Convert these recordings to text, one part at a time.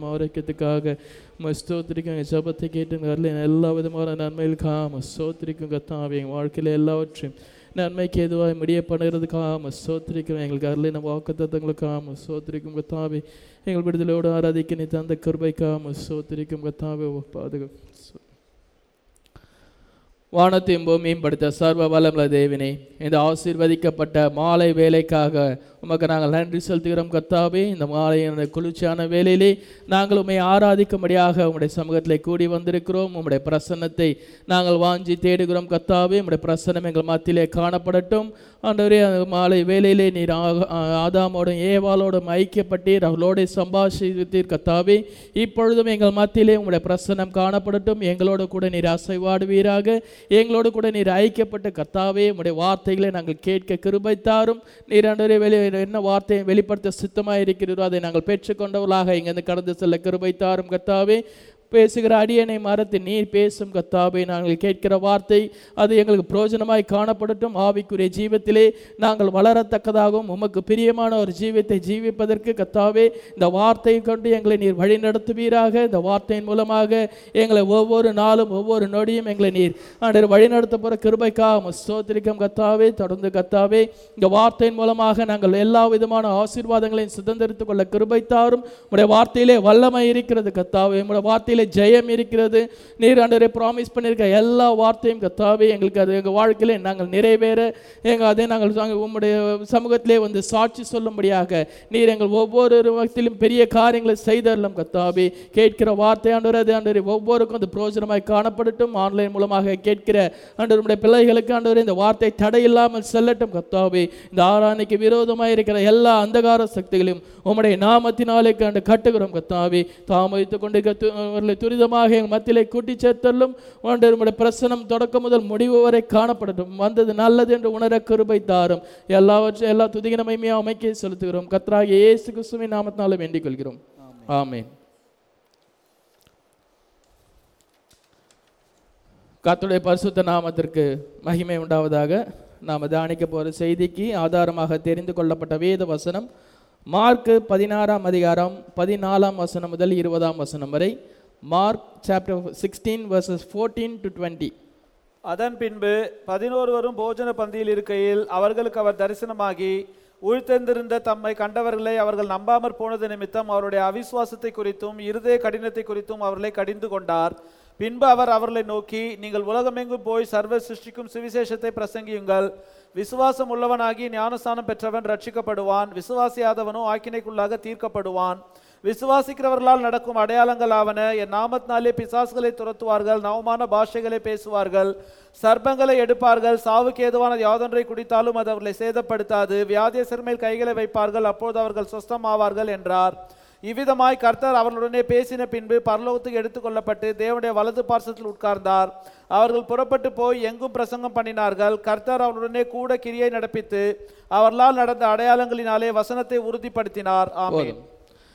சுகம் ஆரோக்கியத்துக்காக உம்மை ஸ்தோத்திரிக்கும் எங்கள் ஜபத்தை கேட்டு வரல எல்லா விதமான நன்மைகளுக்காக உம்மை ஸ்தோத்திரிக்கும் கத்தாவே எங்கள் வாழ்க்கையில் எல்லாவற்றையும் நன்மைக்கு எதுவாக முடிய பண்ணுறதுக்காக ஸ்தோத்திரிக்கும் எங்களுக்கு அருளின வாக்கு தத்தங்களுக்காக ஸ்தோத்திரிக்கும் கத்தாவே எங்கள் விடுதலையோடு ஆராதிக்க நீ தந்த கிருபைக்காக ஸ்தோத்திரிக்கும் கத்தாவே பாதுகா வானத்தையும் பூமியும் படுத்த சர்வ வல்லமுள்ள தேவனே இந்த ஆசீர்வதிக்கப்பட்ட மாலை வேலைக்காக உமக்கு நாங்கள் நன்றி செலுத்துகிறோம் கர்த்தாவே இந்த மாலையான குளிர்ச்சியான வேலையிலே நாங்கள் உம்மை ஆராதிக்கும்படியாக உம்முடைய சமூகத்திலே கூடி வந்திருக்கிறோம் உம்முடைய பிரசன்னத்தை நாங்கள் வாஞ்சி தேடுகிறோம் கர்த்தாவே உம்முடைய பிரசன்னம் எங்கள் மத்தியிலே காணப்படட்டும் ஆண்டவரே அந்த மாலை வேலையிலே நீர் ஆ- ஆ- ஆதாமோடும் ஏவாளோடும் ஐக்கியப்பட்டீர் அவளோட சம்பாஷித்தீர் கர்த்தாவே இப்பொழுதும் எங்கள் மத்தியிலே உம்முடைய பிரசன்னம் காணப்படட்டும் எங்களோடு கூட நீர் அசைவாடுவீராக எங்களோடு கூட நீர் ஐக்கியப்பட்ட கர்த்தாவே உம்முடைய வார்த்தைகளை நாங்கள் கேட்க கிருபை தாரும் நீர் ஆண்டவரே வெளி என்ன வார்த்தையை வெளிப்படுத்த சித்தமாக இருக்கிறதோ அதை நாங்கள் பெற்றுக்கொண்டவர்களாக இங்கிருந்து கடந்து செல்ல கிருபை தாரும் கர்த்தாவே பேசுகிற அடியனை மறத்து நீர் பேசும் கத்தாவே நாங்கள் கேட்கிற வார்த்தை அது எங்களுக்கு பிரயோஜனமாய் காணப்படட்டும் ஆவிக்குரிய ஜீவத்திலே நாங்கள் வளரத்தக்கதாகவும் உமக்கு பிரியமான ஒரு ஜீவத்தை ஜீவிப்பதற்கு கத்தாவே இந்த வார்த்தையை கொண்டு எங்களை நீர் வழி நடத்துவீராக இந்த வார்த்தையின் மூலமாக எங்களை ஒவ்வொரு நாளும் ஒவ்வொரு நொடியும் எங்களை நீர் ஆண்டவர் வழி நடத்த போகிற கிருபைக்காக ஸ்தோத்திரிக்கம் கத்தாவே தொடர்ந்து கத்தாவே இந்த வார்த்தையின் மூலமாக நாங்கள் எல்லா விதமான ஆசீர்வாதங்களையும் சுதந்திரித்துக் கொள்ள கிருபை தாரும் உடைய வார்த்தையிலே வல்லமை இருக்கிறது கத்தாவே உடைய வார்த்தையிலே ஜெயம் இருக்கிறது நீர் ஆண்டவரை ப்ராமிஸ் பண்ணியிருக்க எல்லா வார்த்தையும் கத்தாவே எங்களுக்கு அது எங்கள் வாழ்க்கையிலே நாங்கள் நிறைவேற எங்கள் அதை நாங்கள் சாங்க- உம்முடைய சமூகத்திலே வந்து சாட்சி சொல்லும்படியாக நீர் எங்கள் ஒவ்வொரு வகத்திலும் பெரிய காரியங்களை செய்தரலாம் கத்தாவே கேட்கிற வார்த்தை ஆண்டவர் அது ஆண்டவரை ஒவ்வொருக்கும் அது பிரோஜனமாய் காணப்படட்டும் ஆன்லைன் மூலமாக கேட்கிற ஆண்டவர் உடைய பிள்ளைகளுக்கு ஆண்டவர் இந்த வார்த்தை தடையில்லாமல் செல்லட்டும் கத்தாவே இந்த ஆராதனைக்கு விரோதமாக இருக்கிற எல்லா அந்தகார சக்திகளையும் உம்முடைய நாமத்தினாலே கண்டு கட்டுகிறோம் கத்தாவே தாமதித்துக் கொண்டு கத்து- அவர்களை துரிதமாக எங்கள் மத்தியிலே கூட்டி சேர்த்தல்லும் ஆண்டவர் உம்முடைய பிரசனம் தொடக்கம் முதல் முடிவு வரை காணப்படட்டும் வந்தது நல்லது என்று உணர கிருபை தாரும் எல்லாவற்றையும் எல்லா துதிகின மகிமையாக அமைக்க செலுத்துகிறோம் கத்ராகிய இயேசு கிறிஸ்துவின் நாமத்தினால வேண்டிக் கொள்கிறோம் ஆமென் கர்த்தருடைய பரிசுத்த நாமத்திற்கு மகிமை உண்டாவதாக நாம் தியானிக்க போகிற செய்திக்கு ஆதாரமாக தெரிந்து கொள்ளப்பட்ட வேத வசனம் மார்க்கு பதினாறாம் அதிகாரம் பதினாலாம் வசனம் முதல் இருபதாம் வசனம் வரை Mark chapter sixteen verses fourteen to twenty அதன் பின்பு பதினோருவரும் போஜன பந்தியில் இருக்கையில் அவர்களுக்கு அவர் தரிசனமாகி உழ்த்தெந்திருந்த தம்மை கண்டவர்களை அவர்கள் நம்பாமற் போனது நிமித்தம் அவருடைய அவிசுவாசத்தை குறித்தும் இருதய கடினத்தை குறித்தும் அவர்களை கடிந்து கொண்டார் பின்பு அவர் அவர்களை நோக்கி நீங்கள் உலகமெங்கும் போய் சர்வ சிருஷ்டிக்கும் சுவிசேஷத்தை பிரசங்கியுங்கள் விசுவாசம் உள்ளவனாகி ஞானஸ்தானம் பெற்றவன் ரட்சிக்கப்படுவான் விசுவாசியாதவனோ ஆக்கினைக்குள்ளாக தீர்க்கப்படுவான் விசுவாசிக்கிறவர்களால் நடக்கும் அடையாளங்கள் ஆவன என் நாமத்தினாலே பிசாசுகளை துரத்துவார்கள் நவமான பாஷைகளை பேசுவார்கள் சர்ப்பங்களை எடுப்பார்கள் சாவுக்கு ஏதுவான யாதொன்றை குடித்தாலும் அது அவர்களை சேதப்படுத்தாது வியாதியசர் மேல் கைகளை வைப்பார்கள் அப்போது அவர்கள் சொஸ்தமாவார்கள் என்றார் இவ்விதமாய் கர்த்தர் அவர்களுடனே பேசின பின்பு பரலோகத்துக்கு எடுத்துக்கொள்ளப்பட்டு தேவனுடைய வலது பார்சத்தில் உட்கார்ந்தார் அவர்கள் புறப்பட்டு போய் எங்கும் பிரசங்கம் பண்ணினார்கள் கர்த்தர் அவர்களுடனே கூட கிரியை நடப்பித்து அவர்களால் நடந்த அடையாளங்களினாலே வசனத்தை உறுதிப்படுத்தினார் ஆமென் போதும்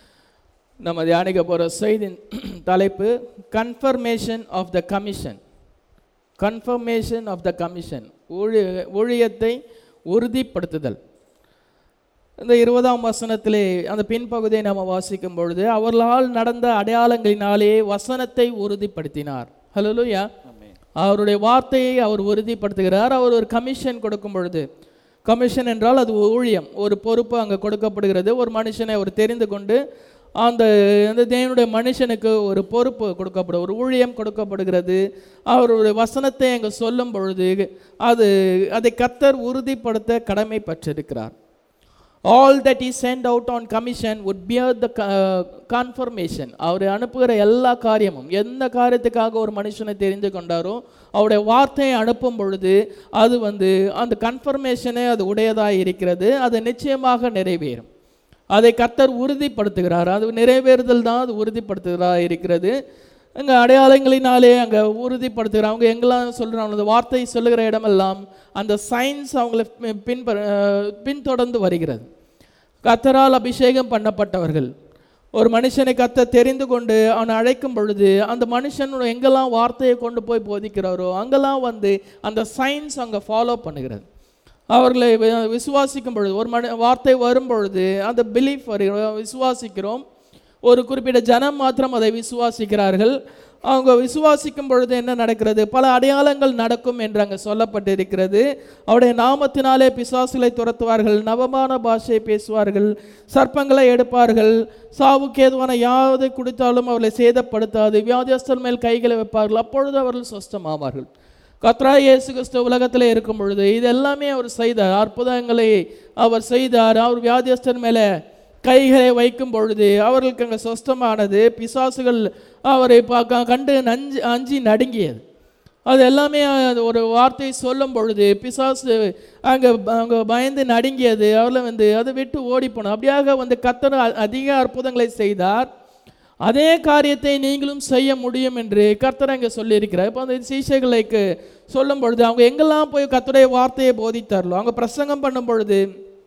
நம்ம தியானிக்க போகிற செய்தியின் தலைப்பு confirmation of the commission confirmation of the commission ஊழிய ஊழியத்தை உறுதிப்படுத்துதல் இந்த இருபதாம் வசனத்திலே அந்த பின்பகுதியை நாம் வாசிக்கும் பொழுது அவர்களால் நடந்த அடையாளங்களினாலே வசனத்தை உறுதிப்படுத்தினார் ஹலோலுயா அவருடைய வார்த்தையை அவர் உறுதிப்படுத்துகிறார் அவர் ஒரு கமிஷன் கொடுக்கும் பொழுது கமிஷன் என்றால் அது ஊழியம் ஒரு பொறுப்பு அங்கே கொடுக்கப்படுகிறது ஒரு மனுஷனை அவர் தெரிந்து கொண்டு அந்த அந்த தேவனுடைய மனுஷனுக்கு ஒரு பொறுப்பு கொடுக்கப்படும் ஒரு ஊழியம் கொடுக்கப்படுகிறது அவருடைய வசனத்தை அங்கே சொல்லும் பொழுது அது அதை கத்தர் உறுதிப்படுத்த கடமை பற்றிருக்கிறார் all that is sent out on commission would bear the confirmation அவர் அனுப்புகிற எல்லா காரியமும் எந்த காரியத்துக்காக ஒரு மனுஷனை தெரிந்து கொண்டாரோ அவருடைய வார்த்தையை அனுப்பும் பொழுது அது வந்து அந்த கன்ஃபர்மேஷனே அது உடையதாக இருக்கிறது அது நிச்சயமாக நிறைவேறும் அதை கர்த்தர் உறுதிப்படுத்துகிறார் அது நிறைவேறுதல் தான் அது உறுதிப்படுத்துகிறதா இருக்கிறது அங்கே அடையாளங்களினாலே அங்கே உறுதிப்படுத்துகிறார் அவங்க எங்கெல்லாம் சொல்கிறாங்க அந்த வார்த்தை சொல்லுகிற இடமெல்லாம் அந்த சயின்ஸ் அவங்கள பின் பின்தொடர்ந்து வருகிறது கத்தரால் அபிஷேகம் பண்ணப்பட்டவர்கள் ஒரு மனுஷனை கத்த தெரிந்து கொண்டு அவனை அழைக்கும் பொழுது அந்த மனுஷன் எங்கெல்லாம் வார்த்தையை கொண்டு போய் போதிக்கிறாரோ அங்கெல்லாம் வந்து அந்த சயின்ஸ் அங்கே ஃபாலோ பண்ணுகிறது அவர்களை வி- விசுவாசிக்கும் பொழுது ஒரு மனு வார்த்தை வரும் பொழுது அந்த பிலீஃப் வருகிறோம் விசுவாசிக்கிறோம் ஒரு குறிப்பிட்ட ஜனம் மாத்திரம் அதை விசுவாசிக்கிறார்கள் அவங்க விசுவாசிக்கும் பொழுது என்ன நடக்கிறது பல அடையாளங்கள் நடக்கும் என்று அங்கே சொல்லப்பட்டிருக்கிறது அவருடைய நாமத்தினாலே பிசாசுகளை துரத்துவார்கள் நவமான பாஷையை பேசுவார்கள் சர்ப்பங்களை எடுப்பார்கள் சாவுக்கு ஏதுவான யாவது குடித்தாலும் அவர்களை சேதப்படுத்தாது வியாதியஸ்தர் மேல் கைகளை வைப்பார்கள் அப்பொழுது அவர்கள் சொஸ்தமாவார்கள் கத்ரா இயேசு கிறிஸ்து உலகத்தில் இருக்கும் பொழுது இது எல்லாமே அவர் செய்தார் அற்புதங்களை அவர் செய்தார் அவர் வியாதியஸ்தர் மேலே கைகளை வைக்கும் பொழுது அவர்களுக்கு அங்கே சொஸ்தமானது பிசாசுகள் அவரை பார்க்க கண்டு நஞ்சு அஞ்சி நடுங்கியது அது எல்லாமே அது ஒரு வார்த்தை சொல்லும் பொழுது பிசாசு அங்கே அங்கே பயந்து நடுங்கியது அவளை வந்து அதை விட்டு ஓடி போனோம் அப்படியாக வந்து கத்தர் அ- அதிக அற்புதங்களை செய்தார் அதே காரியத்தை நீங்களும் செய்ய முடியும் என்று கர்த்தர் அங்கே சொல்லியிருக்கிறார் இப்போ அந்த சீசைகளுக்கு சொல்லும் பொழுது அவங்க எங்கெல்லாம் போய் கர்த்தருடைய வார்த்தையை போதித்தார்களோ அவங்க பிரசங்கம் பண்ணும் பொழுது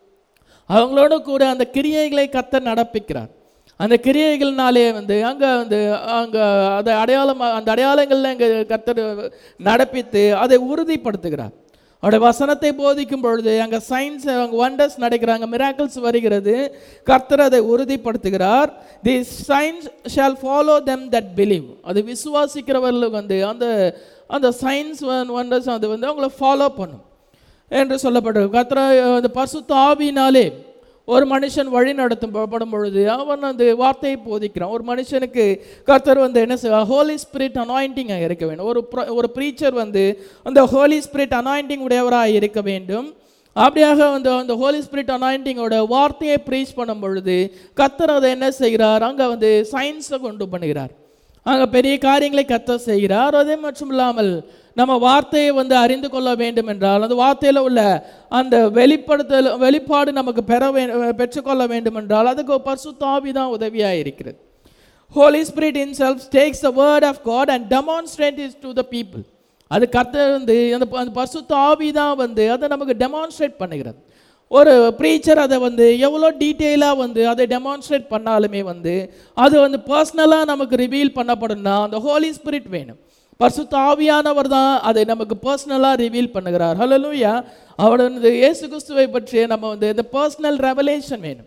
அவங்களோட கூட அந்த கிரியைகளை கர்த்தர் நடப்பிக்கிறார் அந்த கிரியைகள்னாலே வந்து அங்கே வந்து அங்கே அதை அடையாளம் அந்த அடையாளங்களில் அங்கே கர்த்தர் நடப்பித்து அதை உறுதிப்படுத்துகிறார் அவருடைய வசனத்தை போதிக்கும் பொழுது அங்கே சயின்ஸ் அங்கே வண்டர்ஸ் நடக்கிறாங்க மிராக்கிள்ஸ் வருகிறது கர்த்தர் அதை உறுதிப்படுத்துகிறார் the signs shall follow them that believe அது விசுவாசிக்கிறவர்களுக்கு வந்து அந்த அந்த சயின்ஸ் வண்டர்ஸ் அது வந்து அவங்கள ஃபாலோ பண்ணும் என்று சொல்லப்பட்டிருக்கு கர்த்தர் அந்த பரிசுத்த ஆவியினாலே ஒரு மனுஷன் வழி நடத்தும் படும் பொழுது அவன் அந்த வார்த்தையை போதிக்கிறான் ஒரு மனுஷனுக்கு கர்த்தர் வந்து என்ன செய்வார் ஹோலி ஸ்பிரிட் அனாயிண்டிங் இருக்க வேண்டும் ஒரு pro- ஒரு ப்ரீச்சர் வந்து அந்த ஹோலி ஸ்பிரிட் அனாயிண்டிங் உடையவராக இருக்க வேண்டும் அப்படியாக வந்து அந்த ஹோலி ஸ்பிரிட் அனாயிண்டிங்கோட வார்த்தையை ப்ரீச் பண்ணும் பொழுது கர்த்தர் அதை என்ன செய்கிறார் அங்கே வந்து சயின்ஸை கொண்டு பண்ணுகிறார் அங்கே பெரிய காரியங்களை கத்த செய்கிறார் அதே மட்டும் இல்லாமல் நம்ம வார்த்தையை வந்து அறிந்து கொள்ள வேண்டும் என்றால் அந்த வார்த்தையில் உள்ள அந்த வெளிப்படுத்தல் வெளிப்பாடு நமக்கு பெற வே பெற்றுக்கொள்ள வேண்டும் என்றால் அதுக்கு பரிசுத்த ஆவி தான் உதவியாக இருக்கிறது Holy Spirit in self takes the word of God and demonstrate is to the people அது கர்த்தர் வந்து அந்த ப- அந்த பரிசுத்த ஆவி தான் வந்து அதை நமக்கு டெமான்ஸ்ட்ரேட் பண்ணுகிறது ஒரு ப்ரீச்சர் அதை வந்து எவ்வளோ டீட்டெயிலாக வந்து அதை டெமான்ஸ்ட்ரேட் பண்ணாலுமே வந்து அது வந்து பர்சனலாக நமக்கு ரிவீல் பண்ணப்படும்னா அந்த ஹோலி ஸ்பிரிட் வேணும் பரிசுத்த ஆவியானவர் தான் அதை நமக்கு பர்சனலாக ரிவீல் பண்ணுகிறார் ஹalleluya அவர் வந்து இயேசு கிறிஸ்துவை பற்றிய நம்ம வந்து இந்த பர்சனல் ரெவலேஷன் வேணும்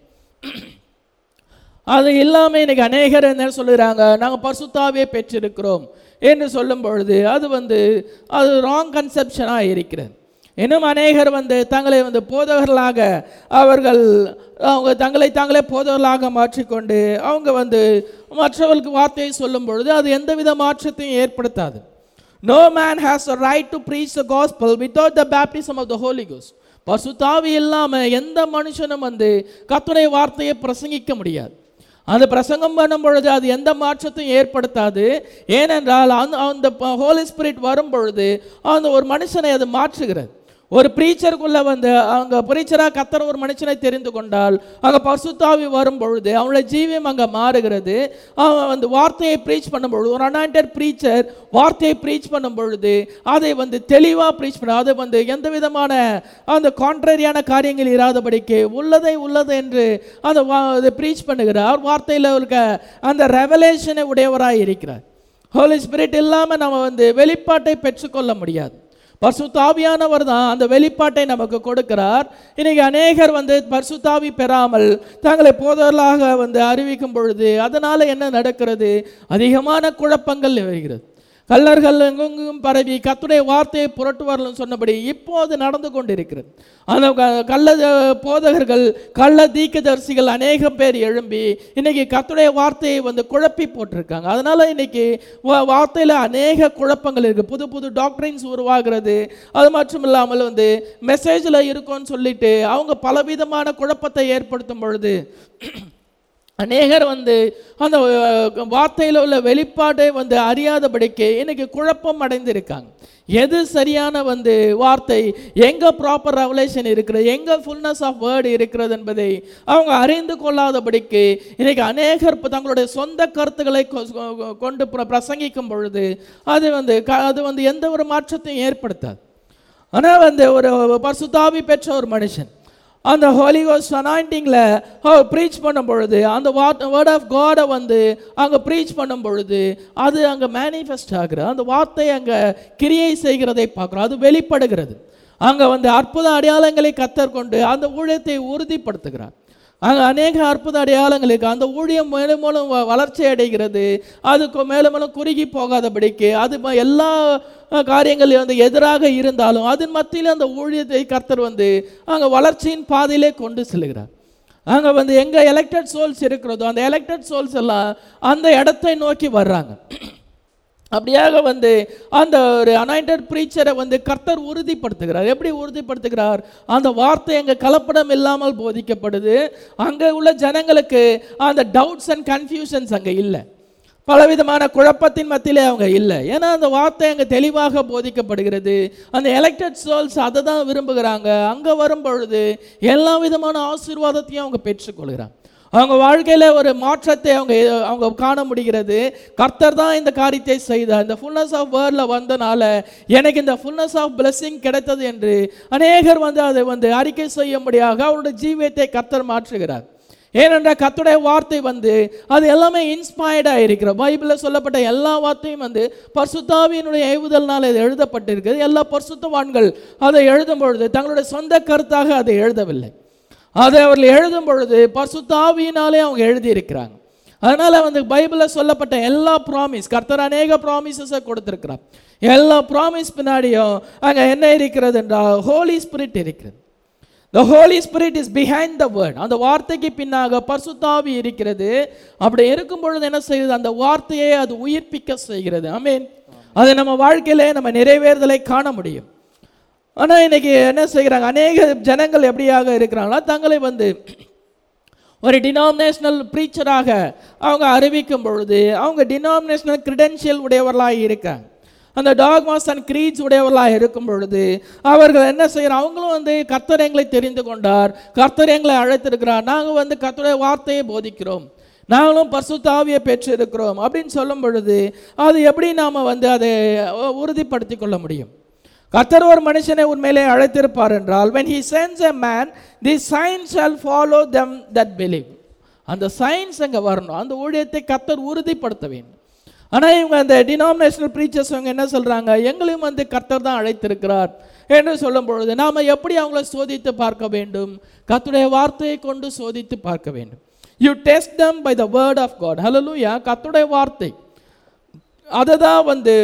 அது இல்லாமல் இன்னைக்கு அநேகர் என்ன சொல்லுறாங்க நாங்கள் பரிசுத்தாவே பெற்றிருக்கிறோம் என்று சொல்லும் பொழுது அது வந்து அது ராங் கன்செப்ஷனாக இருக்கிறது இன்னும் அநேகர் வந்து தங்களை வந்து போதகர்களாக அவர்கள் அவங்க தங்களை தாங்களே போதகர்களாக மாற்றிக்கொண்டு அவங்க வந்து மற்றவர்களுக்கு வார்த்தையை சொல்லும் பொழுது அது எந்தவித மாற்றத்தையும் ஏற்படுத்தாது no man has a right to preach the gospel without the baptism of the Holy Ghost பசுத்தாவி இல்லாமல் எந்த மனுஷனும் வந்து கர்த்தருடைய வார்த்தையை பிரசங்கிக்க முடியாது அந்த பிரசங்கம் பண்ணும் பொழுது அது எந்த மாற்றத்தையும் ஏற்படுத்தாது ஏனென்றால் அந்த அந்த ஹோலி ஸ்பிரிட் வரும் பொழுது அந்த ஒரு மனுஷனை அது மாற்றுகிறது ஒரு ப்ரீச்சருக்குள்ள வந்து அங்கே ப்ரீச்சராக கத்தர் ஒரு மனுஷனை தெரிந்து கொண்டால் அங்கே பசுத்தாவி வரும் பொழுது அவனுடைய ஜீவியம் அங்கே மாறுகிறது அவன் வந்து வார்த்தையை ப்ரீச் பண்ணும் பொழுது ஒரு அனாயிண்டட் ப்ரீச்சர் வார்த்தையை ப்ரீச் பண்ணும் பொழுது அதை வந்து தெளிவாக ப்ரீச் பண்ண அது வந்து எந்த விதமான அந்த கான்ட்ரரியான காரியங்கள் இராதபடிக்கு உள்ளதை உள்ளது என்று அந்த வா- அதை ப்ரீச் பண்ணுகிறார் வார்த்தையில் இருக்க அந்த ரெவலேஷனை உடையவராக இருக்கிறார் ஹோலி ஸ்பிரிட் இல்லாமல் நம்ம வந்து வெளிப்பாட்டை பெற்றுக்கொள்ள முடியாது பரிசுத்தாவியானவர் தான் அந்த வெளிப்பாட்டை நமக்கு கொடுக்கிறார் இன்னைக்கு அநேகர் வந்து பரிசுத்தாவி பெறாமல் தங்களை போதர்களாக வந்து அறிவிக்கும் பொழுது அதனால என்ன நடக்கிறது அதிகமான குழப்பங்கள் வருகிறது கள்ளர்கள் எங்கெங்கும் பரவி கத்துடைய வார்த்தையை புரட்டுவார்கள் சொன்னபடி இப்போது நடந்து கொண்டிருக்கிறது அந்த க- கள்ள அஹ், போதகர்கள் கள்ள தீக்கதரிசிகள் அநேகம் பேர் எழும்பி இன்னைக்கு கத்துடைய வார்த்தையை வந்து குழப்பி போட்டிருக்காங்க அதனால இன்னைக்கு வா- வார்த்தையில அநேக குழப்பங்கள் இருக்கு புது புது டாக்டரின்ஸ் உருவாகிறது அது மட்டும் இல்லாமல் வந்து மெசேஜில் இருக்கும்னு சொல்லிட்டு அவங்க பலவிதமான குழப்பத்தை ஏற்படுத்தும் பொழுது அநேகர் வந்து அந்த அஹ், வார்த்தையில் உள்ள வெளிப்பாட்டை வந்து அறியாதபடிக்கு இன்னைக்கு குழப்பம் அடைந்திருக்காங்க எது சரியான வந்து வார்த்தை எங்க ப்ராப்பர் ரெவலேஷன் இருக்கிறது எங்க ஃபுல்னஸ் ஆஃப் வேர்டு இருக்கிறது என்பதை அவங்க அறிந்து கொள்ளாதபடிக்கு இன்னைக்கு அநேகர் இப்ப தங்களுடைய சொந்த கருத்துக்களை கொ- கொ- கொண்டு பிர- பிரசங்கிக்கும் பொழுது அது வந்து க- அது வந்து எந்த ஒரு மாற்றத்தையும் ஏற்படுத்தாது ஆனால் வந்து ஒரு பரிசுத்தாவி பெற்ற ஒரு மனுஷன் அந்த ஹோலி கோஸ்ட் அனாயிண்டிங்கில் அவர் ப்ரீச் பண்ணும் பொழுது அந்த வாட் வேர்ட் ஆஃப் காடை வந்து அங்கே ப்ரீச் பண்ணும் பொழுது அது அங்கே மேனிஃபெஸ்ட் ஆகுறது அந்த வார்த்தை அங்கே கிரியை செய்கிறதை பார்க்குறோம் அது வெளிப்படுகிறது அங்கே வந்து அற்புத அடையாளங்களை கத்தர் கொண்டு அந்த ஊழியத்தை உறுதிப்படுத்துகிறார் அங்கே அநேக அற்புத அடையாளங்கள் இருக்கு அந்த ஊழியம் மேலும் மேலும் வ- வளர்ச்சி அடைகிறது அது கொ- மேலும் மேலும் குறுகி போகாதபடிக்கு அது ம- எல்லா அஹ், காரியங்கள் வந்து எதிராக இருந்தாலும் அதன் மத்தியில் அந்த ஊழியத்தை கர்த்தர் வந்து அங்கே வளர்ச்சியின் பாதையிலே கொண்டு செல்கிறார் அங்கே வந்து எங்கே எலெக்டட் சோல்ஸ் இருக்கிறதோ அந்த எலெக்டட் சோல்ஸ் எல்லாம் அந்த இடத்தை நோக்கி வர்றாங்க அப்படியாக வந்து அந்த ஒரு அனாயிண்டட் ப்ரீச்சரை வந்து கர்த்தர் உறுதிப்படுத்துகிறார் எப்படி உறுதிப்படுத்துகிறார் அந்த வார்த்தை அங்கே கலப்படம் இல்லாமல் போதிக்கப்படுது அங்கே உள்ள ஜனங்களுக்கு அந்த டவுட்ஸ் அண்ட் கன்ஃபியூஷன்ஸ் அங்கே இல்லை பலவிதமான குழப்பத்தின் மத்தியிலே அவங்க இல்லை ஏன்னா அந்த வார்த்தை அங்கே தெளிவாக போதிக்கப்படுகிறது அந்த எலெக்டட் சோல்ஸ் அதை தான் விரும்புகிறாங்க அங்கே வரும் பொழுது எல்லா விதமான ஆசீர்வாதத்தையும் அவங்க பெற்றுக்கொள்கிறாங்க அவங்க வாழ்க்கையில ஒரு மாற்றத்தை அவங்க அவங்க காண முடிகிறது கர்த்தர் தான் இந்த காரியத்தை செய்தார் இந்த ஃபுல்னஸ் ஆஃப் வேர்டில் வந்தனால எனக்கு இந்த ஃபுல்னஸ் ஆஃப் blessing கிடைத்தது என்று அநேகர் வந்து அதை வந்து அறிக்கை செய்யும்படியாக அவருடைய ஜீவியத்தை கர்த்தர் மாற்றுகிறார் ஏனென்றால் கர்த்தருடைய வார்த்தை வந்து அது எல்லாமே இன்ஸ்பயர்டாக இருக்கிற பைபிளில் சொல்லப்பட்ட எல்லா வார்த்தையும் வந்து பரிசுத்தாவியினுடைய ஏவுதல்னால் இது எழுதப்பட்டிருக்கிறது எல்லா பரிசுத்தவான்கள் அதை எழுதும் பொழுது தங்களுடைய சொந்த கருத்தாக அதை எழுதவில்லை அதை அவர்கள் எழுதும் பொழுது பரிசுத்தாவியினாலே அவங்க எழுதியிருக்கிறாங்க அதனால வந்து பைபிளில் சொல்லப்பட்ட எல்லா ப்ராமிஸ் கர்த்தர் அநேக ப்ராமிசஸை கொடுத்திருக்கிறார் எல்லா ப்ராமிஸ் பின்னாடியும் அங்கே என்ன இருக்கிறது என்றால் ஹோலி ஸ்பிரிட் இருக்கிறது the Holy Spirit is behind the word அந்த வார்த்தைக்கு பின்னாக பரிசுத்தாவி இருக்கிறது அப்படி இருக்கும் பொழுது என்ன செய்யுது அந்த வார்த்தையை அது உயிர்ப்பிக்க செய்கிறது ஐ மீன் அது நம்ம வாழ்க்கையிலே நம்ம நிறைவேறுதலை காண முடியும் ஆனால் இன்னைக்கு என்ன செய்கிறாங்க அநேக ஜனங்கள் எப்படியாக இருக்கிறாங்களா தங்களை வந்து ஒரு டினாமினேஷனல் ப்ரீச்சராக அவங்க அறிவிக்கும் பொழுது அவங்க டினாமினேஷனல் கிரெடென்ஷியல் உடையவர்களாக இருக்காங்க அந்த டாக்மாஸ் அண்ட் க்ரீட்ஸ் உடையவர்களாக இருக்கும் பொழுது அவர்கள் என்ன செய்கிறாங்க அவங்களும் வந்து கர்த்தர் எங்களை தெரிந்து கொண்டார் கர்த்தர் எங்களை அழைத்திருக்கிறார் நாங்கள் வந்து கர்த்தருடைய வார்த்தையை போதிக்கிறோம் நாங்களும் பரிசுத்த ஆவியை பெற்றிருக்கிறோம் அப்படின்னு சொல்லும் பொழுது அது எப்படி நாம் வந்து அதை உறுதிப்படுத்தி கொள்ள முடியும் கர்த்தர் ஒரு மனுஷனை உண்மையிலே அழைத்திருப்பார் என்றால் when he sends a man the signs shall follow them that believe அந்த சயின்ஸ் அங்கே வரணும் அந்த ஊழியத்தை கர்த்தர் உறுதிப்படுத்த வேண்டும் ஆனால் இவங்க அந்த டினாமினேஷனல் ப்ரீச்சர்ஸ் அவங்க என்ன சொல்கிறாங்க எங்களையும் வந்து கர்த்தர் தான் அழைத்திருக்கிறார் என்று சொல்லும் பொழுது நாம் எப்படி அவங்கள சோதித்து பார்க்க வேண்டும் கர்த்தருடைய வார்த்தையை கொண்டு சோதித்து பார்க்க வேண்டும் you test them by the word of God hallelujah கர்த்தருடைய வார்த்தை அதை தான் வந்து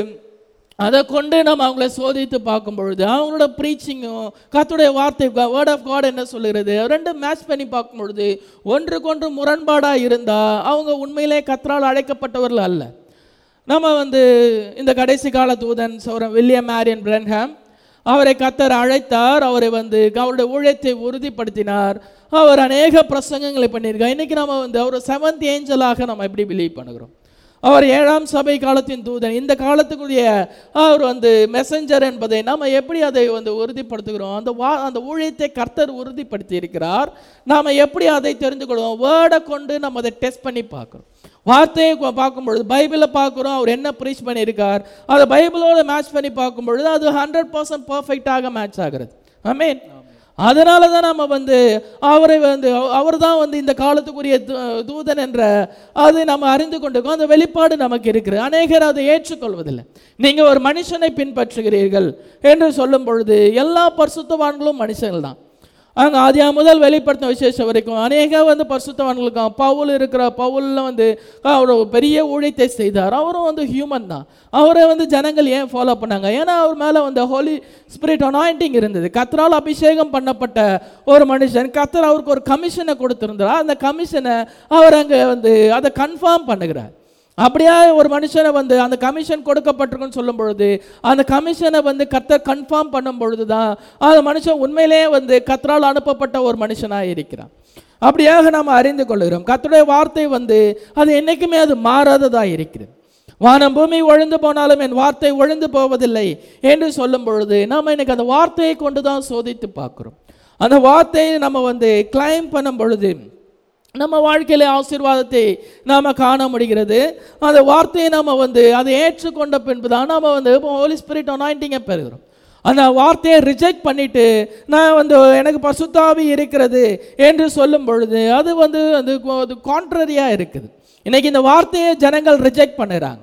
அதை கொண்டு நம்ம அவங்கள சோதித்து பார்க்கும் பொழுது அவங்களோட ப்ரீச்சிங்கும் கர்த்தருடைய வார்த்தை வேர்ட் ஆஃப் காட் என்ன சொல்லுகிறது ரெண்டு மேட்ச் பண்ணி பார்க்கும் பொழுது ஒன்றுக்கொன்று முரண்பாடாக இருந்தால் அவங்க உண்மையிலே கர்த்தரால் அழைக்கப்பட்டவர்கள் அல்ல நம்ம வந்து இந்த கடைசி கால தூதன் சௌரன் வில்லியம் மேரியன் பிரன்ஹாம் அவரை கத்தர் அழைத்தார் அவரை வந்து அவருடைய ஊழியத்தை உறுதிப்படுத்தினார் அவர் அநேக பிரசங்கங்களை பண்ணியிருக்கார் இன்னைக்கு நம்ம வந்து அவர் செவன்த் ஏஞ்சலாக நம்ம எப்படி பிலீவ் பண்ணுகிறோம் அவர் ஏழாம் சபை காலத்தின் தூதன் இந்த காலத்துக்குரிய அவர் வந்து மெசஞ்சர் என்பதை நாம் எப்படி அதை வந்து உறுதிப்படுத்துகிறோம் அந்த வா அந்த ஊழியத்தை கர்த்தர் உறுதிப்படுத்தி இருக்கிறார் நாம் எப்படி அதை தெரிந்து கொள்வோம் வேர்டை கொண்டு நம்ம அதை டெஸ்ட் பண்ணி பார்க்குறோம் வார்த்தையை கொ- பார்க்கும் பொழுது பைபிளை பார்க்குறோம் அவர் என்ன ப்ரீச் பண்ணியிருக்கார் அதை பைபிளோட மேட்ச் பண்ணி பார்க்கும் பொழுது அது ஹண்ட்ரட் பர்சன்ட் பர்ஃபெக்டாக மேட்ச் ஆகிறது ஐ மீன் அதனால தான் நம்ம வந்து அவரை வந்து அவர் தான் வந்து இந்த காலத்துக்குரிய தூ- தூதன் என்ற அதை நம்ம அறிந்து கொண்டிருக்கோம் அந்த வெளிப்பாடு நமக்கு இருக்குது அநேகர் அதை ஏற்றுக்கொள்வதில்லை நீங்கள் ஒரு மனுஷனை பின்பற்றுகிறீர்கள் என்று சொல்லும் பொழுது எல்லா பரிசுத்தவான்களும் மனுஷங்கள் தான் அங்கே ஆதியா முதல் வெளிப்படுத்தின விசேஷம் வரைக்கும் அநேக வந்து பரிசுத்தவான்களுக்கு பவுல் இருக்கிற பவுலில் வந்து அவர் ஒரு பெரிய ஊழியத்தை செய்தார் அவரும் வந்து ஹியூமன் தான் அவரை வந்து ஜனங்கள் ஏன் ஃபாலோ பண்ணாங்க ஏன்னா அவர் மேலே வந்து ஹோலி ஸ்பிரிட் அனாயிண்டிங் இருந்தது கத்தரால் அபிஷேகம் பண்ணப்பட்ட ஒரு மனுஷன் கத்தர் அவருக்கு ஒரு கமிஷனை கொடுத்திருந்தார் அந்த கமிஷனை அவர் அங்கே வந்து அதை கன்ஃபார்ம் பண்ணுகிறார் அப்படியா ஒரு மனுஷனை வந்து அந்த கமிஷன் கொடுக்கப்பட்டிருக்குன்னு சொல்லும் பொழுது அந்த கமிஷனை வந்து கர்த்தர் கன்ஃபார்ம் பண்ணும் பொழுது தான் அந்த மனுஷன் உண்மையிலே வந்து கர்த்தரால் அனுப்பப்பட்ட ஒரு மனுஷனாக இருக்கிறான் அப்படியாக நாம் அறிந்து கொள்கிறோம் கர்த்தருடைய வார்த்தை வந்து அது என்றைக்குமே அது மாறாததாக இருக்கிறது வானம் பூமி ஒழிந்து போனாலும் என் வார்த்தை ஒழிந்து போவதில்லை என்று சொல்லும் பொழுது நாம் இன்னைக்கு அந்த வார்த்தையை கொண்டு தான் சோதித்து பார்க்கிறோம் அந்த வார்த்தையை நம்ம வந்து கிளைம் பண்ணும் பொழுது நம்ம வாழ்க்கையில ஆசீர்வாதத்தை நாம் காண முடிகிறது அந்த வார்த்தையை நாம் வந்து அதை ஏற்றுக்கொண்ட பின்பு தான் நாம் வந்து ஹோலி ஸ்பிரிட் அனாயிண்டிங்கை பெறுகிறோம் அந்த வார்த்தையை ரிஜெக்ட் பண்ணிட்டு நான் வந்து எனக்கு பசுத்தாவி இருக்கிறது என்று சொல்லும் பொழுது அது வந்து அது கான்ட்ரரியாக இருக்குது இன்னைக்கு இந்த வார்த்தையை ஜனங்கள் ரிஜெக்ட் பண்ணுறாங்க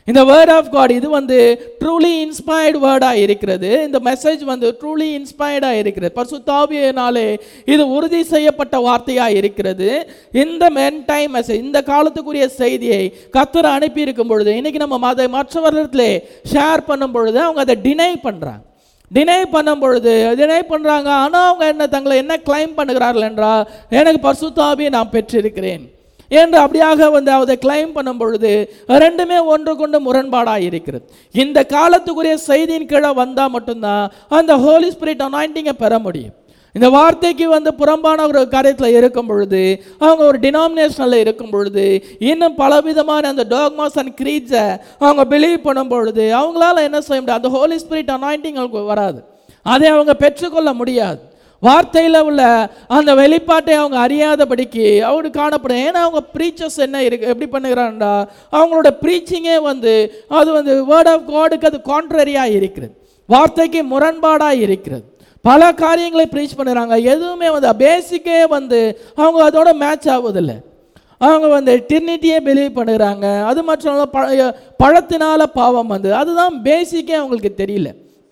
இந்த வேர்ட் ஆஃப் காட் இது வந்து ட்ரூலி இன்ஸ்பயர்டு வேர்டாக இருக்கிறது இந்த மெசேஜ் வந்து ட்ரூலி இன்ஸ்பயர்டாக இருக்கிறது பரிசுத்தாவியினாலே இது உறுதி செய்யப்பட்ட வார்த்தையாக இருக்கிறது இந்த மென் டைம் மெசேஜ் இந்த காலத்துக்குரிய செய்தியை கத்தர் அனுப்பி இருக்கும் பொழுது இன்னைக்கு நம்ம அதை மற்றவர்களிடத்துல ஷேர் பண்ணும் பொழுது அவங்க அதை டினை பண்ணுறாங்க டினை பண்ணும் பொழுது டினை பண்ணுறாங்க ஆனால் அவங்க என்ன தங்களை என்ன கிளைம் பண்ணுகிறார்கள் என்றால் எனக்கு பரிசுத்தாவியை நான் பெற்றிருக்கிறேன் என்று அப்படியாக வந்து அதை கிளைம் பண்ணும் பொழுது ரெண்டுமே ஒன்று கொண்டு முரண்பாடாக இருக்கிறது இந்த காலத்துக்குரிய செய்தியின் கீழே வந்தால் மட்டும்தான் அந்த ஹோலி ஸ்பிரிட் அனாயிண்டிங்கை பெற முடியும் இந்த வார்த்தைக்கு வந்து புறம்பான ஒரு காரியத்தில் இருக்கும் பொழுது அவங்க ஒரு டினாமினேஷனில் இருக்கும் பொழுது இன்னும் பலவிதமான அந்த டாக்மாஸ் அண்ட் க்ரீட்ஸை அவங்க பிலீவ் பண்ணும் பொழுது அவங்களால என்ன செய்ய முடியாது அந்த ஹோலி ஸ்பிரிட் அனாயிண்டிங் அவங்களுக்கு வராது அதை அவங்க பெற்றுக்கொள்ள முடியாது வார்த்தையில் உள்ள அந்த வெளிப்பாட்டை அவங்க அறியாதபடிக்கு அவங்களுக்கு காணப்படும் ஏன்னா அவங்க ப்ரீச்சர்ஸ் என்ன இருக்கு எப்படி பண்ணுகிறான்டா அவங்களோட ப்ரீச்சிங்கே வந்து அது வந்து வேர்ட் ஆஃப் காடுக்கு அது கான்ட்ரரியாக இருக்கிறது வார்த்தைக்கு முரண்பாடாக இருக்கிறது பல காரியங்களை ப்ரீச் பண்ணுறாங்க எதுவுமே வந்து பேசிக்கே வந்து அவங்க அதோட மேட்ச் ஆகுதில்லை அவங்க வந்து டிர்னிட்டியே பிலீவ் பண்ணுறாங்க அது மட்டும் இல்லாமல் பழ பழத்தினால பாவம் வந்து அதுதான் பேசிக்கே அவங்களுக்கு தெரியல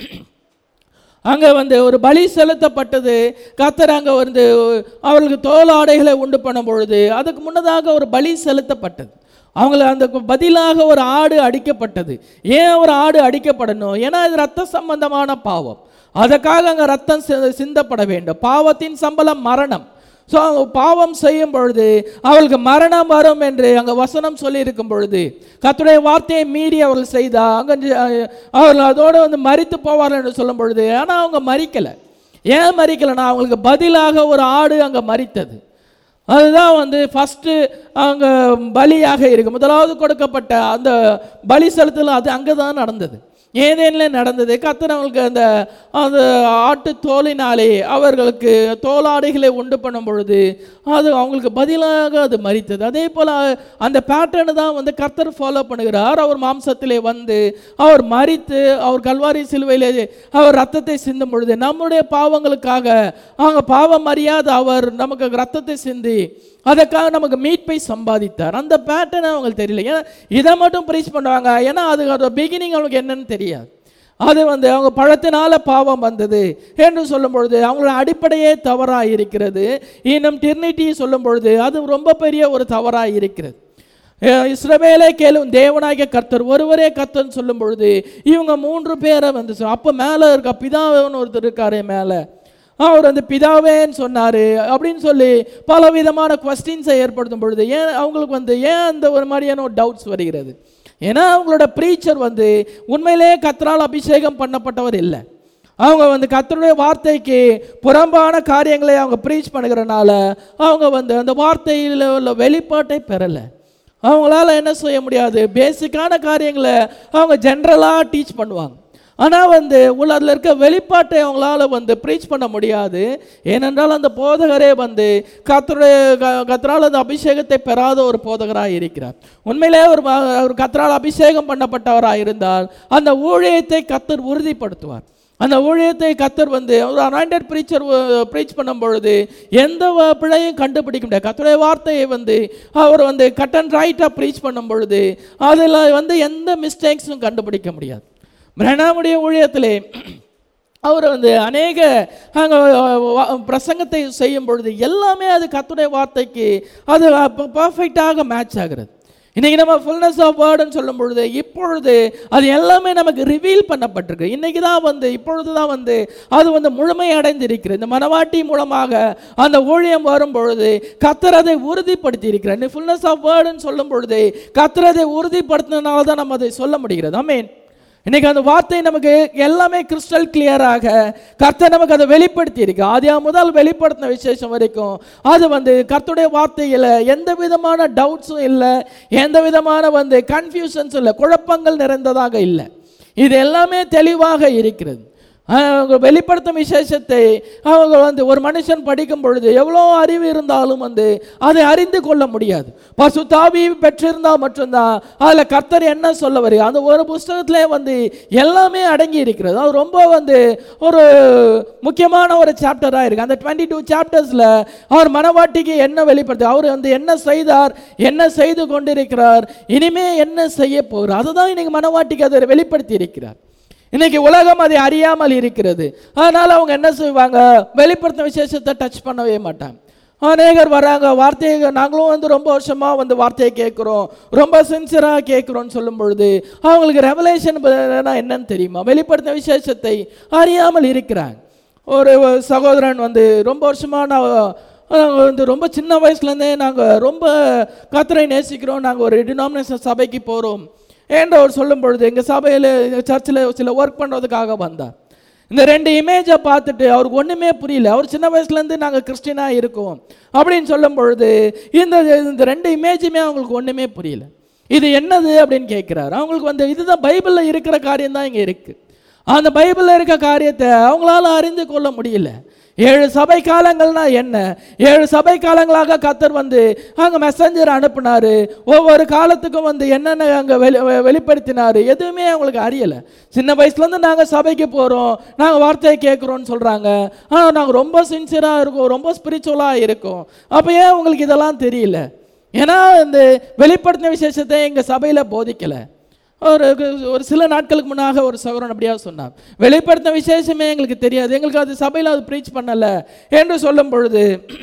அங்கே வந்து ஒரு பலி செலுத்தப்பட்டது கத்தர் அங்கே வந்து அவர்களுக்கு தோல் ஆடைகளை உண்டு பண்ணும் பொழுது அதுக்கு முன்னதாக ஒரு பலி செலுத்தப்பட்டது அவங்கள அந்த பதிலாக ஒரு ஆடு அடிக்கப்பட்டது ஏன் ஒரு ஆடு அடிக்கப்படணும் ஏன்னா இது ரத்த சம்பந்தமான பாவம் அதற்காக அங்கே ரத்தம் சி- சிந்தப்பட வேண்டும் பாவத்தின் சம்பளம் மரணம் ஸோ அவங்க பாவம் செய்யும் பொழுது அவளுக்கு மரணம் வரும் என்று அங்கே வசனம் சொல்லி இருக்கும் பொழுது கர்த்தருடைய வார்த்தையை மீறி அவர்கள் செய்தா அங்கே அவர்கள் அதோடு வந்து மரித்து போவார்கள் என்று சொல்லும் பொழுது ஆனால் அவங்க மறிக்கலை ஏன் மறிக்கலைன்னா அவங்களுக்கு பதிலாக ஒரு ஆடு அங்கே மரித்தது அதுதான் வந்து ஃபஸ்ட்டு அங்கே பலியாக இருக்கு முதலாவது கொடுக்கப்பட்ட அந்த பலி செலுத்தல் அது அங்கே தான் நடந்தது ஏதேனில் நடந்தது கத்தர் அவங்களுக்கு அந்த அந்த ஆட்டு தோலினாலே அவர்களுக்கு தோலாடைகளை உண்டு பண்ணும் பொழுது அது அவங்களுக்கு பதிலாக அது மரித்தது அதே போல் அந்த பேட்டர்னு தான் வந்து கர்த்தர் ஃபாலோ பண்ணுகிறார் அவர் மாம்சத்திலே வந்து அவர் மரித்து அவர் கல்வாரி சிலுவையிலே அவர் ரத்தத்தை சிந்தும் பொழுது நம்முடைய பாவங்களுக்காக அவங்க பாவம் அறியாத அவர் நமக்கு ரத்தத்தை சிந்தி அதற்காக நமக்கு மீட்பை சம்பாதித்தார் அந்த பேட்டர்ன் அவங்களுக்கு தெரியல ஏன்னா இதை மட்டும் ப்ரீச் பண்ணுவாங்க ஏன்னா அது அதோட பிகினிங் அவங்களுக்கு என்னன்னு தெரியாது அது வந்து அவங்க பழத்தினால பாவம் வந்தது என்று சொல்லும் பொழுது அவங்களோட அடிப்படையே தவறாக இருக்கிறது இன்னும் டிர்னிட்டி சொல்லும் பொழுது அது ரொம்ப பெரிய ஒரு தவறாக இருக்கிறது அஹ் இஸ்ரவேலே கேளும் தேவனாகிய கர்த்தர் ஒருவரே கர்த்தர்னு சொல்லும் பொழுது இவங்க மூன்று பேரை வந்து சொ- அப்போ மேலே இருக்க பிதாவன் ஒருத்தர் இருக்காரே மேலே அவர் வந்து பிதாவேன்னு சொன்னார் அப்படின்னு சொல்லி பல விதமான கொஸ்டின்ஸை ஏற்படுத்தும் பொழுது ஏன் அவங்களுக்கு வந்து ஏன் அந்த ஒரு மாதிரியான ஒரு டவுட்ஸ் வருகிறது ஏன்னா அவங்களோட ப்ரீச்சர் வந்து உண்மையிலேயே கத்தரால் அபிஷேகம் பண்ணப்பட்டவர் இல்லை அவங்க வந்து கர்த்தருடைய வார்த்தைக்கு புறம்பான காரியங்களை அவங்க ப்ரீச் பண்ணுகிறனால அவங்க வந்து அந்த வார்த்தையில் உள்ள வெளிப்பாட்டை பெறலை அவங்களால என்ன செய்ய முடியாது பேசிக்கான காரியங்களை அவங்க ஜென்ரலாக டீச் பண்ணுவாங்க ஆனால் வந்து உள்ள அதில் இருக்க வெளிப்பாட்டை அவங்களால வந்து ப்ரீச் பண்ண முடியாது ஏனென்றால் அந்த போதகரே வந்து கத்தருடைய கத்தரால் அந்த அபிஷேகத்தை பெறாத ஒரு போதகராக இருக்கிறார் உண்மையிலே ஒரு ம- ஒரு கத்தரால் அபிஷேகம் பண்ணப்பட்டவராக இருந்தால் அந்த ஊழியத்தை கத்தர் உறுதிப்படுத்துவார் அந்த ஊழியத்தை கத்தர் வந்து ஒரு அனாயிண்டட் ப்ரீச்சர் ப்ரீச் பண்ணும் பொழுது எந்த வ- பிழையும் கண்டுபிடிக்க முடியாது கத்தருடைய வார்த்தையை வந்து அவர் வந்து கட் அண்ட் ரைட்டாக ப்ரீச் பண்ணும் பொழுது அதில் வந்து எந்த மிஸ்டேக்ஸும் கண்டுபிடிக்க முடியாது பிரணாமுடைய ஊழியத்திலே அவர் வந்து அநேக அங்கே பிரசங்கத்தை செய்யும் பொழுது எல்லாமே அது கத்துடைய வார்த்தைக்கு அது பர்ஃபெக்டாக மேட்ச் ஆகிறது இன்னைக்கு நம்ம ஃபுல்னஸ் ஆஃப் வேர்டுன்னு சொல்லும் பொழுது இப்பொழுது அது எல்லாமே நமக்கு ரிவீல் பண்ணப்பட்டிருக்கு இன்னைக்கு தான் வந்து இப்பொழுது தான் வந்து அது வந்து முழுமை அடைந்திருக்கிறது இந்த மனவாட்டி மூலமாக அந்த ஊழியம் வரும் பொழுது கத்தர் அதை உறுதிப்படுத்தி இருக்கிறார் ஃபுல்னஸ் ஆஃப் வேர்டுன்னு சொல்லும் பொழுது கத்தர் அதை உறுதிப்படுத்தினால தான் நம்ம அதை சொல்ல முடிகிறது ஆமென் இன்னைக்கு அந்த வார்த்தை நமக்கு எல்லாமே கிறிஸ்டல் கிளியராக கர்த்தர் நமக்கு அதை வெளிப்படுத்தி இருக்கு ஆதியா முதல் வெளிப்படுத்தின விசேஷம் வரைக்கும் அது வந்து கர்த்தருடைய வார்த்தையில் எந்த விதமான டவுட்ஸும் இல்லை எந்த விதமான வந்து கன்ஃபியூஷன்ஸும் இல்லை குழப்பங்கள் நிறைந்ததாக இல்லை இது எல்லாமே தெளிவாக இருக்கிறது அவங்க வெளிப்படுத்தும் விசேஷத்தை அவங்க வந்து ஒரு மனுஷன் படிக்கும் பொழுது எவ்வளோ அறிவு இருந்தாலும் வந்து அதை அறிந்து கொள்ள முடியாது பசுத்தாவி பெற்றிருந்தால் மட்டும்தான் அதில் கர்த்தர் என்ன சொல்ல வருது அந்த ஒரு புஸ்தகத்திலே வந்து எல்லாமே அடங்கி இருக்கிறது அது ரொம்ப வந்து ஒரு முக்கியமான ஒரு சாப்டராக இருக்குது அந்த டுவெண்ட்டி டூ சாப்டர்ஸில் அவர் மனவாட்டிக்கு என்ன வெளிப்படுத்து அவர் வந்து என்ன செய்தார் என்ன செய்து கொண்டிருக்கிறார் இனிமே என்ன செய்ய போகிறார் அதுதான் இன்னைக்கு மனவாட்டிக்கு அதை வெளிப்படுத்தி இருக்கிறார் இன்னைக்கு உலகம் அதை அறியாமல் இருக்கிறது அதனால அவங்க என்ன செய்வாங்க வெளிப்படுத்த விசேஷத்தை டச் பண்ணவே மாட்டாங்க அநேகர் வராங்க வார்த்தையை நாங்களும் வந்து ரொம்ப வருஷமா வந்து வார்த்தையை கேட்குறோம் ரொம்ப சின்சியராக கேட்குறோம்னு சொல்லும் பொழுது அவங்களுக்கு ரெவலேஷன் என்னன்னு தெரியுமா வெளிப்படுத்த விசேஷத்தை அறியாமல் இருக்கிறாங்க ஒரு சகோதரன் வந்து ரொம்ப வருஷமா நான் நாங்கள் வந்து ரொம்ப சின்ன வயசுலேருந்தே நாங்கள் ரொம்ப கத்தரை நேசிக்கிறோம் நாங்கள் ஒரு டினாமினேஷன் சபைக்கு போகிறோம் என்று அவர் சொல்லும் பொழுது எங்கள் சபையில் எங்கள் சர்ச்சில் சில ஒர்க் பண்ணுறதுக்காக வந்தார் இந்த ரெண்டு இமேஜை பார்த்துட்டு அவருக்கு ஒன்றுமே புரியல அவர் சின்ன வயசுலேருந்து நாங்கள் கிறிஸ்டினாக இருக்கோம் அப்படின்னு சொல்லும் பொழுது இந்த இந்த ரெண்டு இமேஜுமே அவங்களுக்கு ஒன்றுமே புரியல இது என்னது அப்படின்னு கேட்குறாரு அவங்களுக்கு வந்து இதுதான் பைபிளில் இருக்கிற காரியம் தான் இங்கே இருக்குது அந்த பைபிளில் இருக்க காரியத்தை அவங்களால அறிந்து கொள்ள முடியல ஏழு சபை காலங்கள்னா என்ன ஏழு சபை காலங்களாக கத்தர் வந்து அங்கே மெசஞ்சர் அனுப்புனாரு ஒவ்வொரு காலத்துக்கும் வந்து என்னென்ன அங்கே வெளி வெ- வெளிப்படுத்தினாரு எதுவுமே அவங்களுக்கு அறியலை சின்ன வயசுலேருந்து நாங்கள் சபைக்கு போகிறோம் நாங்கள் வார்த்தையை கேட்குறோன்னு சொல்கிறாங்க ஆனால் நாங்கள் ரொம்ப சின்சியராக இருக்கோம் ரொம்ப ஸ்பிரிச்சுவலாக இருக்கோம் அப்போ ஏன் உங்களுக்கு இதெல்லாம் தெரியல ஏன்னா இந்த வெளிப்படுத்தின விசேஷத்தை எங்கள் சபையில் போதிக்கலை ஒரு ஒரு சில நாட்களுக்கு முன்னாக ஒரு சகோதரன் அப்படியா சொன்னார் வெளிப்படுத்த விசேஷமே எங்களுக்கு தெரியாது எங்களுக்கு அது சபையில் அது ப்ரீச் பண்ணலை என்று சொல்லும் பொழுது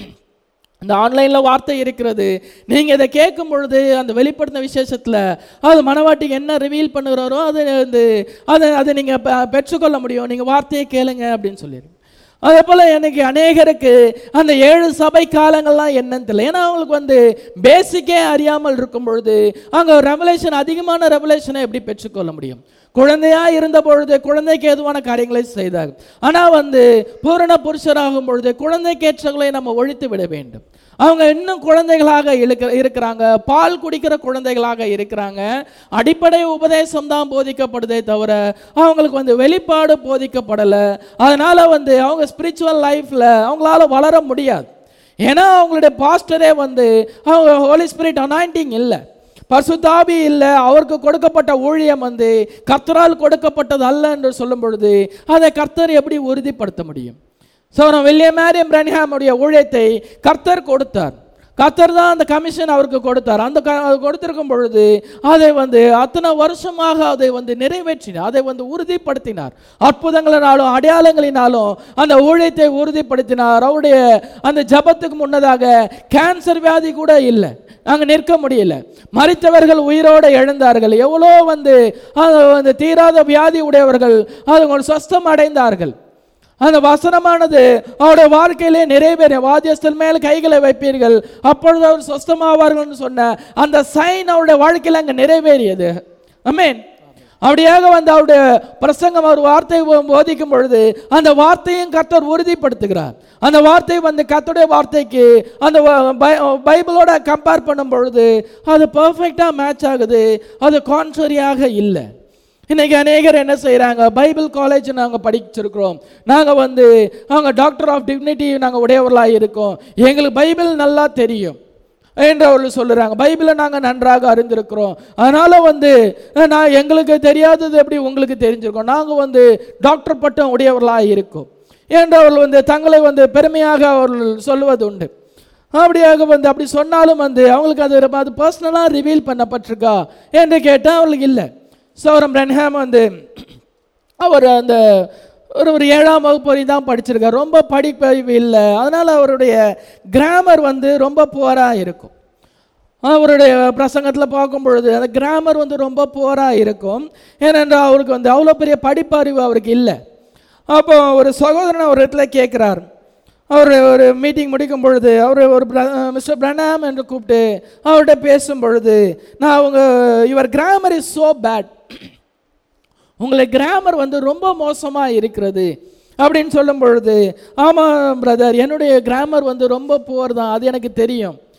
இந்த ஆன்லைனில் வார்த்தை இருக்கிறது நீங்கள் இதை கேட்கும் பொழுது அந்த வெளிப்படுத்தின விசேஷத்தில் அது மனவாட்டிக்கு என்ன ரிவீல் பண்ணுகிறாரோ அது வந்து அதை அதை நீங்கள் பெற்றுக்கொள்ள முடியும் நீங்கள் வார்த்தையை கேளுங்க அப்படின்னு சொல்லிடுங்க அதே போல் எனக்கு அநேகருக்கு அந்த ஏழு சபை காலங்கள்லாம் என்னன்னு தெரியல ஏன்னா அவங்களுக்கு வந்து பேசிக்கே அறியாமல் இருக்கும் பொழுது அங்கே ரெவலேஷன் அதிகமான ரெவலேஷனை எப்படி பெற்றுக்கொள்ள முடியும் குழந்தையா இருந்த பொழுது குழந்தைக்கு ஏதுவான காரியங்களை செய்தார் ஆனால் வந்து பூரண புருஷராகும் பொழுது குழந்தைக்கேற்றங்களை நம்ம ஒழித்து விட வேண்டும் அவங்க இன்னும் குழந்தைகளாக இழுக்க இருக்கிறாங்க பால் குடிக்கிற குழந்தைகளாக இருக்கிறாங்க அடிப்படை உபதேசம் தான் போதிக்கப்படுதே தவிர அவங்களுக்கு வந்து வெளிப்பாடு போதிக்கப்படலை அதனால வந்து அவங்க ஸ்பிரிச்சுவல் லைஃப்ல அவங்களால வளர முடியாது ஏன்னா அவங்களுடைய பாஸ்டரே வந்து அவங்க ஹோலி ஸ்பிரிட் அனாயிண்டிங் இல்லை பசுதாபி இல்லை அவருக்கு கொடுக்கப்பட்ட ஊழியம் வந்து கர்த்தரால் கொடுக்கப்பட்டது அல்ல என்று சொல்லும் பொழுது அதை கர்த்தர் எப்படி உறுதிப்படுத்த முடியும் ஸோ வில்லியம் மேரியம் பிரன்ஹாமுடைய ஊழியத்தை கர்த்தர் கொடுத்தார் கர்த்தர் தான் அந்த கமிஷன் அவருக்கு கொடுத்தார் அந்த க- அது கொடுத்திருக்கும் பொழுது அதை வந்து அத்தனை வருஷமாக அதை வந்து நிறைவேற்றினார் அதை வந்து உறுதிப்படுத்தினார் அற்புதங்களினாலும் அடையாளங்களினாலும் அந்த ஊழியத்தை உறுதிப்படுத்தினார் அவருடைய அந்த ஜபத்துக்கு முன்னதாக கேன்சர் வியாதி கூட இல்லை அங்கே நிற்க முடியல மறித்தவர்கள் உயிரோடு எழுந்தார்கள் எவ்வளோ வந்து அது வந்து தீராத வியாதி உடையவர்கள் அது சொஸ்தம் அடைந்தார்கள் அந்த வசனமானது அவருடைய வாழ்க்கையிலே நிறைவேற வாத்தியஸ்தல் மேல் கைகளை வைப்பீர்கள் அப்பொழுது அவர் சொஸ்தமாவார்கள்னு சொன்ன அந்த சைன் அவருடைய வாழ்க்கையில் அங்கே நிறைவேறியது அமேன் அப்படியாக வந்து அவருடைய பிரசங்கம் அவர் வார்த்தை போ- போதிக்கும் பொழுது அந்த வார்த்தையும் கர்த்தர் உறுதிப்படுத்துகிறார் அந்த வார்த்தை வந்து கர்த்தருடைய வார்த்தைக்கு அந்த வ- பை- பைபிளோட கம்பேர் பண்ணும் பொழுது அது பர்ஃபெக்டாக மேட்ச் ஆகுது அது கான்ட்ரரியாக இல்லை இன்னைக்கு அநேகர் என்ன செய்கிறாங்க பைபிள் காலேஜ் நாங்கள் படிச்சிருக்கிறோம் நாங்கள் வந்து அவங்க டாக்டர் ஆஃப் டிக்னிட்டி நாங்கள் உடையவர்களாக இருக்கோம் எங்களுக்கு பைபிள் நல்லா தெரியும் என்று அவர்கள் சொல்லுறாங்க பைபிளை நாங்கள் நன்றாக அறிந்திருக்கிறோம் அதனால் வந்து அஹ், நான் எங்களுக்கு தெரியாதது எப்படி உங்களுக்கு தெரிஞ்சிருக்கோம் நாங்கள் வந்து டாக்டர் பட்டம் உடையவர்களாக இருக்கோம் என்று அவர்கள் வந்து தங்களை வந்து பெருமையாக அவர்கள் சொல்லுவது உண்டு அப்படியாக வந்து அப்படி சொன்னாலும் வந்து அவங்களுக்கு அது ரொம்ப- அது பர்சனலாக ரிவீல் பண்ணப்பட்டிருக்கா என்று கேட்டால் அவங்களுக்கு இல்லை சௌரம் ரென்ஹாம் வந்து அவர் அந்த ஒரு ஒரு ஏழாம் வகுப்பு வரையும் தான் படிச்சிருக்கார் ரொம்ப படிப்பறிவு இல்லை அதனால் அவருடைய கிராமர் வந்து ரொம்ப புவராக இருக்கும் அவருடைய பிரசங்கத்தில் பார்க்கும் பொழுது அந்த கிராமர் வந்து ரொம்ப புவராக இருக்கும் ஏனென்றால் அவருக்கு வந்து அவ்வளோ பெரிய படிப்பறிவு அவருக்கு இல்லை அப்போ ஒரு சகோதரன் ஒரு இடத்துல கேட்குறார் அவர் ஒரு மீட்டிங் முடிக்கும் பொழுது அவர் ஒரு மிஸ்டர் பிரணாம் என்று கூப்பிட்டு அவர்கிட்ட பேசும் பொழுது நான் அவங்க your grammar is so bad உங்களை கிராமர் வந்து ரொம்ப மோசமாக இருக்கிறது அப்படின்னு சொல்லும் பொழுது ஆமாம் பிரதர் என்னுடைய கிராமர் வந்து ரொம்ப புவர் தான் அது எனக்கு தெரியும்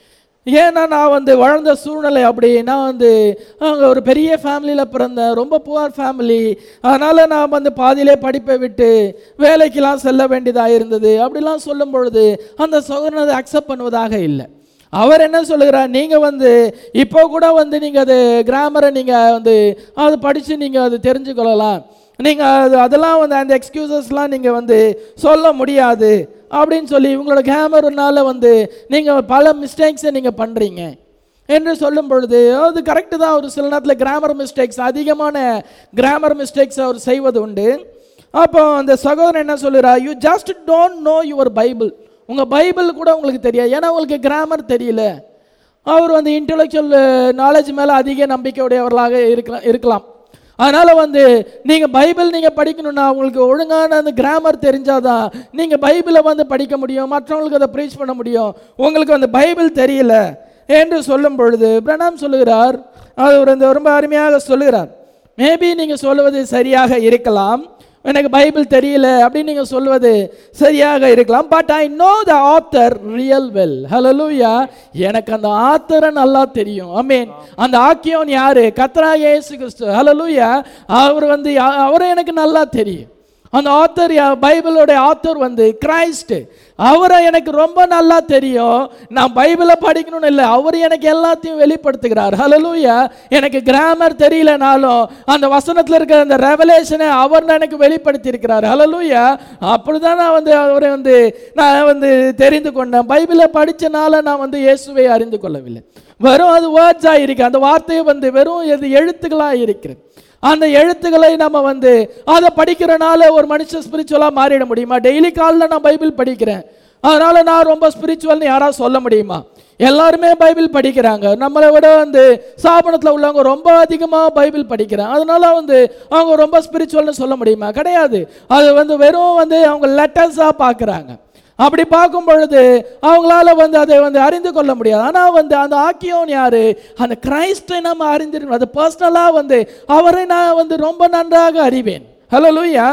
ஏன்னா நான் வந்து வளர்ந்த சூழ்நிலை அப்படி நான் வந்து அங்கே ஒரு பெரிய ஃபேமிலியில் பிறந்தேன் ரொம்ப புவர் ஃபேமிலி அதனால் நான் வந்து பாதியிலே படிப்பை விட்டு வேலைக்கெல்லாம் செல்ல வேண்டியதாக இருந்தது அப்படிலாம் சொல்லும் பொழுது அந்த சகோதரன் அதை அக்செப்ட் பண்ணுவதாக இல்லை அவர் என்ன சொல்லுகிறார் நீங்கள் வந்து இப்போ கூட வந்து நீங்கள் அது கிராமரை நீங்கள் வந்து அது படித்து நீங்கள் அது தெரிஞ்சுக்கொள்ளலாம் நீங்கள் அது அதெல்லாம் வந்து அந்த எக்ஸ்கியூசஸ்லாம் நீங்கள் வந்து சொல்ல முடியாது அப்படின்னு சொல்லி இவங்களோட கேமருனால வந்து நீங்கள் பல மிஸ்டேக்ஸை நீங்கள் பண்ணுறீங்க என்று சொல்லும் பொழுது அது கரெக்டு தான் ஒரு சில நேரத்தில் கிராமர் மிஸ்டேக்ஸ் அதிகமான கிராமர் மிஸ்டேக்ஸ் அவர் செய்வது உண்டு அப்போ அந்த சகோதரன் என்ன சொல்லுறா you just don't know your Bible உங்கள் பைபிள் கூட உங்களுக்கு தெரியாது ஏன்னா உங்களுக்கு கிராமர் தெரியல அவர் வந்து இன்டெலெக்சுவல் நாலேஜ் மேலே அதிக நம்பிக்கையுடையவர்களாக இருக்கலாம் இருக்கலாம் அதனால் வந்து நீங்கள் பைபிள் நீங்கள் படிக்கணும்னா உங்களுக்கு ஒழுங்கான அந்த கிராமர் தெரிஞ்சாதான் நீங்கள் பைபிளை வந்து படிக்க முடியும் மற்றவங்களுக்கு அதை ப்ரீச் பண்ண முடியும் உங்களுக்கு அந்த பைபிள் தெரியல என்று சொல்லும் பொழுது பிரணாம் சொல்லுகிறார் அவர் வந்து ரொம்ப அருமையாக சொல்லுகிறார் மேபி நீங்கள் சொல்லுவது சரியாக இருக்கலாம் எனக்கு பைபிள் தெரியல அப்படின்னு நீங்கள் சொல்வது சரியாக இருக்கலாம் but I know the author real well hallelujah எனக்கு அந்த ஆத்தரை நல்லா தெரியும் அமீன் அந்த ஆக்கியோன் யாரு கத்ரா இயேசு கிறிஸ்து ஹலலூயா அவர் வந்து யா- அவரை எனக்கு நல்லா தெரியும் அந்த ஆத்தர் பைபிளோட ஆத்தர் வந்து கிரைஸ்ட் அவரை எனக்கு ரொம்ப நல்லா தெரியும் நான் பைபிளை படிக்கணும்னு இல்லை அவர் எனக்கு எல்லாத்தையும் வெளிப்படுத்துகிறார் ஹலலூயா எனக்கு கிராமர் தெரியலனாலும் அந்த வசனத்தில் இருக்கிற அந்த ரெவலேஷனை அவர் எனக்கு வெளிப்படுத்தி இருக்கிறார் ஹலலூயா அப்படிதான் நான் வந்து அவரை வந்து நான் வந்து தெரிந்து கொண்டேன் பைபிளை படிச்சனால நான் வந்து இயேசுவை அறிந்து கொள்ளவில்லை வெறும் அது வேர்ட்ஸாக இருக்கு அந்த வார்த்தையை வந்து வெறும் இது எழுத்துக்களாக இருக்கிறது அந்த எழுத்துக்களை நம்ம வந்து அதை படிக்கிறனால ஒரு மனுஷன் ஸ்பிரிச்சுவலாக மாறிட முடியுமா டெய்லி காலைல நான் பைபிள் படிக்கிறேன் அதனால நான் ரொம்ப ஸ்பிரிச்சுவல்னு யாராவது சொல்ல முடியுமா எல்லாருமே பைபிள் படிக்கிறாங்க நம்மளை விட வந்து ஸ்தாபனத்தில் உள்ளவங்க ரொம்ப அதிகமாக பைபிள் படிக்கிறாங்க அதனால வந்து அவங்க ரொம்ப ஸ்பிரிச்சுவல்னு சொல்ல முடியுமா கிடையாது அது வந்து வெறும் வந்து அவங்க லெட்டர்ஸாக பார்க்குறாங்க அப்படி பார்க்கும் பொழுது அவங்களால வந்து அதை வந்து அறிந்து கொள்ள முடியாது ஆனால் வந்து அந்த ஆக்கியோன் யாரு அந்த கிரைஸ்டை நம்ம அறிந்திருக்கணும் அது பர்சனலாக வந்து அவரை நான் வந்து ரொம்ப நன்றாக அறிவேன் ஹலோ லூயா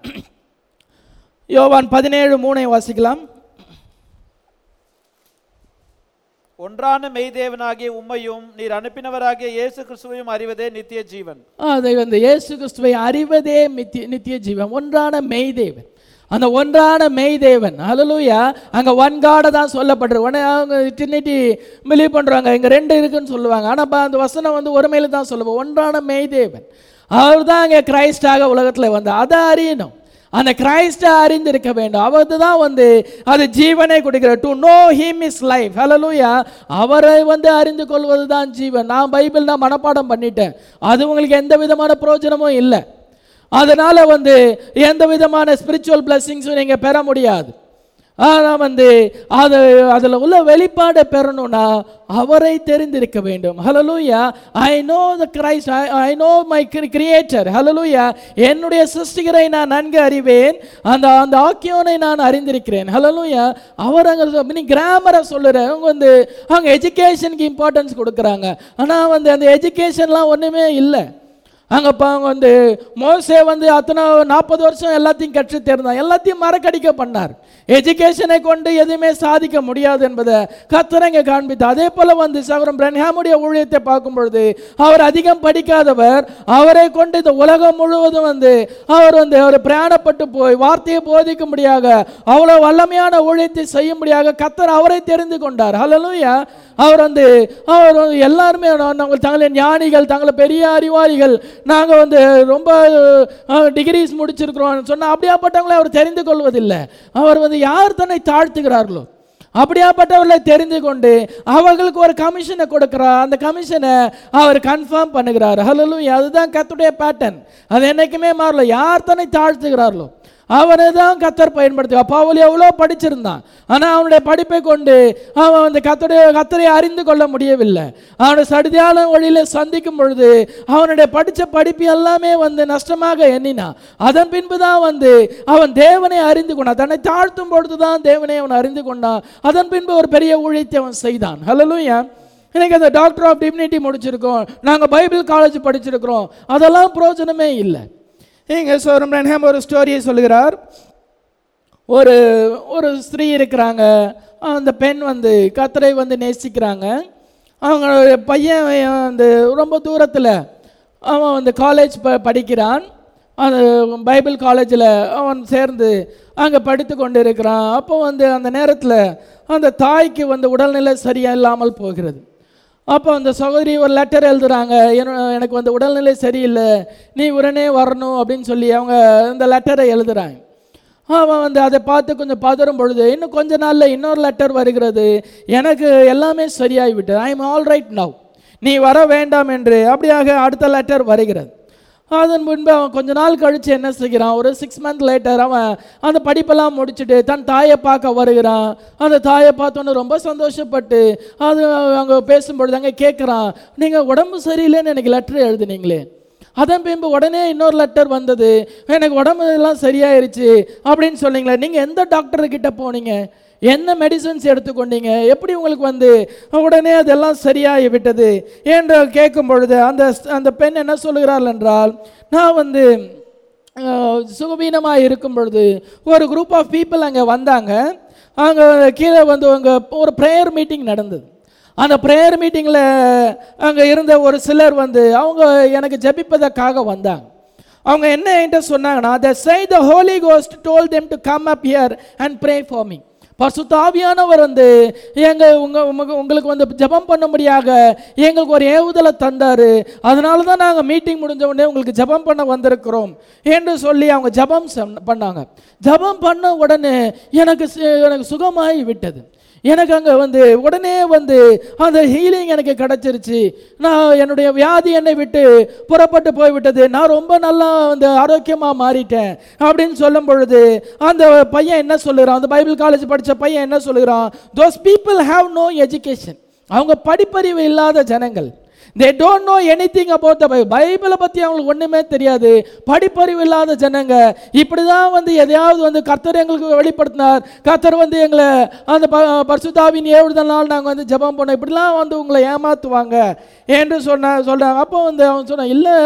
யோவான் பதினேழு மூணை வாசிக்கலாம் ஒன்றான மெய்தேவனாகிய உம்மையும் நீர் அனுப்பினவராகிய இயேசு கிறிஸ்துவையும் அறிவதே நித்திய ஜீவன் அதை வந்து இயேசு கிறிஸ்துவை அறிவதே நித்திய நித்திய ஜீவன் ஒன்றான மெய்தேவன் அந்த ஒன்றான மெய்தேவன் ஹalleluya அங்க ஒன் காடை தான் சொல்லப்படுறது உடனே அவங்க டிரினிட்டி பிலீவ் பண்றாங்க இங்க ரெண்டு இருக்குன்னு சொல்லுவாங்க ஆனா பா- அந்த வசனம் வந்து ஒருமையில தான் சொல்லுவோம் ஒன்றான மெய்தேவன் அவர் தான் அங்கே கிரைஸ்டாக உலகத்துல வந்து அதை அறியணும் அந்த கிரைஸ்டை அறிந்திருக்க வேண்டும் அவர் தான் வந்து அது ஜீவனை கொடுக்கிறார் to know him is life hallelujah அவரை வந்து அறிந்து கொள்வது தான் ஜீவன் நான் பைபிள் நான் மனப்பாடம் பண்ணிட்டேன் அது உங்களுக்கு எந்த விதமான பிரயோஜனமும் இல்லை அதனால வந்து எந்த விதமான ஸ்பிரிச்சுவல் பிளஸ்ஸிங்ஸும் நீங்கள் பெற முடியாது ஆனால் வந்து அது அதில் உள்ள வெளிப்பாடை பெறணும்னா அவரை தெரிந்திருக்க வேண்டும் hallelujah I know the Christ I know my creator hallelujah என்னுடைய சிருஷ்டிகரை நான் நன்கு அறிவேன் அந்த அந்த ஆக்கியோனை நான் அறிந்திருக்கிறேன் ஹலலூயா அவர் அங்கே நீ கிராமரை சொல்லுறேன் அவங்க வந்து அவங்க எஜுகேஷனுக்கு இம்பார்ட்டன்ஸ் கொடுக்குறாங்க ஆனால் வந்து அந்த எஜுகேஷன்லாம் ஒன்றுமே இல்லை அங்கே இப்போ அவங்க வந்து மோசே வந்து அத்தனை நாற்பது வருஷம் எல்லாத்தையும் கற்று தேர்ந்தான் எல்லாத்தையும் மறக்கடிக்க பண்ணார் எஜுகேஷனை கொண்டு எதுவுமே சாதிக்க முடியாது என்பதை கத்தரங்க காண்பித்து அதே போல வந்து சகரம் பிரன்ஹாமுடைய ஊழியத்தை பார்க்கும் பொழுது அவர் அதிகம் படிக்காதவர் அவரை கொண்டு இந்த உலகம் முழுவதும் வந்து அவர் வந்து அவர் பிரயாணப்பட்டு போய் வார்த்தையை போதிக்க முடியாக அவ்வளோ வல்லமையான ஊழியத்தை செய்யும்படியாக கத்தர் அவரை தெரிந்து கொண்டார் ஹalleluya அவர் வந்து அவர் வந்து எல்லாருமே நாங்கள் தங்களை ஞானிகள் தங்களை பெரிய அறிவாளிகள் நாங்கள் வந்து ரொம்ப டிகிரிஸ் முடிச்சிருக்கிறோம் சொன்னால் அப்படியாப்பட்டவங்களை அவர் தெரிந்து கொள்வதில்லை அவர் வந்து யார் தன்னை தாழ்த்துகிறார்களோ அப்படியாப்பட்டவர்களை தெரிந்து கொண்டு அவர்களுக்கு ஒரு கமிஷனை கொடுக்கிறார் அந்த கமிஷனை அவர் கன்ஃபார்ம் பண்ணுகிறார் ஹலோலும் அதுதான் கத்துடைய பேட்டர்ன் அது என்னைக்குமே மாறல யார் தன்னை தாழ்த்துகிறார்களோ அவனை தான் கத்தர் பயன்படுத்துவார் பவுல் எவ்வளோ படிச்சிருந்தான் ஆனால் அவனுடைய படிப்பை கொண்டு அவன் வந்து கத்தருடைய கத்தரை அறிந்து கொள்ள முடியவில்லை அவனுடைய சடிதியான வழியில சந்திக்கும் பொழுது அவனுடைய படித்த படிப்பு எல்லாமே வந்து நஷ்டமாக எண்ணினான் அதன் பின்பு தான் வந்து அவன் தேவனை அறிந்து கொண்டான் தன்னை தாழ்த்தும் பொழுது தான் தேவனை அவன் அறிந்து கொண்டான் அதன் பின்பு ஒரு பெரிய ஊழியத்தை அவன் செய்தான் ஹலலூயா எனக்கு அந்த டாக்டர் ஆஃப் டிம்னிட்டி முடிச்சிருக்கோம் நாங்கள் பைபிள் காலேஜ் படிச்சிருக்கிறோம் அதெல்லாம் பிரயோஜனமே இல்லை இங்கே சோரம் ரன்ஹாம் ஒரு ஸ்டோரியை சொல்லுகிறார் ஒரு ஒரு ஸ்திரீ இருக்கிறாங்க அந்த பெண் வந்து கத்தரை வந்து நேசிக்கிறாங்க அவங்க பையன் வந்து ரொம்ப தூரத்தில் அவன் வந்து காலேஜ் ப படிக்கிறான் அந்த பைபிள் காலேஜில் அவன் சேர்ந்து அங்கே படித்து கொண்டு இருக்கிறான் அப்போ வந்து அந்த நேரத்தில் அந்த தாய்க்கு வந்து உடல்நிலை சரியாக இல்லாமல் போகிறது அப்போ அந்த சகோதரி ஒரு லெட்டர் எழுதுறாங்க "என- எனக்கு வந்து உடல்நிலை சரியில்லை நீ உடனே வரணும் அப்படின்னு சொல்லி அவங்க இந்த லெட்டரை எழுதுறாங்க அவன் வந்து அதை பார்த்து கொஞ்சம் பதறும் பொழுது இன்னும் கொஞ்ச நாளில் இன்னொரு லெட்டர் வருகிறது எனக்கு எல்லாமே சரியாகி விட்டது I am all right now நீ வர வேண்டாம் என்று அப்படியாக அடுத்த லெட்டர் வருகிறது அதன் முன்பு அவன் கொஞ்ச நாள் கழித்து என்ன செய்கிறான் ஒரு சிக்ஸ் மந்த் லேட்டர் அவன் அந்த படிப்பெல்லாம் முடிச்சுட்டு தன் தாயை பார்க்க வருகிறான் அந்த தாயை பார்த்தோன்னே ரொம்ப சந்தோஷப்பட்டு அது அங்கே பேசும்பொழுது அங்கே கேட்குறான் நீங்கள் உடம்பு சரியில்லைன்னு எனக்கு லெட்டர் எழுதுனீங்களே அதன் பின்பு உடனே இன்னொரு லெட்டர் வந்தது எனக்கு உடம்பு எல்லாம் சரியாயிருச்சு அப்படின்னு சொன்னீங்களே நீங்கள் எந்த டாக்டர் கிட்ட போனீங்க என்ன மெடிசன்ஸ் எடுத்துக்கொண்டீங்க எப்படி உங்களுக்கு வந்து உடனே அதெல்லாம் சரியாகி விட்டது என்று கேட்கும் பொழுது அந்த அந்த பெண் என்ன சொல்லுகிறாள் என்றால் நான் வந்து சுகவீனமாக இருக்கும் பொழுது ஒரு குரூப் ஆஃப் பீப்புள் அங்கே வந்தாங்க அங்கே கீழே வந்து அங்கே ஒரு ப்ரேயர் மீட்டிங் நடந்தது அந்த ப்ரேயர் மீட்டிங்கில் அங்கே இருந்த ஒரு சிலர் வந்து அவங்க எனக்கு ஜெபிப்பதற்காக வந்தாங்க அவங்க என்ன என்கிட்ட சொன்னாங்கன்னா they say the Holy Ghost told them to come up here and pray for me பரிசுத்த ஆவியானவர் வந்து எங்க உங்க உங்க- உங்களுக்கு வந்து ஜெபம் பண்ணும்படியாக எங்களுக்கு ஒரு ஏவுதலை தந்தாரு அதனால தான் நாங்கள் மீட்டிங் முடிஞ்ச உடனே உங்களுக்கு ஜெபம் பண்ண வந்திருக்கிறோம் என்று சொல்லி அவங்க ஜெபம் சொன்ன- பண்ணாங்க ஜெபம் பண்ண உடனே எனக்கு சு- எனக்கு சுகமாகி விட்டது எனக்கு அங்கே வந்து உடனே வந்து அந்த ஹீலிங் எனக்கு கிடச்சிருச்சு நான் என்னுடைய வியாதி என்னை விட்டு புறப்பட்டு போய்விட்டது நான் ரொம்ப நல்லா வந்து ஆரோக்கியமாக மாறிட்டேன் அப்படின்னு சொல்லும் பொழுது அந்த பையன் என்ன சொல்லுறான் அந்த பைபிள் காலேஜ் படித்த பையன் என்ன சொல்லுகிறான் those people have no education அவங்க படிப்பறிவு இல்லாத ஜனங்கள் they don't know anything about the Bible பைபிளை பற்றி அவங்களுக்கு ஒன்றுமே தெரியாது படிப்பறிவு இல்லாத ஜனங்க இப்படி தான் வந்து எதையாவது வந்து கர்த்தர் எங்களுக்கு வெளிப்படுத்தினார் கர்த்தர் வந்து எங்களை அந்த ப பரிசுத்தாவின் ஏழுதனால் நாங்கள் வந்து ஜெபம் பண்ணோம் இப்படிலாம் வந்து உங்களை ஏமாற்றுவாங்க என்று சொன்ன சொல்கிறாங்க அப்போ வந்து அவன் சொன்னான் இல்லை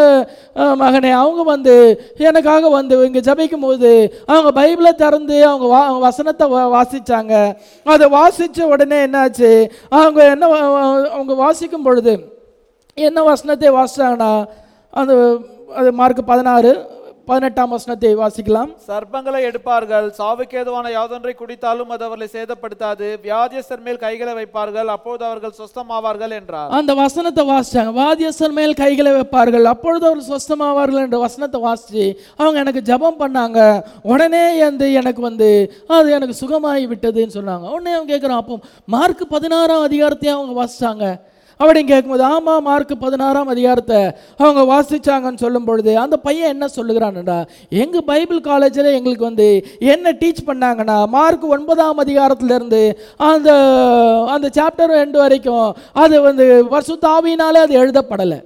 மகனே அவங்க வந்து எனக்காக வந்து இங்கே ஜெபிக்கும் போது அவங்க பைபிளை திறந்து அவங்க வா வசனத்தை வா- வாசிச்சாங்க அதை வாசித்த உடனே என்னாச்சு அவங்க என்ன வா- அவங்க வாசிக்கும் பொழுது என்ன வசனத்தை வாசிச்சாங்கன்னா அந்த அது மார்க் பதினாறு பதினெட்டாம் வசனத்தை வாசிக்கலாம் சர்ப்பங்களை எடுப்பார்கள் சாவுக்கேதுவான யாதொன்றை குடித்தாலும் அது அவர்களை சேதப்படுத்தாது வியாதியஸ்தர் மேல் கைகளை வைப்பார்கள் அப்போது அவர்கள் சொஸ்தமாவார்கள் என்றார் அந்த வசனத்தை வாசிச்சாங்க வாத்தியஸ்தர் மேல் கைகளை வைப்பார்கள் அப்பொழுது அவர் சொஸ்தமாவார்கள் என்ற வசனத்தை வாசிச்சு அவங்க எனக்கு ஜெபம் பண்ணாங்க உடனே வந்து எனக்கு வந்து அது எனக்கு சுகமாகி விட்டதுன்னு சொன்னாங்க உடனே அவங்க கேட்குறான் அப்போ மார்க் பதினாறாம் அதிகாரத்தையும் அவங்க வாசிச்சாங்க அப்படின்னு கேட்கும்போது ஆமாம் மார்க் பதினாறாம் அதிகாரத்தை அவங்க வாசிச்சாங்கன்னு சொல்லும் பொழுது அந்த பையன் என்ன சொல்லுகிறான்டா எங்கள் பைபிள் காலேஜில் எங்களுக்கு வந்து என்ன டீச் பண்ணாங்கன்னா மார்க் ஒன்பதாம் அதிகாரத்திலிருந்து அந்த அந்த சாப்டர் ரெண்டு வரைக்கும் அது வந்து பசுத்தாவினாலே அது எழுதப்படலை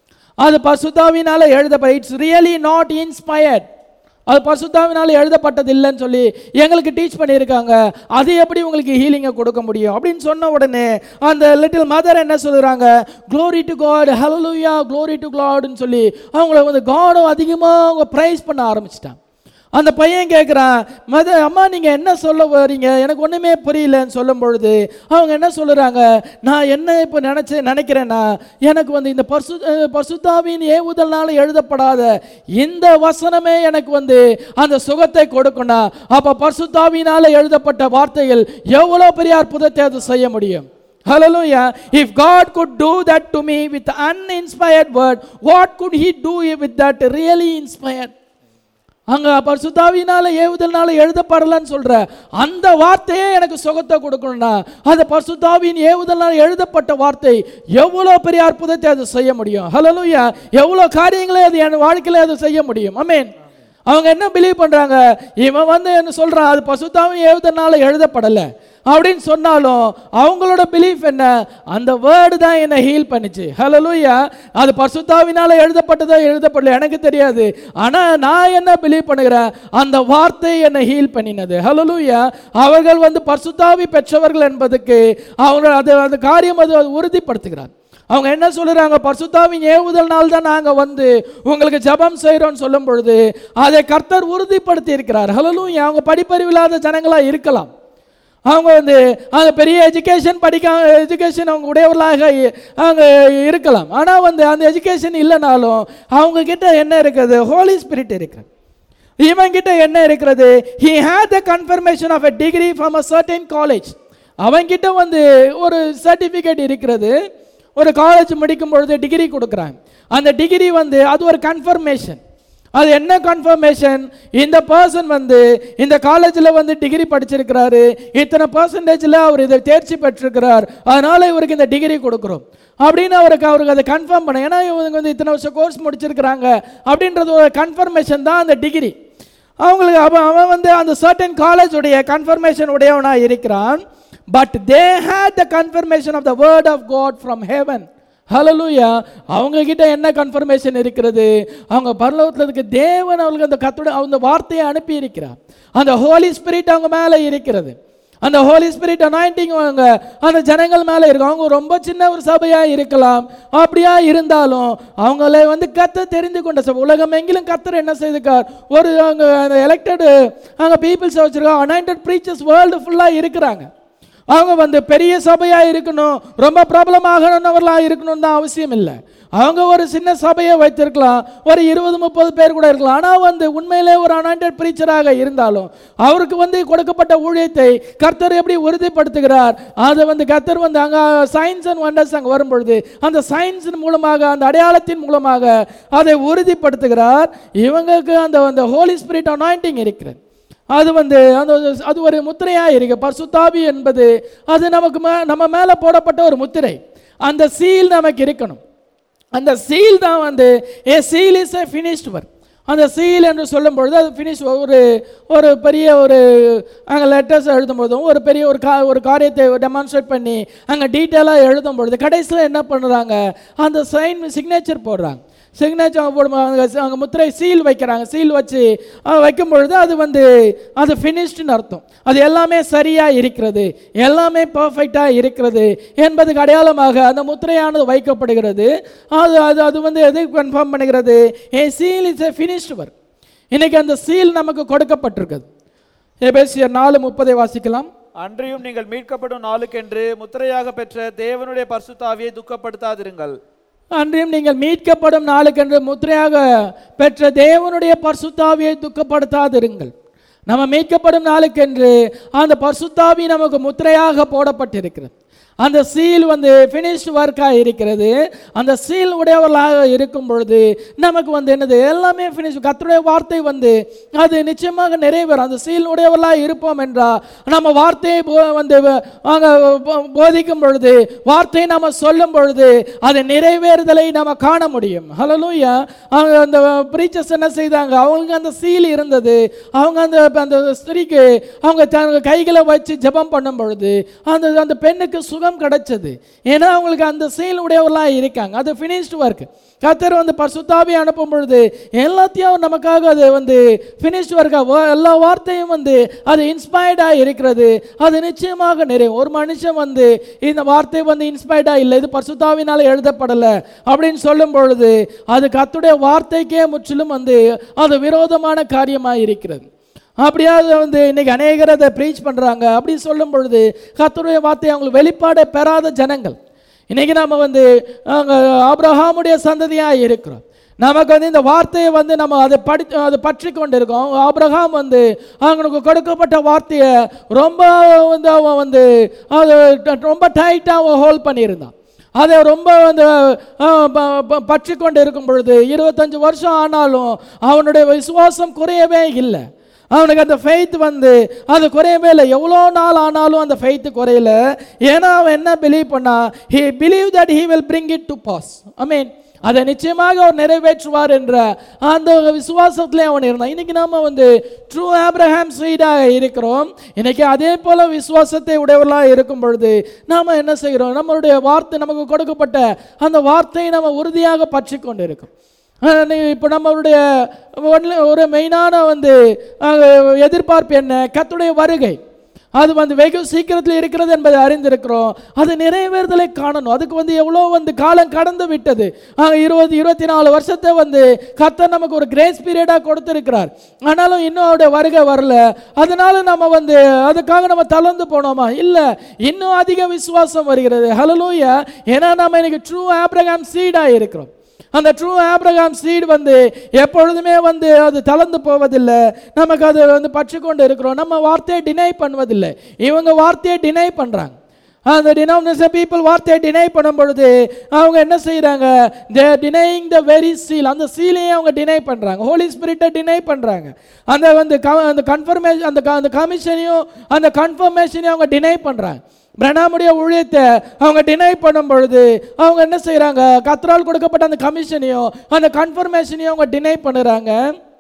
அது பசுத்தாவினால எழுதப்பட இட்ஸ் ரியலி நாட் இன்ஸ்பயர்ட் அது பசுத்தாவினால எழுதப்பட்டது இல்லைன்னு சொல்லி எங்களுக்கு டீச் பண்ணியிருக்காங்க அது எப்படி உங்களுக்கு ஹீலிங்கை கொடுக்க முடியும் அப்படின்னு சொன்ன உடனே அந்த லிட்டில் மதர் என்ன சொல்லுறாங்க glory to God hallelujah glory to காட்னு சொல்லி அவங்கள வந்து காடும் அதிகமாக அவங்க ப்ரைஸ் பண்ண ஆரம்பிச்சிட்டாங்க அந்த பையன் கேட்குறான் மத அம்மா நீங்கள் என்ன சொல்ல வரீங்க எனக்கு ஒன்றுமே புரியலன்னு சொல்லும் பொழுது அவங்க என்ன சொல்லுறாங்க நான் என்ன இப்போ நினச்சி நினைக்கிறேன்னா எனக்கு வந்து இந்த பர்சு அஹ் பரிசுத்தாவின் ஏவுதல்னால எழுதப்படாத இந்த வசனமே எனக்கு வந்து அந்த சுகத்தை கொடுக்கணும் அப்போ பரிசுத்தாவினால எழுதப்பட்ட வார்த்தைகள் எவ்வளோ பெரிய அற்புதத்தை அது செய்ய முடியும் Hallelujah. If God could do that to me with uninspired word, what could He do with that really inspired? அங்க பரிசுத்தாவினால ஏவுதல்னால எழுதப்படலன்னு சொல்ற அந்த வார்த்தையே எனக்கு சுகத்தை கொடுக்கணும்னா அந்த பரிசுத்தாவின் ஏவுதல்னால எழுதப்பட்ட வார்த்தை எவ்வளோ பெரிய அற்புதத்தை அது செய்ய முடியும் ஹலலூயா எவ்வளோ காரியங்களை அது என் வாழ்க்கையில அது செய்ய முடியும் அமேன் அவங்க என்ன பிலீவ் பண்றாங்க இவன் வந்து என்ன சொல்றான் அது பசுத்தாவின் ஏவுதல்னால எழுதப்படலை அப்படின்னு சொன்னாலும் அவங்களோட பிலீஃப் என்ன அந்த வேர்டு தான் என்னை ஹீல் பண்ணுச்சு ஹலலூயா அது பசுத்தாவினால எழுதப்பட்டதோ எழுதப்படல எனக்கு தெரியாது ஆனா நான் என்ன பிலீவ் பண்ணுகிறேன் அந்த வார்த்தை என்னை ஹீல் பண்ணினது ஹலலூயா அவர்கள் வந்து பசுத்தாவி பெற்றவர்கள் என்பதுக்கு அவங்க அது அந்த காரியம் அது அது உறுதிப்படுத்துகிறார் அவங்க என்ன சொல்றாங்க பரிசுத்தாவின் ஏவுதல்னால் தான் நாங்க வந்து உங்களுக்கு ஜெபம் செய்றோம்னு சொல்லும் பொழுது அதை கர்த்தர் உறுதிப்படுத்தி இருக்கிறார் ஹலலூயா அவங்க படிப்பறிவில்லாத ஜனங்களா இருக்கலாம் அவங்க வந்து அவங்க பெரிய எஜுகேஷன் படிக்க எஜுகேஷன் அவங்க உடையவர்களாக இ- அவங்க இருக்கலாம் ஆனால் வந்து அந்த எஜுகேஷன் இல்லைனாலும் அவங்க கிட்ட என்ன இருக்குது ஹோலி ஸ்பிரிட் இருக்கிறது இவன் கிட்ட என்ன இருக்கிறது he had the confirmation of a degree from a certain college அவன் கிட்ட வந்து ஒரு சர்டிஃபிகேட் இருக்கிறது ஒரு காலேஜ் முடிக்கும் பொழுது டிகிரி கொடுக்குறாங்க அந்த டிகிரி வந்து அது ஒரு கன்ஃபர்மேஷன் அது என்ன கன்ஃபர்மேஷன் இந்த பர்சன் வந்து இந்த காலேஜில் வந்து டிகிரி படிச்சிருக்கிறாரு இத்தனை பர்சன்டேஜில் அவர் இதை தேர்ச்சி பெற்றிருக்கிறார் அதனால இவருக்கு இந்த டிகிரி கொடுக்குறோம் அப்படின்னு அவருக்கு அவருக்கு அதை கன்ஃபார்ம் பண்ண ஏன்னா இவங்க வந்து இத்தனை வருஷம் கோர்ஸ் முடிச்சிருக்கிறாங்க அப்படின்றது ஒரு கன்ஃபர்மேஷன் தான் அந்த டிகிரி அவங்களுக்கு அவன் அவன் வந்து அந்த சர்டன் காலேஜ் உடைய கன்ஃபர்மேஷன் உடையவனா இருக்கிறான் but they had the confirmation of the word of God from heaven hallelujah அவங்க கிட்ட என்ன கன்ஃபர்மேஷன் இருக்கிறது அவங்க பரலோகத்தில் இருக்க தேவன் அவங்களுக்கு அந்த கத்தோட அந்த வார்த்தையை அனுப்பி இருக்கிறார் அந்த ஹோலி ஸ்பிரிட் அவங்க மேலே இருக்கிறது அந்த ஹோலி ஸ்பிரிட் அனாயிண்டிங் அவங்க அந்த ஜனங்கள் மேலே இருக்கும் அவங்க ரொம்ப சின்ன ஒரு சபையா இருக்கலாம் அப்படியா இருந்தாலும் அவங்களே வந்து கத்த தெரிந்து கொண்ட சபை உலகம் எங்கிலும் கத்தர் என்ன செய்திருக்கார் ஒரு அவங்க அந்த எலெக்டடு அங்கே பீப்புள்ஸ் வச்சிருக்காங்க அனாயிண்டட் ப்ரீச்சர்ஸ் வேர்ல்டு ஃபுல்லாக இருக்கிறாங்க அவங்க வந்து பெரிய சபையா இருக்கணும் ரொம்ப பிரபலம் ஆகணும்னவர்களா இருக்கணும் தான் அவசியம் இல்லை அவங்க ஒரு சின்ன சபையை வைத்திருக்கலாம் ஒரு இருபது முப்பது பேர் கூட இருக்கலாம் ஆனால் வந்து உண்மையிலே ஒரு அனாண்டட் பிரீச்சராக இருந்தாலும் அவருக்கு வந்து கொடுக்கப்பட்ட ஊழியத்தை கர்த்தர் எப்படி உறுதிப்படுத்துகிறார் அதை வந்து கர்த்தர் வந்து அங்கே சயின்ஸ் அண்ட் வண்டர்ஸ் அங்கே வரும்பொழுது அந்த சயின்ஸின் மூலமாக அந்த அடையாளத்தின் மூலமாக அதை உறுதிப்படுத்துகிறார் இவங்களுக்கு அந்த அந்த ஹோலி ஸ்பிரிட் அனாயிண்டிங் இருக்கிறது அது வந்து அந்த அது ஒரு முத்திரையாக இருக்கு பசுத்தாபி என்பது அது நமக்கு மே நம்ம மேலே போடப்பட்ட ஒரு முத்திரை அந்த சீல் நமக்கு இருக்கணும் அந்த சீல் தான் வந்து a seal is a finished work அந்த சீல் என்று சொல்லும் பொழுது அது ஃபினிஷ் ஒரு ஒரு பெரிய ஒரு அங்கே லெட்டர்ஸ் எழுதும் பொழுதும் ஒரு பெரிய ஒரு கா ஒரு காரியத்தை டெமான்ஸ்ட்ரேட் பண்ணி அங்கே டீட்டெயிலாக எழுதும் பொழுது கடைசியில் என்ன பண்ணுறாங்க அந்த சைன் சிக்னேச்சர் போடுறாங்க சிக்னேச்சர் அவங்க போடும் அங்கே அங்கே முத்திரை சீல் வைக்கிறாங்க சீல் வச்சு அஹ், வைக்கும் பொழுது அது வந்து அது ஃபினிஷ்டுன்னு அர்த்தம் அது எல்லாமே சரியாக இருக்கிறது எல்லாமே பர்ஃபெக்டாக இருக்கிறது என்பதுக்கு அடையாளமாக அந்த முத்திரையானது வைக்கப்படுகிறது அது அது அது வந்து எது கன்ஃபார்ம் பண்ணுகிறது a seal is a finished work இன்னைக்கு அந்த சீல் நமக்கு கொடுக்கப்பட்டிருக்குது எபேசியர் நாலு முப்பதை வாசிக்கலாம் அன்றியும் நீங்கள் மீட்கப்படும் நாளுக்கென்று முத்திரையாக பெற்ற தேவனுடைய பரிசுத்தாவியை துக்கப்படுத்தாதிருங்கள் அன்றியும் நீங்கள் மீட்கப்படும் நாளுக்கென்று முத்திரையாக பெற்ற தேவனுடைய பரிசுத்தாவியை துக்கப்படுத்தாதிருங்கள் நம்ம மீட்கப்படும் நாளுக்கென்று அந்த பரிசுத்தாவி நமக்கு முத்திரையாக போடப்பட்டிருக்கிறது அந்த சீல் வந்து ஃபினிஷ்ட் ஒர்க்காக இருக்கிறது அந்த சீல் உடையவர்களாக இருக்கும் பொழுது நமக்கு வந்து என்னது எல்லாமே ஃபினிஷ் கர்த்தருடைய வார்த்தை வந்து அது நிச்சயமாக நிறைவேறும் அந்த சீல் உடையவர்களாக இருப்போம் என்றால் நம்ம வார்த்தையை போ- வந்து அங்கே போதிக்கும் பொழுது வார்த்தையை நம்ம சொல்லும் பொழுது அது நிறைவேறுதலை நம்ம காண முடியும் ஹலலூயா அவங்க அந்த ப்ரீச்சர்ஸ் என்ன செய்தாங்க அவங்களுக்கு அந்த சீல் இருந்தது அவங்க அந்த அந்த ஸ்திரீக்கு அவங்க தங்க கைகளை வச்சு ஜெபம் பண்ணும் பொழுது அந்த அந்த பெண்ணுக்கு சுகம் கிடைச்சது ஏன்னா அவங்களுக்கு அந்த சீல் உடையவர்களாக இருக்காங்க அது ஃபினிஷ்டு ஒர்க் கத்தர் வந்து பரிசுத்தாவி அனுப்பும் பொழுது எல்லாத்தையும் அவர் நமக்காக அது வந்து ஃபினிஷ்ட் ஒர்க்காக எல்லா வார்த்தையும் வந்து அது இன்ஸ்பயர்டாக இருக்கிறது அது நிச்சயமாக நிறைய ஒரு மனுஷன் வந்து இந்த வார்த்தை வந்து இன்ஸ்பயர்டாக இல்லை இது பரிசுத்தாவினால எழுதப்படலை அப்படின்னு சொல்லும் பொழுது அது கத்துடைய வார்த்தைக்கே முற்றிலும் வந்து அது விரோதமான காரியமாக இருக்கிறது அப்படியா அது வந்து இன்னைக்கு அநேகர் அதை ப்ரீச் பண்ணுறாங்க அப்படி சொல்லும் பொழுது கர்த்தருடைய வார்த்தை அவங்களுக்கு வெளிப்பாடை பெறாத ஜனங்கள் இன்னைக்கு நம்ம வந்து அங்க ஆபிரகாமுடைய சந்ததியாக இருக்கிறோம் நமக்கு வந்து இந்த வார்த்தையை வந்து நம்ம அதை படி அதை பற்றி கொண்டு இருக்கோம் ஆபிரகாம் வந்து அவனுக்கு கொடுக்கப்பட்ட வார்த்தையை ரொம்ப வந்து அவன் வந்து அது ட- ரொம்ப டைட்டாக அவன் ஹோல்ட் பண்ணியிருந்தான் அதை ரொம்ப வந்து அஹ், ப- ப- பற்றி கொண்டு இருக்கும் பொழுது இருபத்தஞ்சு வருஷம் ஆனாலும் அவனுடைய விசுவாசம் குறையவே இல்லை அவனுக்கு அந்த ஃபெய்த் வந்து அது குறையவே இல்லை எவ்வளோ நாள் ஆனாலும் அந்த ஃபெய்த் குறையல ஏன்னா அவன் என்ன பிலீவ் பண்ணா he believe that he will bring it to pass I mean அதை நிச்சயமாக அவர் நிறைவேற்றுவார் என்ற அந்த விசுவாசத்திலே அவன் இருந்தான் இன்னைக்கு நாம வந்து ட்ரூ ஆப்ரஹாம் சீடாக இருக்கிறோம் இன்னைக்கு அதே போல விசுவாசத்தை உடையவர்களாக இருக்கும் பொழுது நாம என்ன செய்கிறோம் நம்மளுடைய வார்த்தை நமக்கு கொடுக்கப்பட்ட அந்த வார்த்தையை நம்ம உறுதியாக பற்றி கொண்டு இருக்கோம் இப்போ நம்மளுடைய ஒன்ல- ஒரு மெயினான வந்து அஹ், எதிர்பார்ப்பு என்ன கத்துடைய வருகை அது வந்து வெகு சீக்கிரத்தில் இருக்கிறது என்பதை அறிந்திருக்கிறோம் அது நிறைவேறுதலை காணணும் அதுக்கு வந்து எவ்வளோ வந்து காலம் கடந்து விட்டது ஆக, இருபது இருபத்தி நாலு வருஷத்தை வந்து கர்த்தர் நமக்கு ஒரு கிரேஸ் பீரியடாக கொடுத்திருக்கிறார் ஆனாலும் இன்னும் அவருடைய வருகை வரல அதனால நம்ம வந்து அதுக்காக நம்ம தளர்ந்து போனோமா இல்லை இன்னும் அதிக விசுவாசம் வருகிறது ஹலலூயா ஏன்னா நம்ம இன்னைக்கு ட்ரூ ஆப்ரகாம் சீடாக இருக்கிறோம் அந்த ட்ரூ ஆப்ரகாம் சீட் வந்து எப்பொழுதுமே வந்து அது தளர்ந்து போவதில்லை நமக்கு அது வந்து பற்றி கொண்டு இருக்கிறோம் நம்ம வார்த்தையை டினை பண்ணுவதில்லை இவங்க வார்த்தையை டினை பண்ணுறாங்க அந்த டினாமினேஷன் பீப்புள் வார்த்தையை டினை பண்ணும் பொழுது அவங்க என்ன செய்கிறாங்க they denying the very seal அந்த சீலையும் அவங்க டினை பண்ணுறாங்க ஹோலி ஸ்பிரிட்டை டினை பண்ணுறாங்க அந்த வந்து க- அந்த கன்ஃபர்மேஷன் அந்த க- அந்த கமிஷனையும் அந்த கன்ஃபர்மேஷனையும் அவங்க டினை பண்ணுறாங்க பிரணாமுடைய ஊழியத்தை அவங்க டினை பண்ணும் பொழுது அவங்க என்ன செய்கிறாங்க கத்ரால் கொடுக்கப்பட்ட அந்த கமிஷனையும் அந்த கன்ஃபர்மேஷனையும் அவங்க டினை பண்ணுறாங்க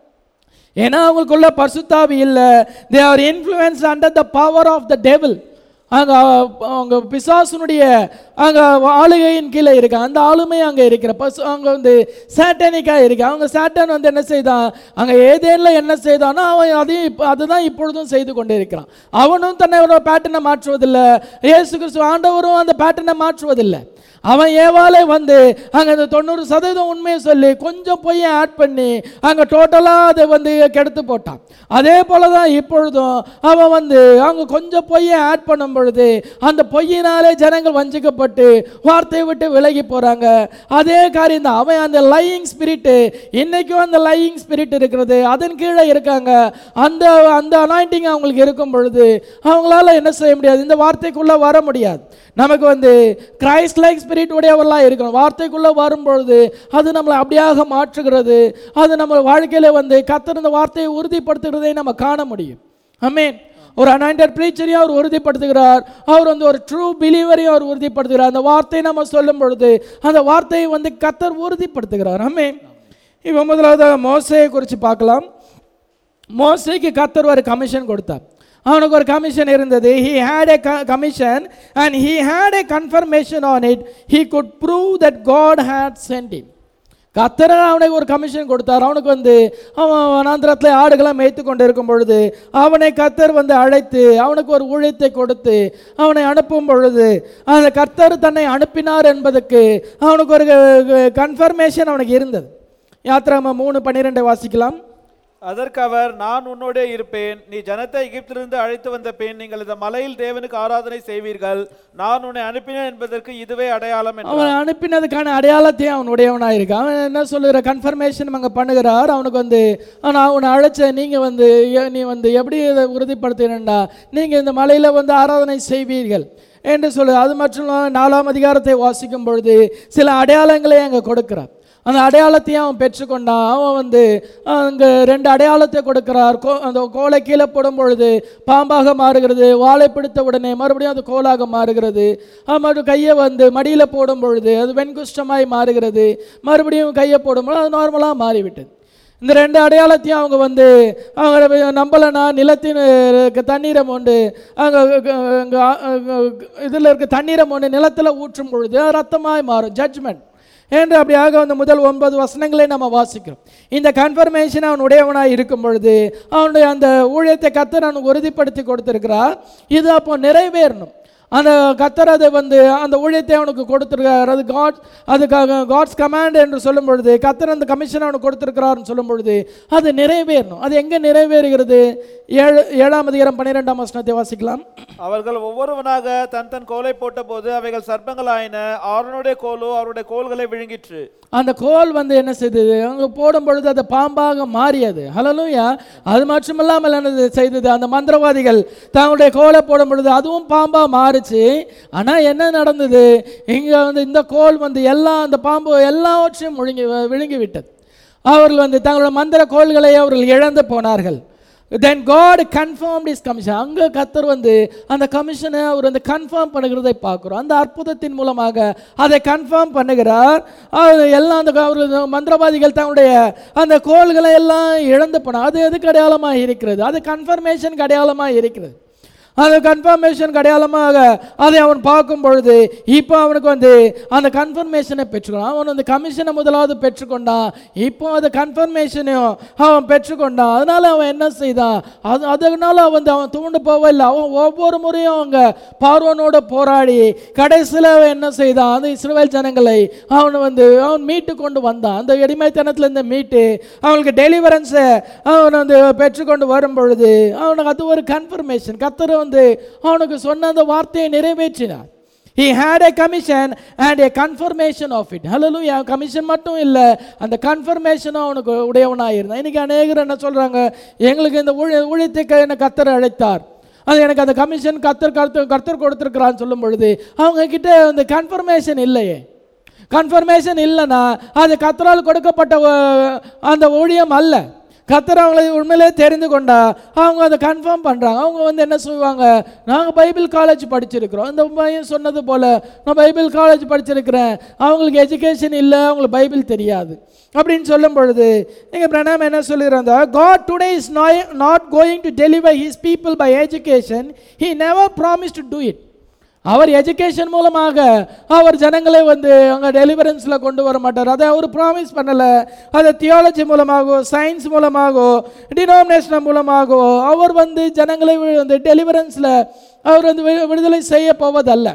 ஏன்னா அவங்களுக்குள்ள பரிசுத்தாவி இல்லை they are influence under the power of the devil அங்கே அவங்க பிசாசுனுடைய அங்கே ஆளுகையின் கீழே இருக்காங்க அந்த ஆளுமை அங்கே இருக்கிற பசு அங்கே வந்து சேட்டனிக்காக இருக்கு அவங்க சேட்டன் வந்து என்ன செய்தான் அங்கே ஏதேனில் என்ன செய்தானோ அவன் அதையும் இப்போ அதுதான் இப்பொழுதும் செய்து கொண்டே இருக்கிறான் அவனும் தன்னை ஒரு பேட்டர்னை மாற்றுவதில்லை இயேசு கிறிஸ்து ஆண்டவரும் அந்த பேட்டர்னை மாற்றுவதில்லை அவன் ஏவாலே வந்து அங்கே அந்த தொண்ணூறு சதவீதம் உண்மையை சொல்லி கொஞ்சம் பொய்யை ஆட் பண்ணி அங்கே டோட்டலாக அதை வந்து கெடுத்து போட்டான் அதே போல தான் இப்பொழுதும் அவன் வந்து அவங்க கொஞ்சம் பொய்யை ஆட் பண்ணும் பொழுது அந்த பொய்யினாலே ஜனங்கள் வஞ்சிக்கப்பட்டு வார்த்தையை விட்டு விலகி போகிறாங்க அதே காரியம் தான் அவன் அந்த லையிங் ஸ்பிரிட்டு இன்னைக்கும் அந்த லையிங் ஸ்பிரிட் இருக்கிறது அதன் கீழே இருக்காங்க அந்த அந்த அனாயிண்டிங் அவங்களுக்கு இருக்கும் பொழுது அவங்களால என்ன செய்ய முடியாது இந்த வார்த்தைக்குள்ளே வர முடியாது நமக்கு வந்து கிரைஸ்ட் லைக் ஸ்பிரிட் உடையவர்களாக இருக்கணும் வார்த்தைக்குள்ளே வரும்பொழுது அது நம்மளை அப்படியாக மாற்றுகிறது அது நம்ம வாழ்க்கையில் வந்து கத்தர் இந்த வார்த்தையை உறுதிப்படுத்துகிறதை நம்ம காண முடியும் ஆமென் ஒரு அனாயிண்டட் ப்ரீச்சரையும் அவர் உறுதிப்படுத்துகிறார் அவர் வந்து ஒரு ட்ரூ பிலீவரையும் அவர் உறுதிப்படுத்துகிறார் அந்த வார்த்தையை நம்ம சொல்லும் பொழுது அந்த வார்த்தையை வந்து கத்தர் உறுதிப்படுத்துகிறார் ஆமென் இப்போ முதலாவது மோசையை குறித்து பார்க்கலாம் மோசைக்கு கத்தர் ஒரு கமிஷன் கொடுத்தார் அவனுக்கு ஒரு கமிஷன் இருந்தது he had a commission and he had a confirmation on it he could prove that God had sent him கத்தர் அவனுக்கு ஒரு கமிஷன் கொடுத்தார் அவனுக்கு வந்து அவன் வனாந்திரத்தில் ஆடுகளை மேய்த்து கொண்டு இருக்கும் பொழுது அவனை கத்தர் வந்து அழைத்து அவனுக்கு ஒரு ஊழியத்தை கொடுத்து அவனை அனுப்பும் பொழுது அந்த கர்த்தர் தன்னை அனுப்பினார் என்பதற்கு அவனுக்கு ஒரு கன்ஃபர்மேஷன் அவனுக்கு இருந்தது யாத்ராம மூணு பன்னிரெண்டை வாசிக்கலாம் அதற்கு அவர் நான் உன்னோடே இருப்பேன் நீ ஜனத்தை எகிப்திலிருந்து அழைத்து வந்த பின் நீங்கள் இந்த மலையில் தேவனுக்கு ஆராதனை செய்வீர்கள் நான் உன்னை அனுப்பினேன் என்பதற்கு இதுவே அடையாளம் என்றார். அவன் அனுப்பினதுக்கான அடையாளத்தையும் அவன் உடையவனாக இருக்கான் அவன் என்ன சொல்லுகிற கன்ஃபர்மேஷன் அங்கே பண்ணுகிறார் அவனுக்கு வந்து நான் உன்னை அழைச்ச நீங்கள் வந்து எ- நீ வந்து எப்படி இதை உறுதிப்படுத்துகிறேன்டா நீங்கள் இந்த மலையில் வந்து ஆராதனை செய்வீர்கள் என்று சொல்லு அது மட்டும் இல்லாமல் நாலாம் அதிகாரத்தை வாசிக்கும் பொழுது சில அடையாளங்களை அங்கே கொடுக்கிறார் அந்த அடையாளத்தையும் அவன் பெற்றுக்கொண்டான் அவன் வந்து அங்கே ரெண்டு அடையாளத்தை கொடுக்கிறார் கோ அந்த கோலை கீழே போடும் பொழுது பாம்பாக மாறுகிறது வாழை பிடித்த உடனே மறுபடியும் அது கோலாக மாறுகிறது அது மறுபடியும் கையை வந்து மடியில் போடும் பொழுது அது வெண்குஷ்டமாய் மாறுகிறது மறுபடியும் கையை போடும்போது அது நார்மலாக மாறிவிட்டது இந்த ரெண்டு அடையாளத்தையும் அவங்க வந்து அவங்க நம்பலைன்னா நிலத்தின் இருக்க தண்ணீரை மொண்டு அங்கே இதில் இருக்க தண்ணீரை மொண்டு நிலத்தில் ஊற்றும் பொழுது அது ரத்தமாய் மாறும் ஜட்ஜ்மெண்ட் என்று அப்படியாக அந்த முதல் ஒன்பது வசனங்களை நம்ம வாசிக்கிறோம் இந்த கன்ஃபர்மேஷன் அவன் உடையவனாய் இருக்கும் பொழுது அவனுடைய அந்த ஊழியத்தை கத்தர் அவனுக்கு உறுதிப்படுத்தி கொடுத்திருக்கிறார் இது அப்போ நிறைவேறணும் அந்த கத்தர் அதை வந்து அந்த ஊழியத்தை அவனுக்கு கொடுத்துருக்கார் அது காட் அதுக்காக காட்ஸ் கமாண்ட் என்று சொல்லும் பொழுது கத்தர் அந்த கமிஷன் அவனுக்கு கொடுத்துருக்கிறார்னு சொல்லும் பொழுது அது நிறைவேறணும் அது எங்கே நிறைவேறுகிறது ஏழு ஏழாம் அதிகாரம் பன்னிரெண்டாம் வசனத்தை வாசிக்கலாம் அவர்கள் ஒவ்வொருவனாக தன் தன் கோலை போட்டபோது அவைகள் சர்ப்பங்களாயின ஆரோனுடைய கோலோ அவருடைய கோல்களை விழுங்கிற்று அந்த கோல் வந்து என்ன செய்தது அங்கே போடும் பொழுது அது பாம்பாக மாறியது ஹலலூயா அது மட்டுமில்லாமல் என்னது செய்தது அந்த மந்திரவாதிகள் தங்களுடைய கோலை போடும் பொழுது அதுவும் பாம்பா மாறுச்சு ஆனால் என்ன நடந்தது இங்கே வந்து இந்த கோல் வந்து எல்லா அந்த பாம்பு எல்லாவற்றையும் முழுங்கி விழுங்கி விட்டது அவர்கள் வந்து தங்களோட மந்திர கோள்களை அவர்கள் இழந்து போனார்கள் then God confirmed his commission அங்கே கத்தர் வந்து அந்த கமிஷனை அவர் வந்து கன்ஃபார்ம் பண்ணுகிறதை பார்க்குறோம் அந்த அற்புதத்தின் மூலமாக அதை கன்ஃபார்ம் பண்ணுகிறார் அது எல்லாம் அந்த அவர்கள் மந்திரவாதிகள் தங்களுடைய அந்த கோள்களை எல்லாம் இழந்து போனாங்க அது எதுக்கு அடையாளமாக இருக்கிறது அது கன்ஃபர்மேஷனுக்கு அடையாளமாக இருக்கிறது அந்த கன்ஃபர்மேஷன் அடையாளமாக அதை அவன் பார்க்கும் பொழுது இப்போ அவனுக்கு வந்து அந்த கன்ஃபர்மேஷனை பெற்றுக்கொண்டான் அவன் அந்த கமிஷனை முதலாவது பெற்றுக்கொண்டான் இப்போ அந்த கன்ஃபர்மேஷனையும் அவன் பெற்றுக்கொண்டான் அதனால அவன் என்ன செய்தான் அது அதனால வந்து அவன் தூண்டு போகவில்லை அவன் ஒவ்வொரு முறையும் அவங்க பார்வனோட போராடி கடைசியில் அவன் என்ன செய்தான் அந்த இஸ்ரவேல் ஜனங்களை அவன் வந்து அவன் மீட்டு கொண்டு வந்தான் அந்த எளிமைத்தனத்திலிருந்து மீட்டு அவனுக்கு டெலிவரன்ஸை அவன் வந்து பெற்றுக்கொண்டு வரும் பொழுது அவனுக்கு அது ஒரு கன்ஃபர்மேஷன் கத்தர் வந்து அவனுக்கு சொன்ன அந்த வார்த்தையை நிறைவேற்றினார் He had a commission and a confirmation of it. Hallelujah. Commission மட்டும் இல்லை அந்த கன்ஃபர்மேஷனும் அவனுக்கு உடையவனாக இருந்தான் இன்னைக்கு அநேகர் என்ன சொல்றாங்க எங்களுக்கு இந்த ஊழிய ஊழியத்தை என்ன கத்தர் அழைத்தார் அது எனக்கு அந்த கமிஷன் கத்தர் கருத்து கர்த்தர் கொடுத்துருக்கிறான்னு சொல்லும் பொழுது அவங்க கிட்ட அந்த கன்ஃபர்மேஷன் இல்லையே கன்ஃபர்மேஷன் இல்லைன்னா அது கத்தரால் கொடுக்கப்பட்ட அஹ், அந்த ஊழியம் அல்ல கத்தர் அவங்களை உண்மையிலே தெரிந்து கொண்டா அவங்க அதை கன்ஃபார்ம் பண்ணுறாங்க அவங்க வந்து என்ன செய்வாங்க நாங்கள் பைபிள் காலேஜ் படிச்சிருக்கிறோம் இந்த பையன் சொன்னது போல் நான் பைபிள் காலேஜ் படிச்சிருக்கிறேன் அவங்களுக்கு எஜுகேஷன் இல்லை அவங்களுக்கு பைபிள் தெரியாது அப்படின்னு சொல்லும் பொழுது நீங்கள் பிரணாம் என்ன சொல்லிடுறாங்க God today is not going to deliver his people by education he never promise to do it அவர் எஜுகேஷன் மூலமாக அவர் ஜனங்களை வந்து அங்கே டெலிவரன்ஸில் கொண்டு வர மாட்டார் அதை அவர் ப்ராமிஸ் பண்ணலை அதை தியாலஜி மூலமாகவோ சயின்ஸ் மூலமாகவோ டினாமினேஷன் மூலமாகவோ அவர் வந்து ஜனங்களை வி- வந்து டெலிவரன்ஸில் அவர் வந்து வி- விடுதலை செய்ய போவதல்ல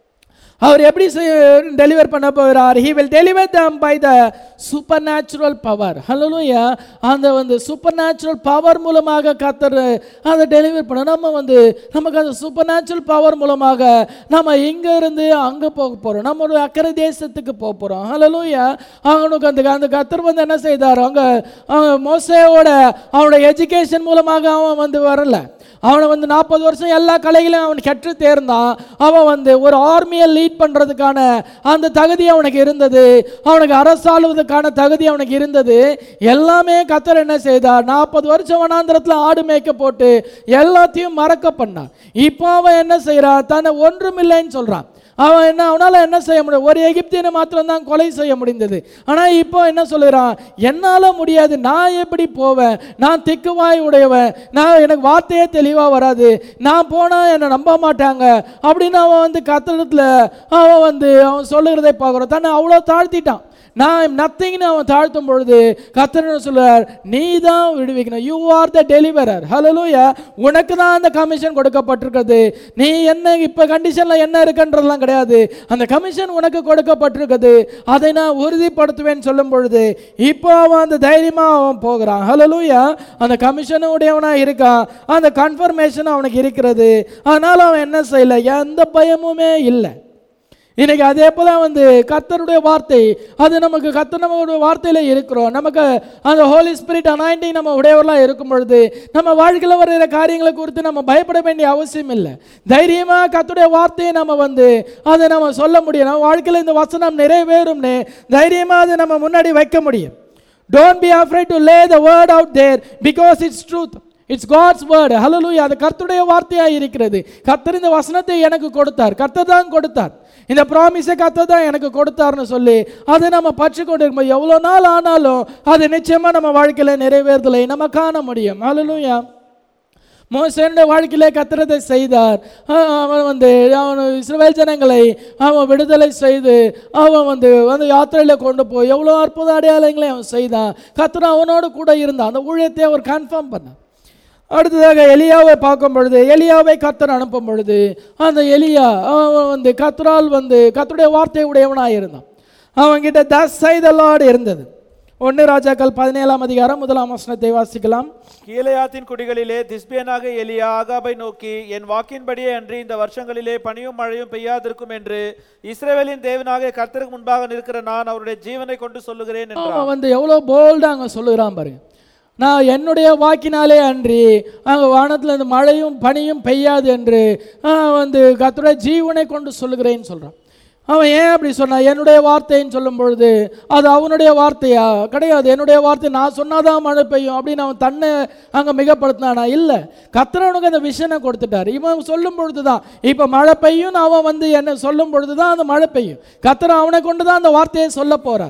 அவர் எப்படி டெலிவர் பண்ண போகிறார் he will deliver them by the supernatural power hallelujah அந்த வந்து சூப்பர் நேச்சுரல் பவர் மூலமாக கத்தர் அதை டெலிவர் பண்ண நம்ம வந்து நமக்கு அந்த சூப்பர் நேச்சுரல் பவர் மூலமாக நம்ம இங்க இருந்து அங்கே போக போகிறோம் நம்ம ஒரு அக்கறை தேசத்துக்கு போக போகிறோம் ஹலோயா அவனுக்கு அந்த அந்த கத்தர் வந்து என்ன செய்தார் அவங்க அவங்க மோசையோட அவனோட எஜுகேஷன் மூலமாக அவன் வந்து வரல அவனை வந்து நாற்பது வருஷம் எல்லா கலைகளையும் அவன் கற்று தேர்ந்தான் அவன் வந்து ஒரு ஆர்மியை லீட் பண்ணுறதுக்கான அந்த தகுதி அவனுக்கு இருந்தது அவனுக்கு அரசாளுவதற்கான தகுதி அவனுக்கு இருந்தது எல்லாமே கத்தர் என்ன செய்தார் நாற்பது வருஷம் வனாந்திரத்தில் ஆடு மேய்க்க போட்டு எல்லாத்தையும் மறக்க பண்ணான் இப்போ அவன் என்ன செய்கிறான் தன்னை ஒன்றுமில்லைன்னு சொல்கிறான் அவன் என்ன அவனால் என்ன செய்ய முடியும் ஒரு எகிப்தியனை மாத்திரம் தான் கொலை செய்ய முடிந்தது ஆனால் இப்போ என்ன சொல்லுறான் என்னால் முடியாது நான் எப்படி போவேன் நான் திக்குவாய் உடையவன் நான் எனக்கு வார்த்தையே தெளிவாக வராது நான் போனால் என்னை நம்ப மாட்டாங்க அப்படின்னு அவன் வந்து கத்தனத்தில் அவன் வந்து அவன் சொல்லுகிறதை பார்க்குறோம் தன்னை அவ்வளோ தாழ்த்திட்டான் நான் நத்திங்னு அவன் தாழ்த்தும் பொழுது கத்தர் சொல்றார் நீ தான் விடுவிக்கணும் you are the deliverer hallelujah உனக்கு தான் அந்த கமிஷன் கொடுக்கப்பட்டிருக்கிறது நீ என்ன இப்போ கண்டிஷனில் என்ன இருக்குன்றதெல்லாம் கிடையாது அந்த கமிஷன் உனக்கு கொடுக்கப்பட்டிருக்குது அதை நான் உறுதிப்படுத்துவேன்னு சொல்லும் பொழுது இப்போ அவன் அந்த தைரியமாக அவன் போகிறான் ஹலலூயா அந்த கமிஷனும் உடையவனாக இருக்கான் அந்த கன்ஃபர்மேஷன் அவனுக்கு இருக்கிறது அதனால் அவன் என்ன செய்யலை எந்த பயமுமே இல்லை இன்னைக்கு அதே போல வந்து கர்த்தருடைய வார்த்தை அது நமக்கு கர்த்தர் நம்மளுடைய வார்த்தையில இருக்கிறோம் நமக்கு அந்த ஹோலி ஸ்பிரிட் அனாயிண்டிங் நம்ம உடையவர்களாக இருக்கும் பொழுது நம்ம வாழ்க்கையில் வருகிற காரியங்களை குறித்து நம்ம பயப்பட வேண்டிய அவசியம் இல்லை தைரியமாக கர்த்தருடைய வார்த்தையை நம்ம வந்து அதை நம்ம சொல்ல முடியும் நம்ம வாழ்க்கையில் இந்த வசனம் நிறைவேறும்னு தைரியமாக அதை நம்ம முன்னாடி வைக்க முடியும் don't be afraid to lay the word out there because it's truth it's God's word hallelujah அது கர்த்தருடைய வார்த்தையாக இருக்கிறது கர்த்தர் இந்த வசனத்தை எனக்கு கொடுத்தார் கர்த்தர் தான் கொடுத்தார் இந்த ப்ராமிஸை கர்த்தர் தான் எனக்கு கொடுத்தார்னு சொல்லி அதை நம்ம பற்றி கொண்டு இருக்கும்போது எவ்வளோ நாள் ஆனாலும் அது நிச்சயமாக நம்ம வாழ்க்கையில் நிறைவேறுதலை நம்ம காண முடியும் ஹalleluya மோசனுடைய வாழ்க்கையிலே கத்திரத்தை செய்தார் அஹ் அவன் வந்து அவன் இஸ்ரவேல் ஜனங்களை அவன் விடுதலை செய்து அவன் வந்து வந்து யாத்திரையில் கொண்டு போய் எவ்வளோ அற்புத அடையாளங்களை அவன் செய்தான் கத்திர அவனோடு கூட இருந்தான் அந்த ஊழியத்தை அவர் கன்ஃபார்ம் பண்ணான் அடுத்ததாக எலியாவை பார்க்கும் பொழுது எலியாவை கத்தர் அனுப்பும் பொழுது அந்த எலியா அவன் வந்து கத்தரால் வந்து கத்தருடைய வார்த்தை உடையவனாக இருந்தான் அவன்கிட்ட தஸ் செய்தலாடு இருந்தது ஒன்று ராஜாக்கள் பதினேழாம் அதிகாரம் முதலாம் வசனத்தை வாசிக்கலாம் கீலேயாத்தின் குடிகளிலே திஸ்பியனாக எலியா ஆகாபை நோக்கி என் வாக்கின்படியே அன்றி இந்த வருஷங்களிலே பனியும் மழையும் பெய்யாதிருக்கும் என்று இஸ்ரவேலின் தேவனாக கர்த்தருக்கு முன்பாக நிற்கிற நான் அவருடைய ஜீவனை கொண்டு சொல்லுகிறேன் என்றார் அவன் வந்து எவ்வளோ போல்டாக அங்கே சொல்லுகிறான் பாருங்க நான் என்னுடைய வாக்கினாலே அன்றி அங்கே வானத்தில் இந்த மழையும் பனியும் பெய்யாது என்று ஆஹ், வந்து கர்த்தருடைய ஜீவனை கொண்டு சொல்லுகிறேன்னு சொல்கிறான் அவன் ஏன் அப்படி சொன்னான் என்னுடைய வார்த்தைன்னு சொல்லும் பொழுது அது அவனுடைய வார்த்தையா கிடையாது என்னுடைய வார்த்தை நான் சொன்னாதான் மழை பெய்யும் அப்படின்னு அவன் தன்னை அங்கே மிகப்படுத்தினானா இல்லை கத்திரவனுக்கு அந்த விஷனை கொடுத்துட்டார் இவன் சொல்லும் பொழுது தான் இப்போ மழை பெய்யும்னு அவன் வந்து என்ன சொல்லும் பொழுது தான் அந்த மழை பெய்யும் கத்திர அவனை கொண்டு தான் அந்த வார்த்தையை சொல்ல போகிறார்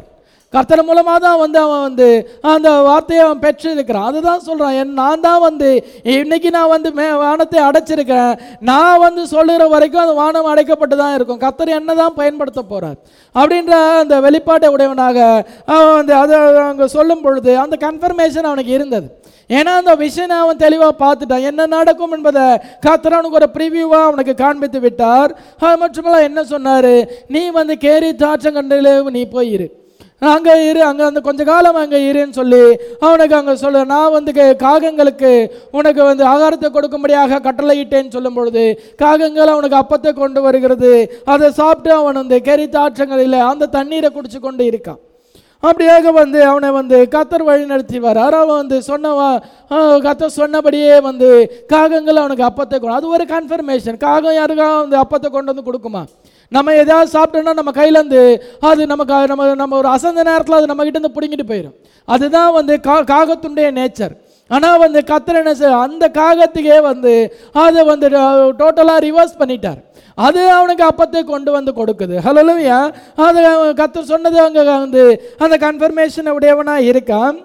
கர்த்தர் மூலமாக தான் வந்து அவன் வந்து அந்த வார்த்தையை அவன் பெற்றிருக்கிறான் அதுதான் சொல்கிறான் என் நான் தான் வந்து இன்னைக்கு நான் வந்து மே வானத்தை அடைச்சிருக்கேன் நான் வந்து சொல்லுகிற வரைக்கும் அந்த வானம் அடைக்கப்பட்டு தான் இருக்கும் கர்த்தர் என்ன தான் பயன்படுத்த போகிறார் அப்படின்ற அந்த வெளிப்பாட்டை உடையவனாக அவன் வந்து அதை அங்கே சொல்லும் பொழுது அந்த கன்ஃபர்மேஷன் அவனுக்கு இருந்தது ஏன்னா அந்த விஷயம் அவன் தெளிவாக பார்த்துட்டான் என்ன நடக்கும் என்பதை கர்த்தர் அவனுக்கு ஒரு ப்ரிவியூவாக அவனுக்கு காண்பித்து விட்டார் அது மட்டுமல்ல என்ன சொன்னார் நீ வந்து கேரி தாற்றங்கண்டில் நீ போய் இரு அங்கே இரு அங்கே அந்த கொஞ்ச காலம் அங்கே இருன்னு சொல்லி அவனுக்கு அங்கே சொல்ல நான் வந்து கே- காகங்களுக்கு உனக்கு வந்து ஆகாரத்தை கொடுக்கும்படியாக கட்டளையிட்டேன்னு சொல்லும் பொழுது காகங்கள் அவனுக்கு அப்பத்தை கொண்டு வருகிறது அதை சாப்பிட்டு அவன் வந்து கெரி தாற்றங்களில் அந்த தண்ணீரை குடிச்சு கொண்டு இருக்கான் அப்படியாக வந்து அவனை வந்து கத்தர் வழி நடத்தி வரார் அவன் வந்து சொன்னவா கத்தர் சொன்னபடியே வந்து காகங்கள் அவனுக்கு அப்பத்தை கொண்டு அது ஒரு கன்ஃபர்மேஷன் காகம் யாருக்கா வந்து அப்பத்தை கொண்டு வந்து கொடுக்குமா நம்ம எதாவது சாப்பிட்டோம்னா நம்ம கையிலேருந்து அது நமக்கு அது நம்ம நம்ம ஒரு அசந்த நேரத்தில் அது நம்ம கிட்ட இருந்து பிடுங்கிட்டு போயிடும் அதுதான் வந்து கா காகத்துடைய நேச்சர் ஆனால் வந்து கத்தர் என்ன செய்ய அந்த காகத்துக்கே வந்து அதை வந்து டோட்டலாக ரிவர்ஸ் பண்ணிட்டார் அது அவனுக்கு அப்பத்தை கொண்டு வந்து கொடுக்குது ஹலோலுயா அது அவன் கத்தர் சொன்னது அங்கே வந்து அந்த கன்ஃபர்மேஷன் உடையவனாக இருக்கான்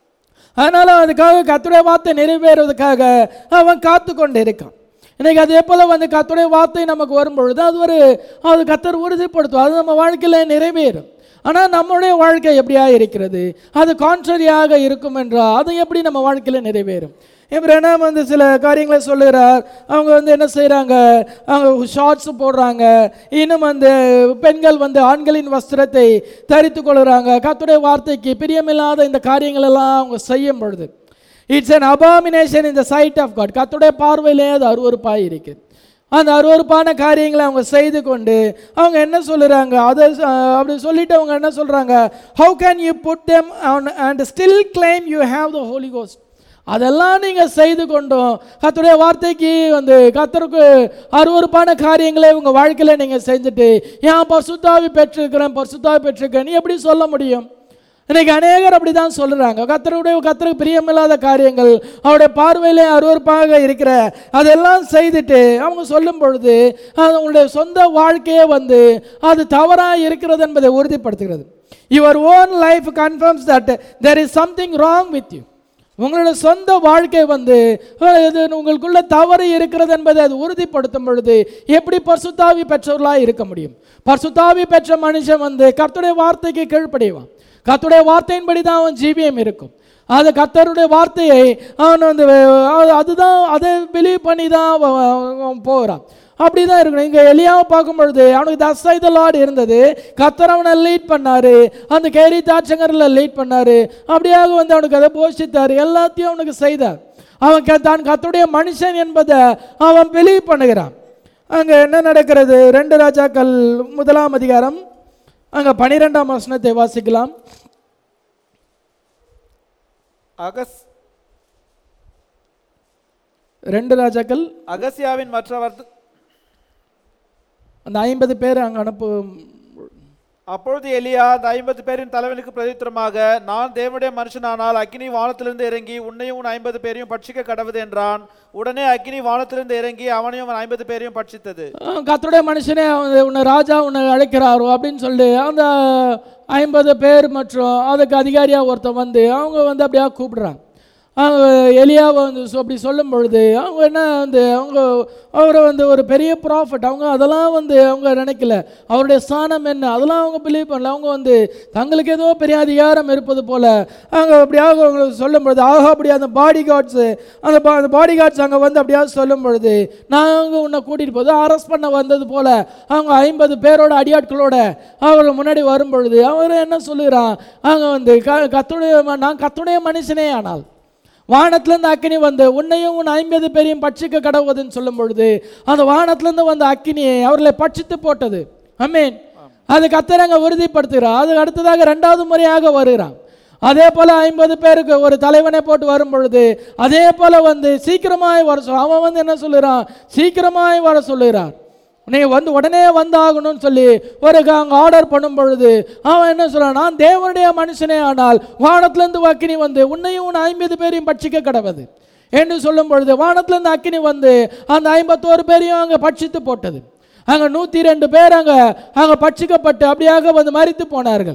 அதனால் அதுக்காக கத்துடைய வார்த்தை நிறைவேறுவதற்காக அவன் காத்து கொண்டு இருக்கான் இன்னைக்கு அதே போல் வந்து கத்துடைய வார்த்தை நமக்கு வரும்பொழுது அது ஒரு அது கத்தர் உறுதிப்படுத்தும் அது நம்ம வாழ்க்கையில் நிறைவேறும் ஆனால் நம்முடைய வாழ்க்கை எப்படியா இருக்கிறது அது கான்ட்ரரியாக இருக்கும் என்றால் அது எப்படி நம்ம வாழ்க்கையில் நிறைவேறும் இப்ராஹிம் வந்து சில காரியங்களை சொல்லுகிறார் அவங்க வந்து என்ன செய்கிறாங்க அவங்க ஷார்ட்ஸ் போடுறாங்க இன்னும் வந்து பெண்கள் வந்து ஆண்களின் வஸ்திரத்தை தரித்து கொள்கிறாங்க கத்துடைய வார்த்தைக்கு பிரியமில்லாத இந்த காரியங்கள் எல்லாம் அவங்க செய்யும் பொழுது it's an abomination in the sight of God கத்துடைய பார்வையிலே அது அருவருப்பாக இருக்குது அந்த அருவருப்பான காரியங்களை அவங்க செய்து கொண்டு அவங்க என்ன சொல்லுறாங்க அதை அஹ், அப்படி சொல்லிட்டு அவங்க என்ன சொல்றாங்க how can you put them on and still claim you have the holy ghost அதெல்லாம் நீங்கள் செய்து கொண்டும் கர்த்தருடைய வார்த்தைக்கு வந்து கர்த்தருக்கு அருவருப்பான காரியங்களை உங்கள் வாழ்க்கையில் நீங்கள் செஞ்சுட்டு ஏன் பரிசுத்தாவி பெற்றிருக்கிறேன் பரிசுத்தாவி பெற்றிருக்கேன் நீ எப்படி சொல்ல முடியும் இன்னைக்கு அநேகர் அப்படி தான் சொல்கிறாங்க கத்தருடைய கத்தருக்கு பிரியமில்லாத காரியங்கள் அவருடைய பார்வையிலே அருவருப்பாக இருக்கிற அதெல்லாம் செய்துட்டு அவங்க சொல்லும் பொழுது அது உங்களுடைய சொந்த வாழ்க்கையே வந்து அது தவறாக இருக்கிறது என்பதை உறுதிப்படுத்துகிறது your own life confirms that there is something wrong with you உங்களோட சொந்த வாழ்க்கை வந்து அஹ், இது உங்களுக்குள்ள தவறு இருக்கிறது என்பதை அது உறுதிப்படுத்தும் பொழுது எப்படி பரிசுத்தாவி பெற்றவர்களாக இருக்க முடியும் பரிசுத்தாவி பெற்ற மனுஷன் வந்து கர்த்தருடைய வார்த்தைக்கு கீழ்ப்படிவான் கர்த்தருடைய வார்த்தையின்படி தான் அவன் ஜீவியம் இருக்கும் அது கர்த்தருடைய வார்த்தையை அவன் வந்து அஹ், அதுதான் அதை பிலீவ் பண்ணி தான் அவன் அவன் போகிறான் அப்படி தான் இருக்கணும் இங்கே எலியாவை பார்க்கும் பொழுது அவனுக்கு தசை லார்டு இருந்தது கத்தர் அவனை லீட் பண்ணாரு அந்த கேரி தாட்சங்கரில் லீட் பண்ணாரு அப்படியாக வந்து அவனுக்கு அதை போஷித்தார் எல்லாத்தையும் அவனுக்கு செய்தார் அவன் க- தான் கத்துடைய மனுஷன் என்பதை அவன் பிலீவ் பண்ணுகிறான் அங்கே என்ன நடக்கிறது ரெண்டு ராஜாக்கள் முதலாம் அதிகாரம் அங்கே பனிரெண்டாம் வசனத்தை வாசிக்கலாம் அகஸ் ரெண்டு ராஜாக்கள் அகசியாவின் மற்ற வர்த்த- அந்த ஐம்பது பேர் அங்கே அனுப்பு அப்பொழுது எலியா அந்த ஐம்பது பேரின் தலைவனுக்கு பிரதித்திரமாக நான் தேவனுடைய மனுஷனானால் அக்கினி வானத்திலிருந்து இறங்கி உன்னையும் உன் ஐம்பது பேரையும் பட்சிக்க கடவுது என்றான் உடனே அக்கினி வானத்திலிருந்து இறங்கி அவனையும் அவன் ஐம்பது பேரையும் பட்சித்தது கத்தருடைய மனுஷனே அவன் உன்னை ராஜா உன்னை அழைக்கிறாரோ அப்படின்னு சொல்லி அந்த ஐம்பது பேர் மற்றும் அதுக்கு அதிகாரியாக ஒருத்தன் வந்து அவங்க வந்து அப்படியே கூப்பிடுறாங்க அவங்க எலியாவை வந்து சொ- அப்படி சொல்லும் பொழுது அவங்க என்ன வந்து அவங்க அவரை வந்து ஒரு பெரிய ப்ராஃபிட் அவங்க அதெல்லாம் வந்து அவங்க நினைக்கல அவருடைய ஸ்தானம் என்ன அதெல்லாம் அவங்க பிலீவ் பண்ணல அவங்க வந்து தங்களுக்கு ஏதோ பெரிய அதிகாரம் இருப்பது போல அவங்க அப்படியாக அவங்க சொல்லும் பொழுது ஆகா அப்படி அந்த பாடி கார்ட்ஸு அந்த பா அந்த பாடி கார்ட்ஸ் அங்கே வந்து அப்படியாக சொல்லும் பொழுது நாங்கள் உன்னை கூட்டிகிட்டு போது அரெஸ்ட் பண்ண வந்தது போல அவங்க ஐம்பது பேரோட அடியாட்களோட அவர் முன்னாடி வரும் பொழுது அவர் என்ன சொல்லுகிறான் அவங்க வந்து க கத்துடைய ம- நான் கத்துடைய மனுஷனே ஆனால் வானத்திலேருந்து அக்கினி வந்து உன்னையும் உன் ஐம்பது பேரையும் பட்சிக்க கடவுதுன்னு சொல்லும் பொழுது அந்த வானத்திலேருந்து வந்த அக்கினியை அவர்களை பட்சித்து போட்டது அமீன் அது கத்தரங்க உறுதிப்படுத்துகிறார் அது அடுத்ததாக ரெண்டாவது முறையாக வருகிறான் அதே போல ஐம்பது பேருக்கு ஒரு தலைவனை போட்டு வரும் பொழுது அதே போல வந்து சீக்கிரமாய் வர சொல் அவன் வந்து என்ன சொல்லுறான் சீக்கிரமாய் வர சொல்லுகிறார் நீ வந்து உடனே வந்தாகணும்னு சொல்லி ஒரு அங்கே ஆர்டர் பண்ணும் பொழுது அவன் என்ன சொல்றான் நான் தேவனுடைய மனுஷனே ஆனால் வானத்திலேருந்து அக்கினி வந்து உன்னையும் உன் ஐம்பது பேரையும் பட்சிக்க கடவுது என்று சொல்லும் பொழுது வானத்திலேருந்து அக்கினி வந்து அந்த ஐம்பத்தோரு பேரையும் அங்கே பட்சித்து போட்டது அங்கே நூற்றி ரெண்டு பேர் அங்கே அங்கே பட்சிக்கப்பட்டு அப்படியாக வந்து மரித்து போனார்கள்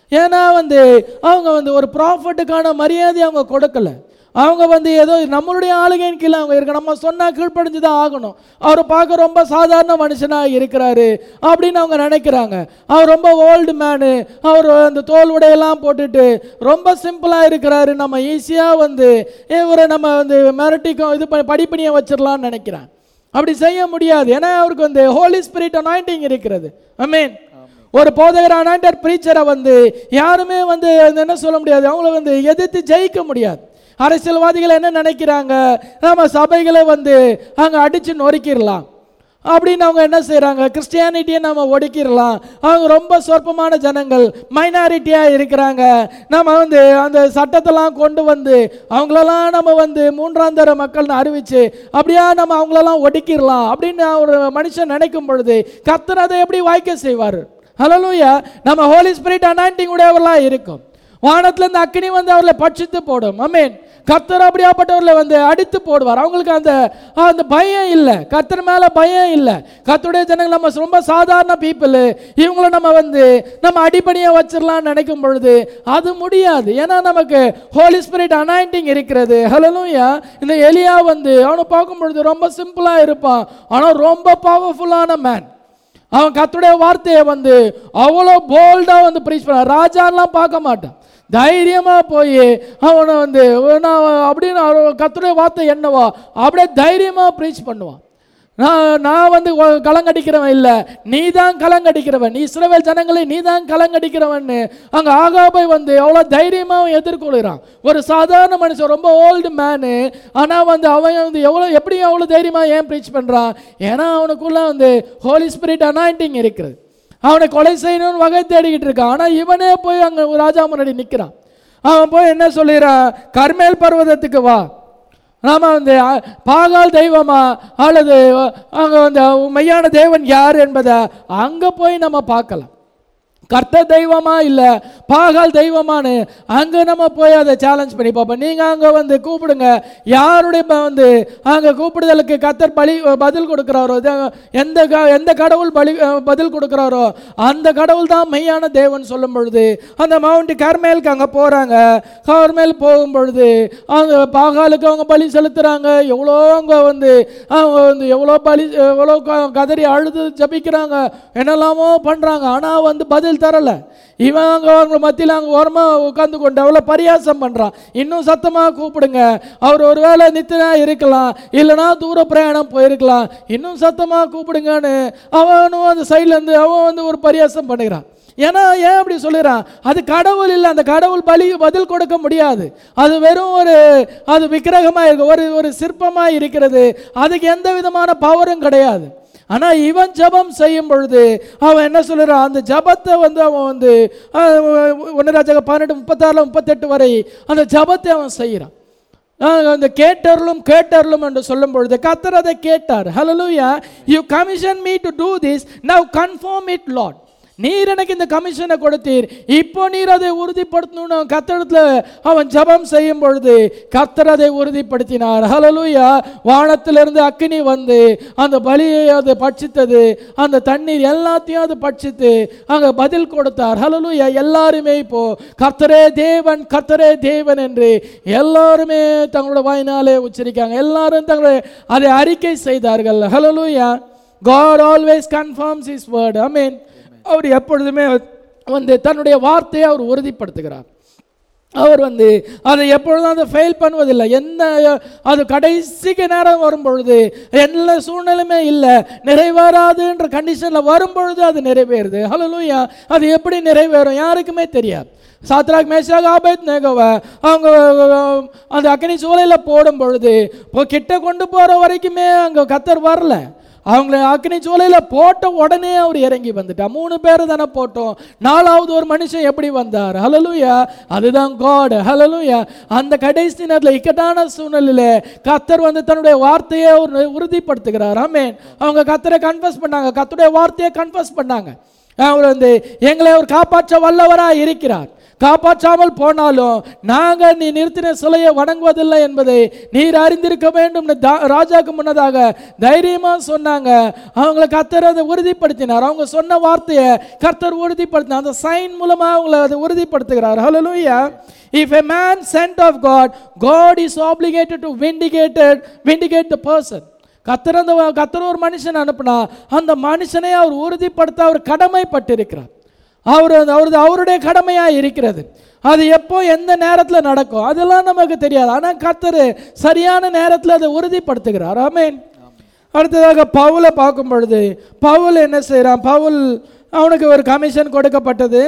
ஏன்னா வந்து அவங்க வந்து ஒரு ப்ராஃபிட்டுக்கான மரியாதை அவங்க கொடுக்கல அவங்க வந்து ஏதோ நம்மளுடைய ஆளுகையின் கீழே அவங்க இருக்க நம்ம சொன்னால் கீழ்ப்படிஞ்சு தான் ஆகணும் அவர் பார்க்க ரொம்ப சாதாரண மனுஷனாக இருக்கிறாரு அப்படின்னு அவங்க நினைக்கிறாங்க அவர் ரொம்ப ஓல்டு மேனு அவர் அந்த தோல் உடையெல்லாம் போட்டுட்டு ரொம்ப சிம்பிளாக இருக்கிறாரு நம்ம ஈஸியாக வந்து இவரை நம்ம வந்து மிரட்டிக்கும் இது பண்ணி படிப்பணியை வச்சிடலாம்னு நினைக்கிறேன் அப்படி செய்ய முடியாது ஏன்னா அவருக்கு வந்து ஹோலி ஸ்பிரிட் அனாயிண்டிங் இருக்கிறது ஐ மீன் ஒரு போதகர் அனாயிண்டட் ப்ரீச்சரை வந்து யாருமே வந்து என்ன சொல்ல முடியாது அவங்கள வந்து எதிர்த்து ஜெயிக்க முடியாது அரசியல்வாதிகள் என்ன நினைக்கிறாங்க நம்ம சபைகளை வந்து அங்கே அடித்து நொறுக்கிடலாம் அப்படின்னு அவங்க என்ன செய்கிறாங்க கிறிஸ்டியானிட்டியை நம்ம ஒடுக்கிடலாம் அவங்க ரொம்ப சொற்பமான ஜனங்கள் மைனாரிட்டியாக இருக்கிறாங்க நம்ம வந்து அந்த சட்டத்தெல்லாம் கொண்டு வந்து அவங்களெல்லாம் நம்ம வந்து மூன்றாம் தர மக்கள்னு அறிவிச்சு அப்படியா நம்ம அவங்களெல்லாம் ஒடுக்கிடலாம் அப்படின்னு ஒரு மனுஷன் நினைக்கும் பொழுது கர்த்தர் அதை எப்படி வாய்க்க செய்வார் ஹலலூயா நம்ம ஹோலி ஸ்பிரிட் அனாயிண்டிங் உடையவர்களாக இருக்கும் வானத்துல இருந்து அக்கினி வந்து அவர்களை பட்சித்து போடும் அமேன் கர்த்தர் அப்படியாப்பட்டவர்களை வந்து அடித்து போடுவார் அவங்களுக்கு அந்த அந்த பயம் இல்லை கர்த்தர் மேல பயம் இல்லை கர்த்தருடைய ஜனங்கள் நம்ம ரொம்ப சாதாரண பீப்புள் இவங்கள நம்ம வந்து நம்ம அடிப்படையாக வச்சிடலாம்னு நினைக்கும் பொழுது அது முடியாது ஏன்னா நமக்கு ஹோலி ஸ்பிரிட் அனாயிண்டிங் இருக்கிறது ஹலலூயா இந்த எலியா வந்து அவனை பார்க்கும் பொழுது ரொம்ப சிம்பிளா இருப்பான் ஆனால் ரொம்ப பவர்ஃபுல்லான மேன் அவன் கத்துடைய வார்த்தையை வந்து அவ்வளோ போல்டாக வந்து ப்ரீச் பண்ண ராஜான்லாம் பார்க்க மாட்டான் தைரியமாக போய் அவனை வந்து நான் அப்படின்னு அவன் கத்துடைய வார்த்தை என்னவா அப்படியே தைரியமாக ப்ரீச் பண்ணுவான் நான் நான் வந்து உ- கலங்கடிக்கிறவன் இல்லை நீ தான் கலங்கடிக்கிறவன் நீ இஸ்ரவேல் ஜனங்களை நீ தான் கலங்கடிக்கிறவன்னு அங்கே ஆகாபை வந்து எவ்வளோ தைரியமாக எதிர்கொள்கிறான் ஒரு சாதாரண மனுஷன் ரொம்ப ஓல்டு மேனு ஆனால் வந்து அவன் வந்து எவ்வளோ எப்படி எவ்வளோ தைரியமாக ஏன் ப்ரீச் பண்ணுறான் ஏன்னா அவனுக்குள்ள வந்து ஹோலி ஸ்பிரிட் அனாயிண்டிங் இருக்கிறது அவனை கொலை செய்யணும்னு வகை தேடிக்கிட்டு இருக்கான் ஆனால் இவனே போய் அங்கே ராஜா முன்னாடி நிற்கிறான் அவன் போய் என்ன சொல்லிடுறான் கர்மேல் பர்வதத்துக்கு வா நாம வந்து அ, பாகால் தெய்வமா அல்லது அங்கே வந்து மெய்யான தேவன் யார் என்பதை அங்கே போய் நம்ம பார்க்கலாம் கர்த்த தெய்வமா இல்லை பாகால் தெய்வமானு அங்கே நம்ம போய் அதை சேலஞ்ச் பண்ணி பார்ப்போம் நீங்கள் அங்கே வந்து கூப்பிடுங்க யாருடைய ப- வந்து அங்கே கூப்பிடுதலுக்கு கர்த்தர் பலி பதில் கொடுக்குறாரோ இது எந்த க எந்த கடவுள் பலி அஹ், பதில் கொடுக்குறாரோ அந்த கடவுள் தான் மெய்யான தேவன் சொல்லும் பொழுது அந்த மவுண்ட் கர்மேலுக்கு அங்கே போகிறாங்க கர்மேல் போகும் பொழுது அவங்க பாகாலுக்கு அவங்க பலி செலுத்துகிறாங்க எவ்வளோ அவங்க வந்து அவங்க வந்து எவ்வளோ பலி எவ்வளோ க- கதறி அழுது ஜபிக்கிறாங்க என்னெல்லாமோ பண்ணுறாங்க ஆனால் வந்து பதில் தரலை இவன் அங்கே அவங்க மத்தியில் அங்கே ஓரமாக உட்காந்து கொண்டு அவ்வளோ பரியாசம் பண்ணுறான் இன்னும் சத்தமாக கூப்பிடுங்க அவர் ஒருவேளை நித்தினா இருக்கலாம் இல்லைனா தூர பிரயாணம் போயிருக்கலாம் இன்னும் சத்தமாக கூப்பிடுங்கன்னு அவனும் அந்த சைட்லேருந்து அவன் வந்து ஒரு பரியாசம் பண்ணுகிறான் ஏன்னா ஏன் அப்படி சொல்லுறான் அது கடவுள் இல்லை அந்த கடவுள் பலி பதில் கொடுக்க முடியாது அது வெறும் ஒரு அது விக்கிரகமாக இருக்கு ஒரு ஒரு சிற்பமாக இருக்கிறது அதுக்கு எந்த விதமான பவரும் கிடையாது ஆனால் இவன் ஜெபம் செய்யும் பொழுது அவன் என்ன சொல்லுறான் அந்த ஜெபத்தை வந்து அவன் வந்து ஒன்று ராஜாக பன்னெண்டு முப்பத்தாறுல முப்பத்தெட்டு வரை அந்த ஜெபத்தை அவன் செய்கிறான் ஆஹ் அந்த கேட்டருளும் கேட்டருளும் என்று சொல்லும் பொழுது கத்தர் அதை கேட்டார் hallelujah you commission me to do this now confirm it Lord நீர் எனக்கு இந்த கமிஷனை கொடுத்தீர் இப்போ நீர் அதை உறுதிப்படுத்தணும்னு அவன் கத்தடத்துல அவன் ஜெபம் செய்யும் பொழுது கத்தர் அதை உறுதிப்படுத்தினார் ஹalleluya வானத்திலிருந்து அக்கினி வந்து அந்த பலியை அது பட்சித்தது அந்த தண்ணீர் எல்லாத்தையும் அது பட்சித்து அங்க பதில் கொடுத்தார் ஹalleluya எல்லாருமே இப்போ கர்த்தரே தேவன் கர்த்தரே தேவன் என்று எல்லாருமே தங்களோட வாயினாலே உச்சரிக்காங்க எல்லாரும் தங்களுடைய அதை அறிக்கை செய்தார்கள் ஹalleluya God always confirms his word amen அவர் எப்பொழுதுமே வந்து தன்னுடைய வார்த்தையை அவர் உறுதிப்படுத்துகிறார் அவர் வந்து அதை எப்பொழுதும் அதை ஃபெயில் பண்ணுவதில்லை என்ன அது கடைசிக்கு நேரம் வரும் பொழுது எல்லா சூழ்நிலையுமே இல்லை நிறைவேறாதுன்ற கண்டிஷனில் வரும் பொழுது அது நிறைவேறுது ஹalleluya அது எப்படி நிறைவேறும் யாருக்குமே தெரியாது சாத்ராக் மேஷாக் ஆபேத் நேகோவை அவங்க அந்த அக்னி சூளையில் போடும் பொழுது இப்போ கிட்ட கொண்டு போகிற வரைக்குமே அங்கே கத்தர் வரல அவங்கள அக்னி சூளையில் போட்ட உடனே அவர் இறங்கி வந்துட்டார் மூணு பேர் தானே போட்டோம் நாலாவது ஒரு மனுஷன் எப்படி வந்தார் ஹலலூயா அதுதான் காட் ஹலலூயா அந்த கடைசி நேரத்தில் இக்கட்டான சூழ்நிலையில கத்தர் வந்து தன்னுடைய வார்த்தையை ஒரு உறுதிப்படுத்துகிறார் ஆமென் அவங்க கத்தரை கன்ஃபஸ் பண்ணாங்க கத்தருடைய வார்த்தையை கன்ஃபஸ் பண்ணாங்க அவர் வந்து எங்களை அவர் காப்பாற்ற வல்லவராக இருக்கிறார் காப்பாற்றாமல் போனாலும் நாங்கள் நீ நிறுத்தின சிலையை வணங்குவதில்லை என்பதை நீர் அறிந்திருக்க வேண்டும் ராஜாக்கு முன்னதாக தைரியமா சொன்னாங்க அவங்கள கர்த்தர் அதை உறுதிப்படுத்தினார் அவங்க சொன்ன வார்த்தையை கர்த்தர் உறுதிப்படுத்தினார் அந்த சைன் மூலமா அவங்கள அதை உறுதிப்படுத்துகிறார் ஹalleluya if a man sent of god god is obligated to vindicated vindicate the person கத்தர் அந்த கத்தர் ஒரு மனுஷன் அனுப்புனா அந்த மனுஷனை அவர் உறுதிப்படுத்த அவர் கடமைப்பட்டிருக்கிறார் அவர் அவரது அவருடைய கடமையா இருக்கிறது அது எப்போ எந்த நேரத்தில் நடக்கும் அதெல்லாம் நமக்கு தெரியாது ஆனால் கர்த்தர் சரியான நேரத்தில் அதை உறுதிப்படுத்துகிறார் ஆமென் அடுத்ததாக பவுலை பார்க்கும் பொழுது பவுல் என்ன செய்கிறான் பவுல் அவனுக்கு ஒரு கமிஷன் கொடுக்கப்பட்டது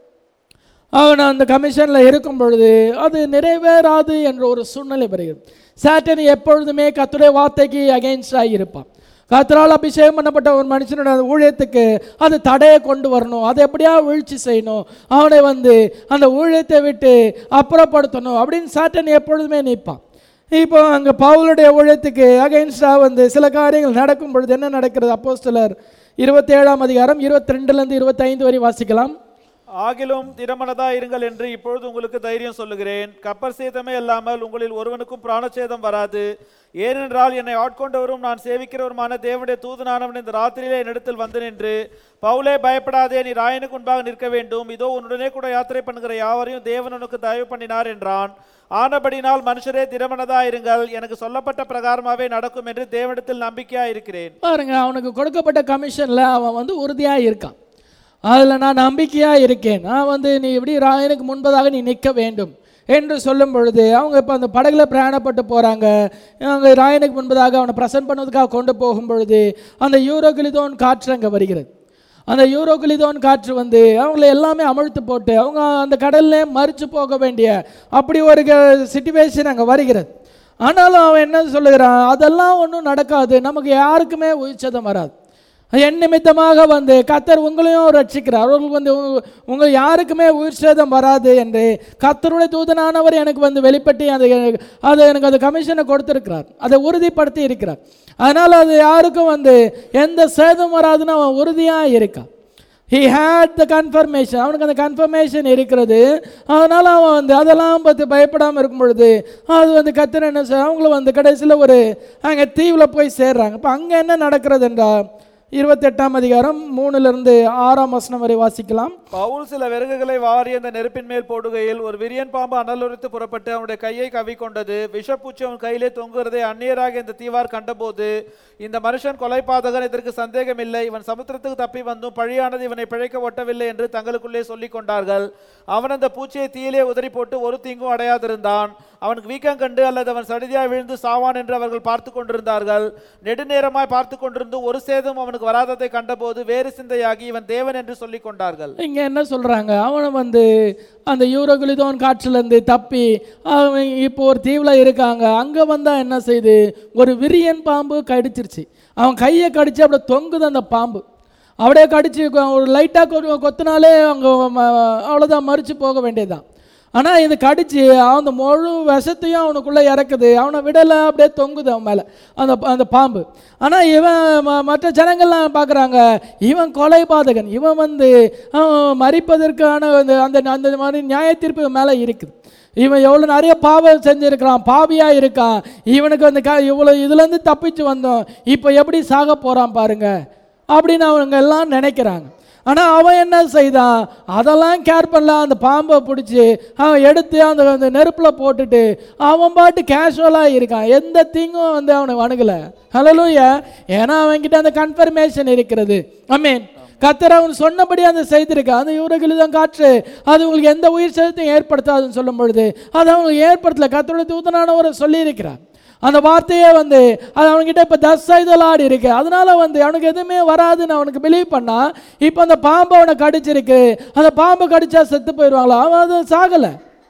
அவன் அந்த கமிஷனில் இருக்கும் பொழுது அது நிறைவேறாது என்ற ஒரு சூழ்நிலை வருகிறது சாட்டன் எப்பொழுதுமே கத்துடைய வார்த்தைக்கு அகைன்ஸ்டாக இருப்பான் கத்தரால் அபிஷேகம் பண்ணப்பட்ட ஒரு மனுஷனோட அந்த ஊழியத்துக்கு அது தடையை கொண்டு வரணும் அதை எப்படியா வீழ்ச்சி செய்யணும் அவனை வந்து அந்த ஊழியத்தை விட்டு அப்புறப்படுத்தணும் அப்படின்னு சாட்டன் எப்பொழுதுமே நிற்பான் இப்போ அங்கே பவுலுடைய ஊழியத்துக்கு அகைன்ஸ்டாக வந்து சில காரியங்கள் நடக்கும் பொழுது என்ன நடக்கிறது அப்போஸ்தலர் இருபத்தேழாம் அதிகாரம் இருபத்தி ரெண்டுலேருந்து இருபத்தைந்து வரை வாசிக்கலாம் ஆகிலும் திடமனதா இருங்கள் என்று இப்பொழுது உங்களுக்கு தைரியம் சொல்லுகிறேன் கப்பர் சேதமே இல்லாமல் உங்களில் ஒருவனுக்கும் பிராணச்சேதம் வராது ஏனென்றால் என்னை ஆட்கொண்டவரும் நான் சேவிக்கிறவருமான தேவனுடைய தூதனானவன் இந்த ராத்திரியிலே என்னிடத்தில் வந்து நின்று பவுலே பயப்படாதே நீ ராயனுக்கு முன்பாக நிற்க வேண்டும் இதோ உன்னுடனே கூட யாத்திரை பண்ணுகிற யாவரையும் தேவன் உனக்கு தயவு பண்ணினார் என்றான் ஆனபடினால் மனுஷரே திடமனதா இருங்கள் எனக்கு சொல்லப்பட்ட பிரகாரமாவே நடக்கும் என்று தேவனிடத்தில் நம்பிக்கையா இருக்கிறேன் பாருங்க அவனுக்கு கொடுக்கப்பட்ட கமிஷனில் அவன் வந்து உறுதியாக இருக்கான் அதில் நான் நம்பிக்கையாக இருக்கேன் நான் வந்து நீ இப்படி ராயனுக்கு முன்பதாக நீ நிற்க வேண்டும் என்று சொல்லும் பொழுது அவங்க இப்போ அந்த படகுல பிரயாணப்பட்டு போகிறாங்க அவங்க ராயனுக்கு முன்பதாக அவனை பிரசன்ட் பண்ணுவதற்காக கொண்டு போகும் பொழுது அந்த யூரோகிலிதோன் காற்று அங்கே வருகிறது அந்த யூரோகிலிதோன் காற்று வந்து அவங்கள எல்லாமே அமிழ்த்து போட்டு அவங்க அந்த கடல்லே மறித்து போக வேண்டிய அப்படி ஒரு சுச்சுவேஷன் அங்கே வருகிறது ஆனாலும் அவன் என்ன சொல்லுகிறான் அதெல்லாம் ஒன்றும் நடக்காது நமக்கு யாருக்குமே உயிர்ச்சதம் வராது என் நிமித்தமாக வந்து கத்தர் உங்களையும் ரட்சிக்கிறார் அவர்களுக்கு வந்து உங்க- உங்கள் யாருக்குமே உயிர் சேதம் வராது என்று கத்தருடைய தூதனானவர் எனக்கு வந்து வெளிப்பட்டு அது அது எனக்கு அது கமிஷனை கொடுத்திருக்கிறார் அதை உறுதிப்படுத்தி இருக்கிறார் அதனால் அது யாருக்கும் வந்து எந்த சேதம் வராதுன்னு அவன் உறுதியாக இருக்கான் ஹி ஹேட் த கன்ஃபர்மேஷன் அவனுக்கு அந்த கன்ஃபர்மேஷன் இருக்கிறது அதனால் அவன் வந்து அதெல்லாம் பார்த்து பயப்படாமல் இருக்கும் பொழுது அது வந்து கத்திர என்ன செய்ய அவங்கள வந்து கடைசியில் ஒரு அங்கே தீவில் போய் சேர்றாங்க இப்போ அங்கே என்ன நடக்கிறது என்றால் இருபத்தெட்டாம் அதிகாரம் மூணுலேருந்து ஆறாம் வசனம் வரை வாசிக்கலாம் பவுல் சில விறகுகளை வாரி அந்த நெருப்பின் மேல் போடுகையில் ஒரு விரியன் பாம்பு அனலுரித்து புறப்பட்டு அவனுடைய கையை கவிக்கொண்டது விஷப்பூச்சி அவன் கையிலே தொங்குகிறதை அந்நியராக இந்த தீவார் கண்டபோது இந்த மனுஷன் கொலைபாதகன் இதற்கு சந்தேகமில்லை இவன் சமுத்திரத்துக்கு தப்பி வந்தும் பழியானது இவனை பிழைக்க ஒட்டவில்லை என்று தங்களுக்குள்ளே சொல்லிக் கொண்டார்கள் அவன் அந்த பூச்சியை தீயிலே உதறி போட்டு ஒரு தீங்கும் அடையாதிருந்தான் அவனுக்கு வீக்கம் கண்டு அல்லது அவன் சடிதியாய் விழுந்து சாவான் என்று அவர்கள் பார்த்து கொண்டிருந்தார்கள் நெடுநேரமாய் பார்த்து கொண்டிருந்து ஒரு சேதம் அவனுக்கு வராததை கண்டபோது வேறு சிந்தையாகி இவன் தேவன் என்று சொல்லிக் கொண்டார்கள் இங்கே என்ன சொல்கிறாங்க அவனை வந்து அந்த யூரோகுலிதோன் காற்றிலேருந்து தப்பி அவன் இப்போ ஒரு தீவில் இருக்காங்க அங்கே வந்தால் என்ன செய்யுது ஒரு விரியன் பாம்பு கடிச்சிருச்சு அவன் கையை கடிச்சு அப்படியே தொங்குது அந்த பாம்பு அப்படியே கடிச்சு கொ- ஒரு லைட்டாக கொத்தினாலே அவங்க அவ்வளோதான் மறித்து போக வேண்டியதுதான் ஆனால் இது கடிச்சு அந்த முழு விஷத்தையும் அவனுக்குள்ளே இறக்குது அவனை விடலை அப்படியே தொங்குது அவன் மேலே அந்த அந்த பாம்பு ஆனால் இவன் ம- மற்ற ஜனங்கள்லாம் பார்க்குறாங்க இவன் கொலைபாதகன் இவன் வந்து அவன் மறிப்பதற்கான அந்த அந்த அந்த மாதிரி நியாய தீர்ப்பு இவன் மேலே இருக்குது இவன் எவ்வளோ நிறைய பாவம் செஞ்சுருக்கிறான் பாவியாக இருக்கான் இவனுக்கு அந்த க இவ்வளோ இதுலேருந்து தப்பிச்சு வந்தோம் இப்போ எப்படி சாக போகிறான் பாருங்க அப்படின்னு அவங்க எல்லாம் நினைக்கிறாங்க ஆனால் அவன் என்ன செய்தான் அதெல்லாம் கேர் பண்ணல அந்த பாம்பை பிடிச்சி அவன் எடுத்து அந்த அந்த நெருப்பில் போட்டுட்டு அவன் பாட்டு கேஷுவலாக இருக்கான் எந்த தீங்கும் வந்து அவனை வணங்கலை ஹலலூயா ஏன்னா அவன்கிட்ட அந்த கன்ஃபர்மேஷன் இருக்கிறது அமீன் கத்தர் அவன் சொன்னபடி அந்த செய்திருக்கா அந்த யூரகில் தான் காற்று அது உங்களுக்கு எந்த உயிர் சேதத்தையும் ஏற்படுத்தாதுன்னு சொல்லும் பொழுது அது அவங்களுக்கு ஏற்படுத்தல கத்தருடைய தூதனானவரை சொல்லியிருக்கிறார் அந்த வார்த்தையே வந்து அது அவன்கிட்ட இப்போ தஸ் ஆடி இருக்கு அதனால வந்து அவனுக்கு எதுவுமே வராதுன்னு அவனுக்கு பிலீவ் பண்ணா இப்போ அந்த பாம்பு அவனை கடிச்சிருக்கு அந்த பாம்பு கடிச்சா செத்து போயிடுவாங்களா அவன் அது சாகலை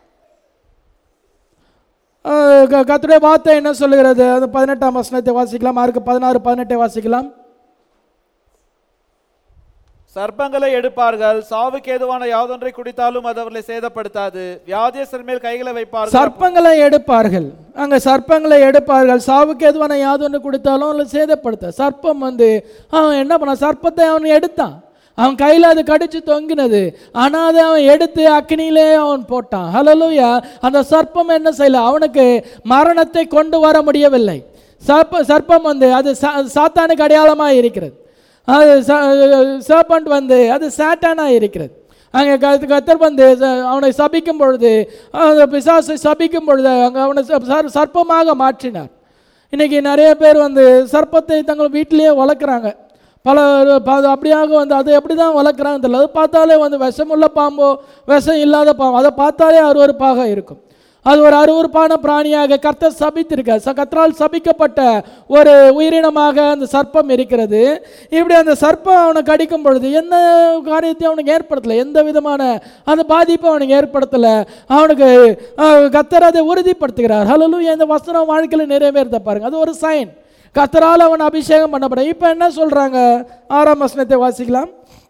அஹ் க- கர்த்தருடைய வார்த்தை என்ன சொல்லுகிறது அது பதினெட்டாம் வசனத்தை வாசிக்கலாம் மார்க்கு பதினாறு பதினெட்டை வாசிக்கலாம் சர்ப்பங்களை எடுப்பார்கள் சாவுக்கு ஏதுவான யாதொன்றை குடித்தாலும் அது அவர்களை சேதப்படுத்தாது வியாதியஸ்தர் மேல் கைகளை வைப்பார்கள் சர்ப்பங்களை எடுப்பார்கள் அங்கே சர்ப்பங்களை எடுப்பார்கள் சாவுக்கு எதுவான யாதொன்று கொடுத்தாலும் அதில் சேதப்படுத்த சர்ப்பம் வந்து அவன் என்ன பண்ணான் சர்ப்பத்தை அவன் எடுத்தான் அவன் கையில் அது கடிச்சு தொங்கினது ஆனால் அதை அவன் எடுத்து அக்னியிலே அவன் போட்டான் ஹலலூயா அந்த சர்ப்பம் என்ன செய்யல அவனுக்கு மரணத்தை கொண்டு வர முடியவில்லை சர்ப்ப சர்ப்பம் வந்து அது சா- சாத்தானுக்கு அடையாளமாக இருக்கிறது அது சர்பண்ட் வந்து அது சாட்டானாக இருக்கிறது அங்கே கத்து கத்தர் வந்து ச- அவனை சபிக்கும் பொழுது அந்த பிசாசை சபிக்கும் பொழுது அங்கே அவனை ச- சர்- சர்ப்பமாக மாற்றினார் இன்னைக்கு நிறைய பேர் வந்து சர்ப்பத்தை தங்கள் வீட்டிலேயே வளர்க்குறாங்க பல ப- அப்படியாக வந்து அது எப்படி தான் வளர்க்குறாங்க தெரியல அது பார்த்தாலே வந்து விஷமுள்ள பாம்போ விஷம் இல்லாத பாம்பு அதை பார்த்தாலே அருவருப்பாக இருக்கும் அது ஒரு அருவருப்பான பிராணியாக கர்த்தர் சபித்திருக்க ச கர்த்தரால் சபிக்கப்பட்ட ஒரு உயிரினமாக அந்த சர்ப்பம் இருக்கிறது இப்படி அந்த சர்ப்பம் அவனை கடிக்கும் பொழுது எந்த காரியத்தையும் அவனுக்கு ஏற்படுத்தலை எந்த விதமான அந்த பாதிப்பும் அவனுக்கு ஏற்படுத்தலை அவனுக்கு அஹ், கர்த்தர் அதை உறுதிப்படுத்துகிறார் ஹலலூயா இந்த வசனம் வாழ்க்கையில் நிறைவேறத பாருங்க அது ஒரு சைன் கர்த்தரால் அவன் அபிஷேகம் பண்ணப்பட இப்போ என்ன சொல்றாங்க ஆறாம் வசனத்தை வாசிக்கலாம்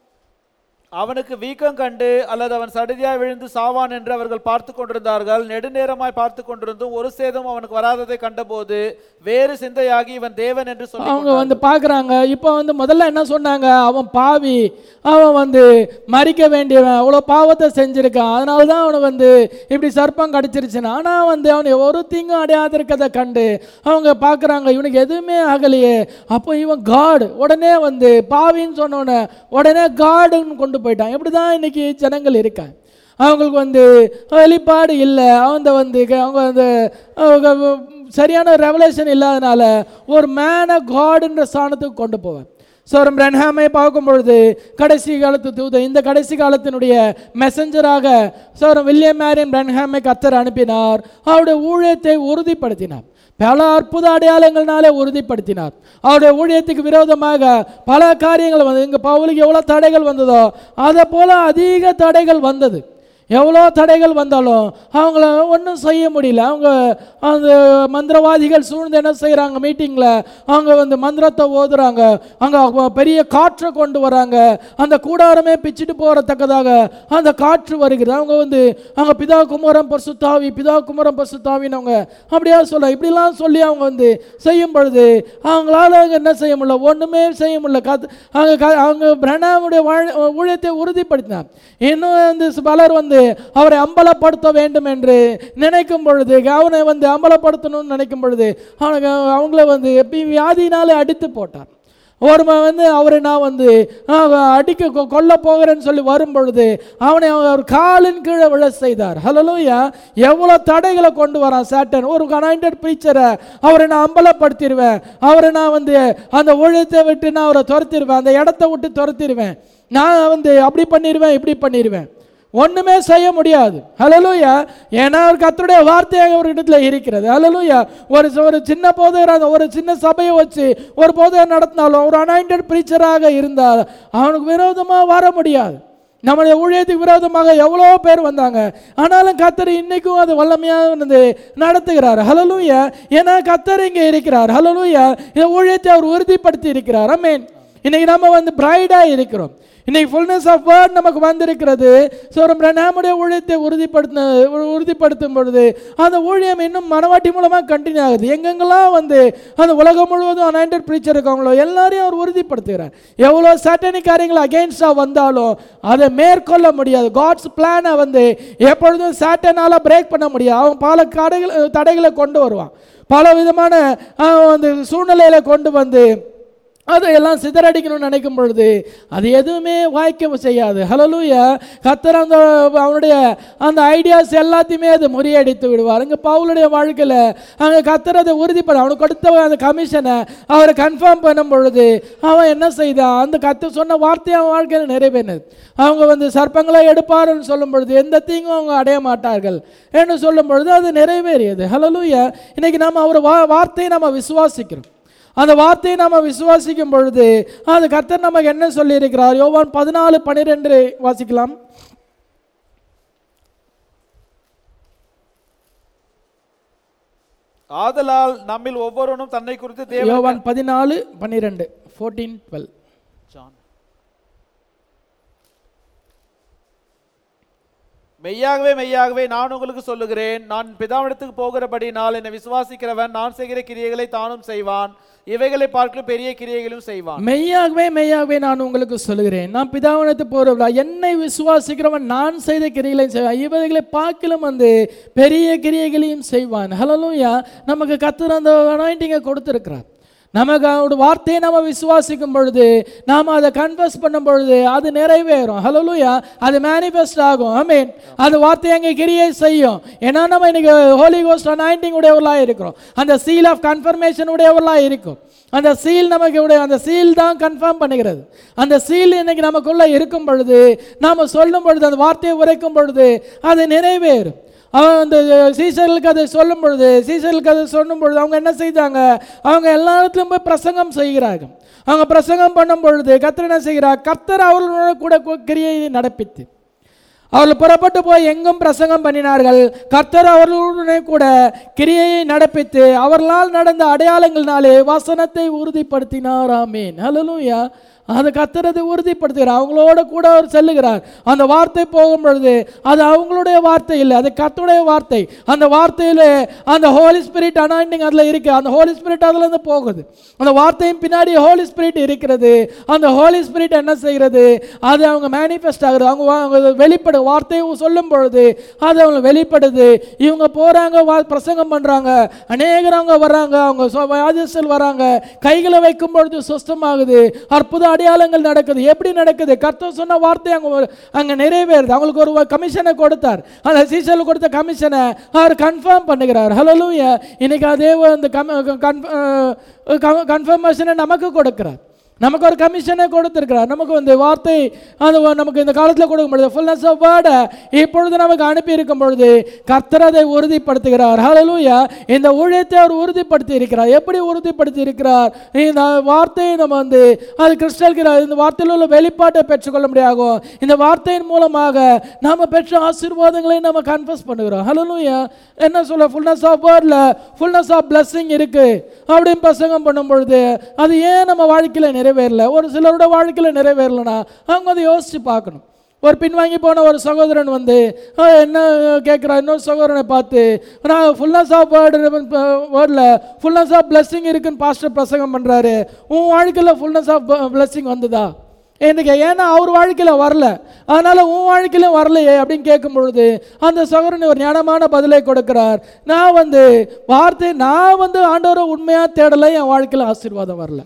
அவனுக்கு வீக்கம் கண்டு அல்லது அவன் சடுதியாய் விழுந்து சாவான் என்று அவர்கள் பார்த்து கொண்டிருந்தார்கள் நெடுநேரமாய் பார்த்து கொண்டிருந்தும் ஒரு சேதம் அவனுக்கு வராததை கண்டபோது வேறு சிந்தையாகி இவன் தேவன் என்று சொல்லி அவங்க வந்து பார்க்குறாங்க இப்போ வந்து முதல்ல என்ன சொன்னாங்க அவன் பாவி அவன் வந்து மறிக்க வேண்டியவன் அவ்வளோ பாவத்தை செஞ்சிருக்கான் அதனால தான் அவனுக்கு வந்து இப்படி சர்ப்பம் கடிச்சிருச்சுன்னு ஆனால் வந்து அவனை ஒரு தீங்கும் அடையாத இருக்கதை கண்டு அவங்க பார்க்குறாங்க இவனுக்கு எதுவுமே ஆகலையே அப்போ இவன் காடு உடனே வந்து பாவின்னு சொன்னோன்னே உடனே காடுன்னு கொண்டு போயிட்டான் இப்படி தான் இன்னைக்கு ஜனங்கள் இருக்காங்க அவங்களுக்கு வந்து வெளிப்பாடு இல்லை அவங்க வந்து அவங்க வந்து அவங்க சரியான ரெவலேஷன் இல்லாதனால ஒரு மேனை காடுன்ற ஸ்தானத்துக்கு கொண்டு போவேன் சோரம் பிரன்ஹாமை பார்க்கும் பொழுது கடைசி காலத்து தூதன் இந்த கடைசி காலத்தினுடைய மெசஞ்சராக சோரம் வில்லியம் மேரியன் பிரன்ஹாமை கத்தர் அனுப்பினார் அவருடைய ஊழியத்தை உறுதிப்படுத்தினார் பல அற்புத அடையாளங்கள்னாலே உறுதிப்படுத்தினார் அவருடைய ஊழியத்துக்கு விரோதமாக பல காரியங்கள் வந்து இங்கே பவுலுக்கு எவ்வளோ தடைகள் வந்ததோ அதை போல அதிக தடைகள் வந்தது எவ்வளோ தடைகள் வந்தாலும் அவங்கள ஒன்றும் செய்ய முடியல அவங்க அந்த மந்திரவாதிகள் சூழ்ந்து என்ன செய்கிறாங்க மீட்டிங்கில் அவங்க வந்து மந்திரத்தை ஓதுறாங்க அங்கே பெரிய காற்றை கொண்டு வராங்க அந்த கூடாரமே பிச்சுட்டு போகிறத்தக்கதாக அந்த காற்று வருகிறது அவங்க வந்து அங்கே பிதா குமரம் பசுத்தாவி பிதா குமரம் பசுத்தாவின்னு அவங்க அப்படியா சொல்ல இப்படிலாம் சொல்லி அவங்க வந்து செய்யும் பொழுது அவங்களால அங்க என்ன செய்ய முடியல ஒன்றுமே செய்ய முடியல கத் அவங்க க அவங்க பிரணாமுடைய வாழ் ஊழியத்தை உறுதிப்படுத்தினார் இன்னும் வந்து பலர் வந்து அவரை அம்பலப்படுத்த வேண்டும் என்று நினைக்கும் பொழுது அவனை வந்து அம்பலப்படுத்தணும்னு நினைக்கும் பொழுது அவனுக்கு அவங்கள வந்து எப்பி வியாதினாலே அடித்து போட்டார் ஒருவன் வந்து அவரை நான் வந்து ஆஹ், அடிக்க கொ- கொல்ல போகிறேன்னு சொல்லி வரும் பொழுது அவனை அவர் காலின் கீழே விழ செய்தார் ஹலலூயா எவ்வளோ தடைகளை கொண்டு வரான் சேட்டன் ஒரு அனாயிண்டட் ப்ரீச்சரை அவரை நான் அம்பலப்படுத்திடுவேன் அவரை நான் வந்து அந்த ஊழியத்தை விட்டு நான் அவரை துரத்திடுவேன் அந்த இடத்த விட்டு துரத்திடுவேன் நான் வந்து அப்படி பண்ணிடுவேன் இப்படி பண்ணிடுவேன் ஒண்ணுமே செய்ய முடியாது ஹலலூயா ஏன்னா ஒரு கர்த்தருடைய வார்த்தை ஒரு இடத்துல இருக்கிறது ஹலலூயா ஒரு ஒரு சின்ன போதையர் அந்த ஒரு சின்ன சபையை வச்சு ஒரு போதையர் நடத்தினாலும் ஒரு அனாயிண்டட் பிரீச்சராக இருந்தால் அவனுக்கு விரோதமாக வர முடியாது நம்முடைய ஊழியத்துக்கு விரோதமாக எவ்வளோ பேர் வந்தாங்க ஆனாலும் கத்தர் இன்னைக்கும் அது வல்லமையாக வந்து நடத்துகிறார் ஹலலூயா ஏன்னா கத்தர் இங்கே இருக்கிறார் ஹலலூயா இந்த ஊழியத்தை அவர் உறுதிப்படுத்தி இருக்கிறார் அமேன் இன்னைக்கு நம்ம வந்து பிரைடாக இருக்கிறோம் இன்னைக்கு ஃபுல்னஸ் ஆஃப் வேர்ட் நமக்கு வந்திருக்கிறது ஸோ நம்ம நம்முடைய ஊழியத்தை உறுதிப்படுத்தின உறுதிப்படுத்தும் பொழுது அந்த ஊழியம் இன்னும் மனவாட்டி மூலமாக கண்டினியூ ஆகுது எங்கெங்கெல்லாம் வந்து அந்த உலகம் முழுவதும் அனாயிண்டட் ப்ரீச்சர் இருக்காங்களோ எல்லாரையும் அவர் உறுதிப்படுத்துகிறார் எவ்வளோ சாட்டனிக் காரியங்கள் அகெயின்ஸ்டாக வந்தாலும் அதை மேற்கொள்ள முடியாது காட்ஸ் பிளானை வந்து எப்பொழுதும் சாட்டனால் பிரேக் பண்ண முடியாது அவன் பல தடைகள் தடைகளை கொண்டு வருவான் பல விதமான அஹ், அந்த சூழ்நிலையில கொண்டு வந்து அதையெல்லாம் சிதறடிக்கணும்னு நினைக்கும் பொழுது அது எதுவுமே வாய்க்க செய்யாது ஹலலூயா கத்தர் அந்த அவனுடைய அந்த ஐடியாஸ் எல்லாத்தையுமே அது முறியடித்து விடுவார் இங்கே பவுலுடைய வாழ்க்கையில் அங்கே கத்தர் அதை உறுதிப்பட அவனுக்கு கொடுத்த அந்த கமிஷனை அவரை கன்ஃபார்ம் பண்ணும் பொழுது அவன் என்ன செய்தான் அந்த கத்தர் சொன்ன வார்த்தை அவன் வாழ்க்கையில் நிறைவேறினது அவங்க வந்து சர்ப்பங்களை எடுப்பாருன்னு சொல்லும் பொழுது எந்த தீங்கும் அவங்க அடைய மாட்டார்கள் என்று சொல்லும் பொழுது அது நிறைவேறியது ஹலலூயா இன்னைக்கு நம்ம அவர் வா வார்த்தையை நம்ம விசுவாசிக்கிறோம் அந்த வார்த்தையை நம்ம விசுவாசிக்கும் பொழுது அது கர்த்தர் நமக்கு என்ன சொல்லியிருக்கிறார் யோவான் பதினாலு பன்னிரெண்டு வாசிக்கலாம் ஆதலால் நம்மில் ஒவ்வொருவனும் தன்னை குறித்து தேவன் யோவான் பதினாலு பன்னிரெண்டு ஃபோர்டீன் டுவெல் மெய்யாகவே மெய்யாகவே நான் உங்களுக்கு சொல்லுகிறேன் நான் பிதாவிடத்துக்கு போகிறபடி நான் என்னை விசுவாசிக்கிறவன் நான் செய்கிற கிரியைகளை தானும் செய்வான் இவைகளை பார்க்கலும் பெரிய கிரியைகளும் செய்வான் மெய்யாகவே மெய்யாகவே நான் உங்களுக்கு சொல்லுகிறேன் நான் பிதாவனத்து போறவரா என்னை விசுவாசிக்கிறவன் நான் செய்த கிரியைகளை செய்வான் இவைகளை பார்க்கலும் வந்து பெரிய கிரியைகளையும் செய்வான் ஹலலூயா நமக்கு கத்துற அந்த அனாயிண்டிங்கை கொடுத்துருக்கிறார் நமக்கு அவருடைய வார்த்தையை நம்ம விசுவாசிக்கும் பொழுது நாம் அதை கன்ஃபஸ் பண்ணும் பொழுது அது நிறைவேறும் ஹலலூயா அது மேனிஃபெஸ்ட் ஆகும் ஆமீன் அந்த வார்த்தை அங்கே கிரியை செய்யும் ஏன்னா நம்ம இன்னைக்கு ஹோலி கோஸ்ட் அனாயிண்டிங் உடையவர்களாக இருக்கிறோம் அந்த சீல் ஆஃப் கன்ஃபர்மேஷன் உடையவர்களாக இருக்கும் அந்த சீல் நமக்கு உடைய அந்த சீல் தான் கன்ஃபார்ம் பண்ணுகிறது அந்த சீல் இன்னைக்கு நமக்குள்ள இருக்கும் பொழுது நாம் சொல்லும் பொழுது அந்த வார்த்தையை உரைக்கும் பொழுது அது நிறைவேறும் அவன் அந்த சீசர்களுக்கு அதை சொல்லும் பொழுது சீசர்களுக்கு அதை சொல்லும் பொழுது அவங்க என்ன செய்தாங்க அவங்க எல்லா இடத்துலையும் போய் பிரசங்கம் செய்கிறார்கள் அவங்க பிரசங்கம் பண்ணும் பொழுது கர்த்தர் என்ன செய்கிறார் கர்த்தர் அவர்களோட கூட கு- கிரியை நடப்பித்து அவர்கள் புறப்பட்டு போய் எங்கும் பிரசங்கம் பண்ணினார்கள் கர்த்தர் அவர்களுடனே கூட கிரியையை நடப்பித்து அவர்களால் நடந்த அடையாளங்களினாலே வசனத்தை உறுதிப்படுத்தினார் ஆமீன் ஹalleluya அது கர்த்தர் அதை உறுதிப்படுத்துகிறார் அவங்களோட கூட அவர் செல்லுகிறார் அந்த வார்த்தை போகும் பொழுது அது அவங்களுடைய வார்த்தை இல்லை அது கர்த்தருடைய வார்த்தை அந்த வார்த்தையில் அந்த ஹோலி ஸ்பிரிட் அனாயிண்டிங் அதில் இருக்கு அந்த ஹோலி ஸ்பிரிட் அதுல இருந்து போகுது அந்த வார்த்தையின் பின்னாடி ஹோலி ஸ்பிரிட் இருக்கிறது அந்த ஹோலி ஸ்பிரிட் என்ன செய்கிறது அது அவங்க மேனிஃபெஸ்ட் ஆகுது அவங்க வா- அவங்க வெளிப்படு வார்த்தையை சொல்லும் பொழுது அது அவங்க வெளிப்படுது இவங்க போறாங்க வா- பிரசங்கம் பண்றாங்க அநேகர் அவங்க வர்றாங்க அவங்க சொ- வியாதிஸ்தர் வராங்க கைகளை வைக்கும் பொழுது சுஸ்தமாகுது அற்புத அடையாளங்கள் நடக்குது எப்படி நடக்குது கர்த்தர் சொன்ன வார்த்தை அங்க ஒரு- அங்க நிறைவேறுது அவங்களுக்கு ஒரு கமிஷனை கொடுத்தார் அந்த சீசல் கொடுத்த கமிஷனை அவர் கன்ஃபார்ம் பண்ணுகிறார் ஹலோலூயா இன்னைக்கு அதே அந்த கன்ஃபர்மேஷனை நமக்கு கொடுக்கிறார் நமக்கு ஒரு கமிஷனை கொடுத்திருக்கிறார் நமக்கு வந்து வார்த்தை அது வ- நமக்கு இந்த காலத்தில் கொடுக்கும் பொழுது ஃபுல்னஸ் ஆஃப் வேர்டை இப்பொழுது நமக்கு அனுப்பி இருக்கும் பொழுது கர்த்தர் அதை உறுதிப்படுத்துகிறார் ஹalleluya இந்த ஊழியத்தை அவர் உறுதிப்படுத்தி இருக்கிறார் எப்படி உறுதிப்படுத்தி இருக்கிறார் இந்த வார்த்தையை நம்ம வந்து அது கிறிஸ்டல் இந்த வார்த்தையில் உள்ள வெளிப்பாட்டை பெற்றுக்கொள்ள முடியாகும் இந்த வார்த்தையின் மூலமாக நாம பெற்ற ஆசீர்வாதங்களை நம்ம கன்ஃபஸ் பண்ணுகிறோம் ஹalleluya என்ன சொல்ல ஃபுல்னஸ் ஆஃப் வேர்டில் ஃபுல்னஸ் ஆஃப் blessing இருக்கு அப்படின்னு பிரசங்கம் பண்ணும் பொழுது அது ஏன் நம்ம வாழ்க்கையில் நிறைவேறல ஒரு சிலரோட வாழ்க்கையில் நிறைவேறலனா அவங்க அதை யோசிச்சு பார்க்கணும் ஒரு பின்வாங்கி போன ஒரு சகோதரன் வந்து "அஹ், என்ன கேட்குறா இன்னொரு சகோதரனை பார்த்து நான் ஃபுல்னஸ் ஆஃப் வேர்டு வேர்டில் ஃபுல்னஸ் ஆஃப் blessing இருக்குன்னு பாஸ்டர் பிரசங்கம் பண்ணுறாரு உன் வாழ்க்கையில் ஃபுல்னஸ் ஆஃப் blessing வந்ததா எனக்கு ஏன்னா அவர் வாழ்க்கையில் வரல அதனால உன் வாழ்க்கையிலும் வரலையே அப்படின்னு கேட்கும் பொழுது அந்த சகோதரன் ஒரு ஞானமான பதிலை கொடுக்கிறார் நான் வந்து வார்த்தை நான் வந்து ஆண்டவரை உண்மையாக தேடலை என் வாழ்க்கையில் ஆசீர்வாதம் வரல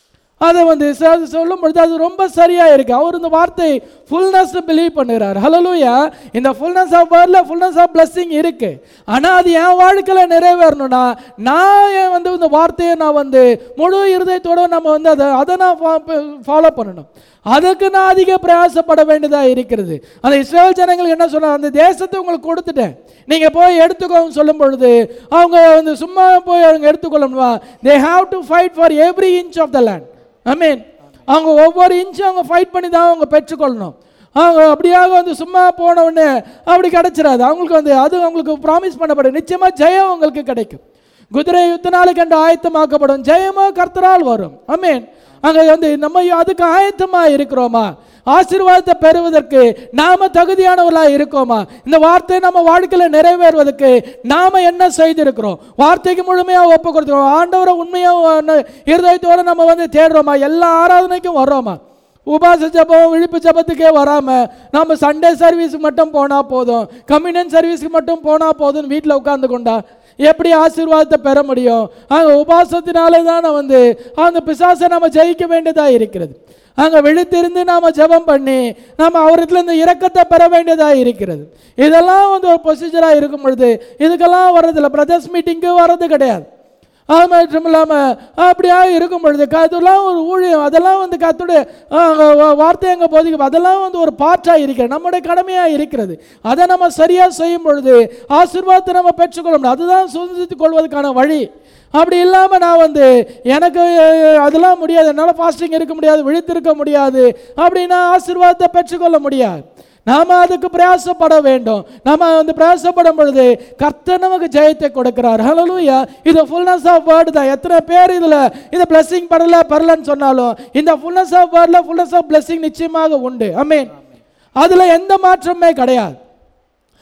அதை வந்து ச- சொல்லும் பொழுது அது ரொம்ப சரியா இருக்கு அவர் இந்த வார்த்தை ஃபுல்னஸ் பிலீவ் பண்ணுகிறார் ஹalleluya இந்த ஃபுல்னஸ் ஆஃப் வேர்டில் ஃபுல்னஸ் ஆஃப் blessing இருக்கு ஆனா அது என் வாழ்க்கையில் நிறைவேறணும்னா நான் ஏன் வந்து இந்த வார்த்தையை நான் வந்து முழு இருதயத்தோட நம்ம வந்து அதை அதை நான் ஃபாலோ பண்ணணும் அதுக்கு நான் அதிக பிரயாசப்பட வேண்டியதா இருக்கிறது அந்த இஸ்ரேல் ஜனங்களுக்கு என்ன சொன்னாங்க அந்த தேசத்தை உங்களுக்கு கொடுத்துட்டேன் நீங்க போய் எடுத்துக்கோங்க சொல்லும் பொழுது அவங்க வந்து சும்மா போய் அவங்க எடுத்துக்கொள்ளணுமா they have to fight for every inch of the land I mean அவங்க ஒவ்வொரு இன்ச்சும் அவங்க ஃபைட் பண்ணி தான் அவங்க பெற்றுக்கொள்ளணும் அவங்க அப்படியாக வந்து சும்மா போன உடனே அப்படி கிடைச்சிடாது அவங்களுக்கு வந்து அது அவங்களுக்கு ப்ராமிஸ் பண்ணப்படும் நிச்சயமா ஜெயம் அவங்களுக்கு கிடைக்கும் குதிரை யுத்த நாளுக்கு கண்டு ஆயத்தமாக்கப்படும் ஜெயமா கர்த்தரால் வரும் ஆமென் அங்க வந்து நம்ம அதுக்கு ஆயத்தமா இருக்கிறோமா ஆசீர்வாதத்தை பெறுவதற்கு நாம தகுதியானவர்களா இருக்கோமா இந்த வார்த்தை நம்ம வாழ்க்கையில நிறைவேறுவதற்கு நாம என்ன செய்திருக்கிறோம் வார்த்தைக்கு முழுமையா ஒப்பு கொடுத்துருக்கோம் ஆண்டவரை உண்மையா அஹ், இருதயத்தோட நம்ம வந்து தேடுறோமா எல்லா ஆராதனைக்கும் வர்றோமா உபாச ஜபம் விழிப்பு ஜபத்துக்கே வராம நம்ம சண்டே சர்வீஸுக்கு மட்டும் போனா போதும் கம்யூனியன் சர்வீஸுக்கு மட்டும் போனா போதும் வீட்டில் உட்கார்ந்து கொண்டா எப்படி ஆசீர்வாதத்தை பெற முடியும் அங்கே உபாசத்தினாலே தான் வந்து அந்த பிசாசை நம்ம ஜெயிக்க வேண்டியதா இருக்கிறது அங்கே விழித்திருந்து நாம ஜெபம் பண்ணி நாம அவரிடத்துல இந்த இரக்கத்தை பெற வேண்டியதா இருக்கிறது இதெல்லாம் வந்து ஒரு ப்ரொசீஜராக இருக்கும் பொழுது இதுக்கெல்லாம் வர்றதில்ல பிரதர்ஸ் மீட்டிங்க்கு வர்றது கிடையாது அது மட்டும் இல்லாமல் அப்படியா இருக்கும் பொழுது க- அதெல்லாம் ஒரு ஊழியம் அதெல்லாம் வந்து கத்துடைய வார்த்தை அங்கே போதிக்கும் அதெல்லாம் வந்து ஒரு பாற்றாக இருக்கிறது நம்முடைய கடமையாக இருக்கிறது அதை நம்ம சரியாக செய்யும் பொழுது ஆசீர்வாதத்தை நம்ம பெற்றுக்கொள்ள முடியும் அதுதான் சுதந்திரித்துக் கொள்வதற்கான வழி அப்படி இல்லாமல் நான் வந்து எனக்கு அஹ், அதெல்லாம் முடியாது என்னால் ஃபாஸ்டிங் இருக்க முடியாது விழித்திருக்க முடியாது அப்படின்னா ஆசீர்வாதத்தை பெற்றுக்கொள்ள முடியாது நாம அதுக்கு பிரயாசப்பட வேண்டும் நாம வந்து பிரயாசப்படும் பொழுது கர்த்தர் நமக்கு ஜெயத்தை கொடுக்கிறார் ஹalleluya இது ஃபுல்னஸ் ஆஃப் வேர்டு தான் எத்தனை பேர் இதுல இந்த blessing படல பரலன்னு சொன்னாலும் இந்த ஃபுல்னஸ் ஆஃப் வேர்ட்ல ஃபுல்னஸ் ஆஃப் blessing நிச்சயமாக உண்டு ஆமென் அதுல எந்த மாற்றமே கிடையாது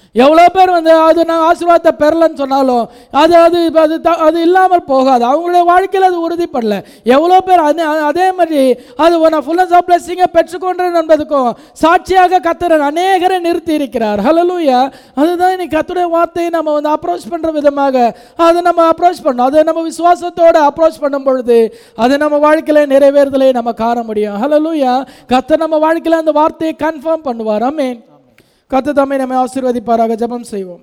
எவ்வளோ பேர் வந்து அது நான் ஆசீர்வாதத்தை பெறலன்னு சொன்னாலும் அது அது இப்ப அது த- அது இல்லாமல் போகாது அவங்களுடைய வாழ்க்கையில் அது உறுதிப்படல எவ்வளோ பேர் அதே அதே மாதிரி அது நான் ஃபுல்லஸ் ஆஃப் பிளஸிங்கை பெற்றுக்கொண்டேன் என்பதுக்கும் சாட்சியாக கத்துறேன் அநேகரை நிறுத்தி இருக்கிறார் ஹலலூயா அதுதான் இன்னைக்கு கத்துடைய வார்த்தையை நம்ம வந்து அப்ரோச் பண்ணுற விதமாக அதை நம்ம அப்ரோச் பண்ணோம் அதை நம்ம விசுவாசத்தோடு அப்ரோச் பண்ணும் பொழுது அது நம்ம வாழ்க்கையில் நிறைவேறுதலை நம்ம காண முடியும் ஹலலூயா கத்த நம்ம வாழ்க்கையில் அந்த வார்த்தையை கன்ஃபார்ம் பண்ணுவார் அமேன் கத்த தம்மை நம்மை ஆசீர்வதிப்பாராக ஜெபம் செய்வோம்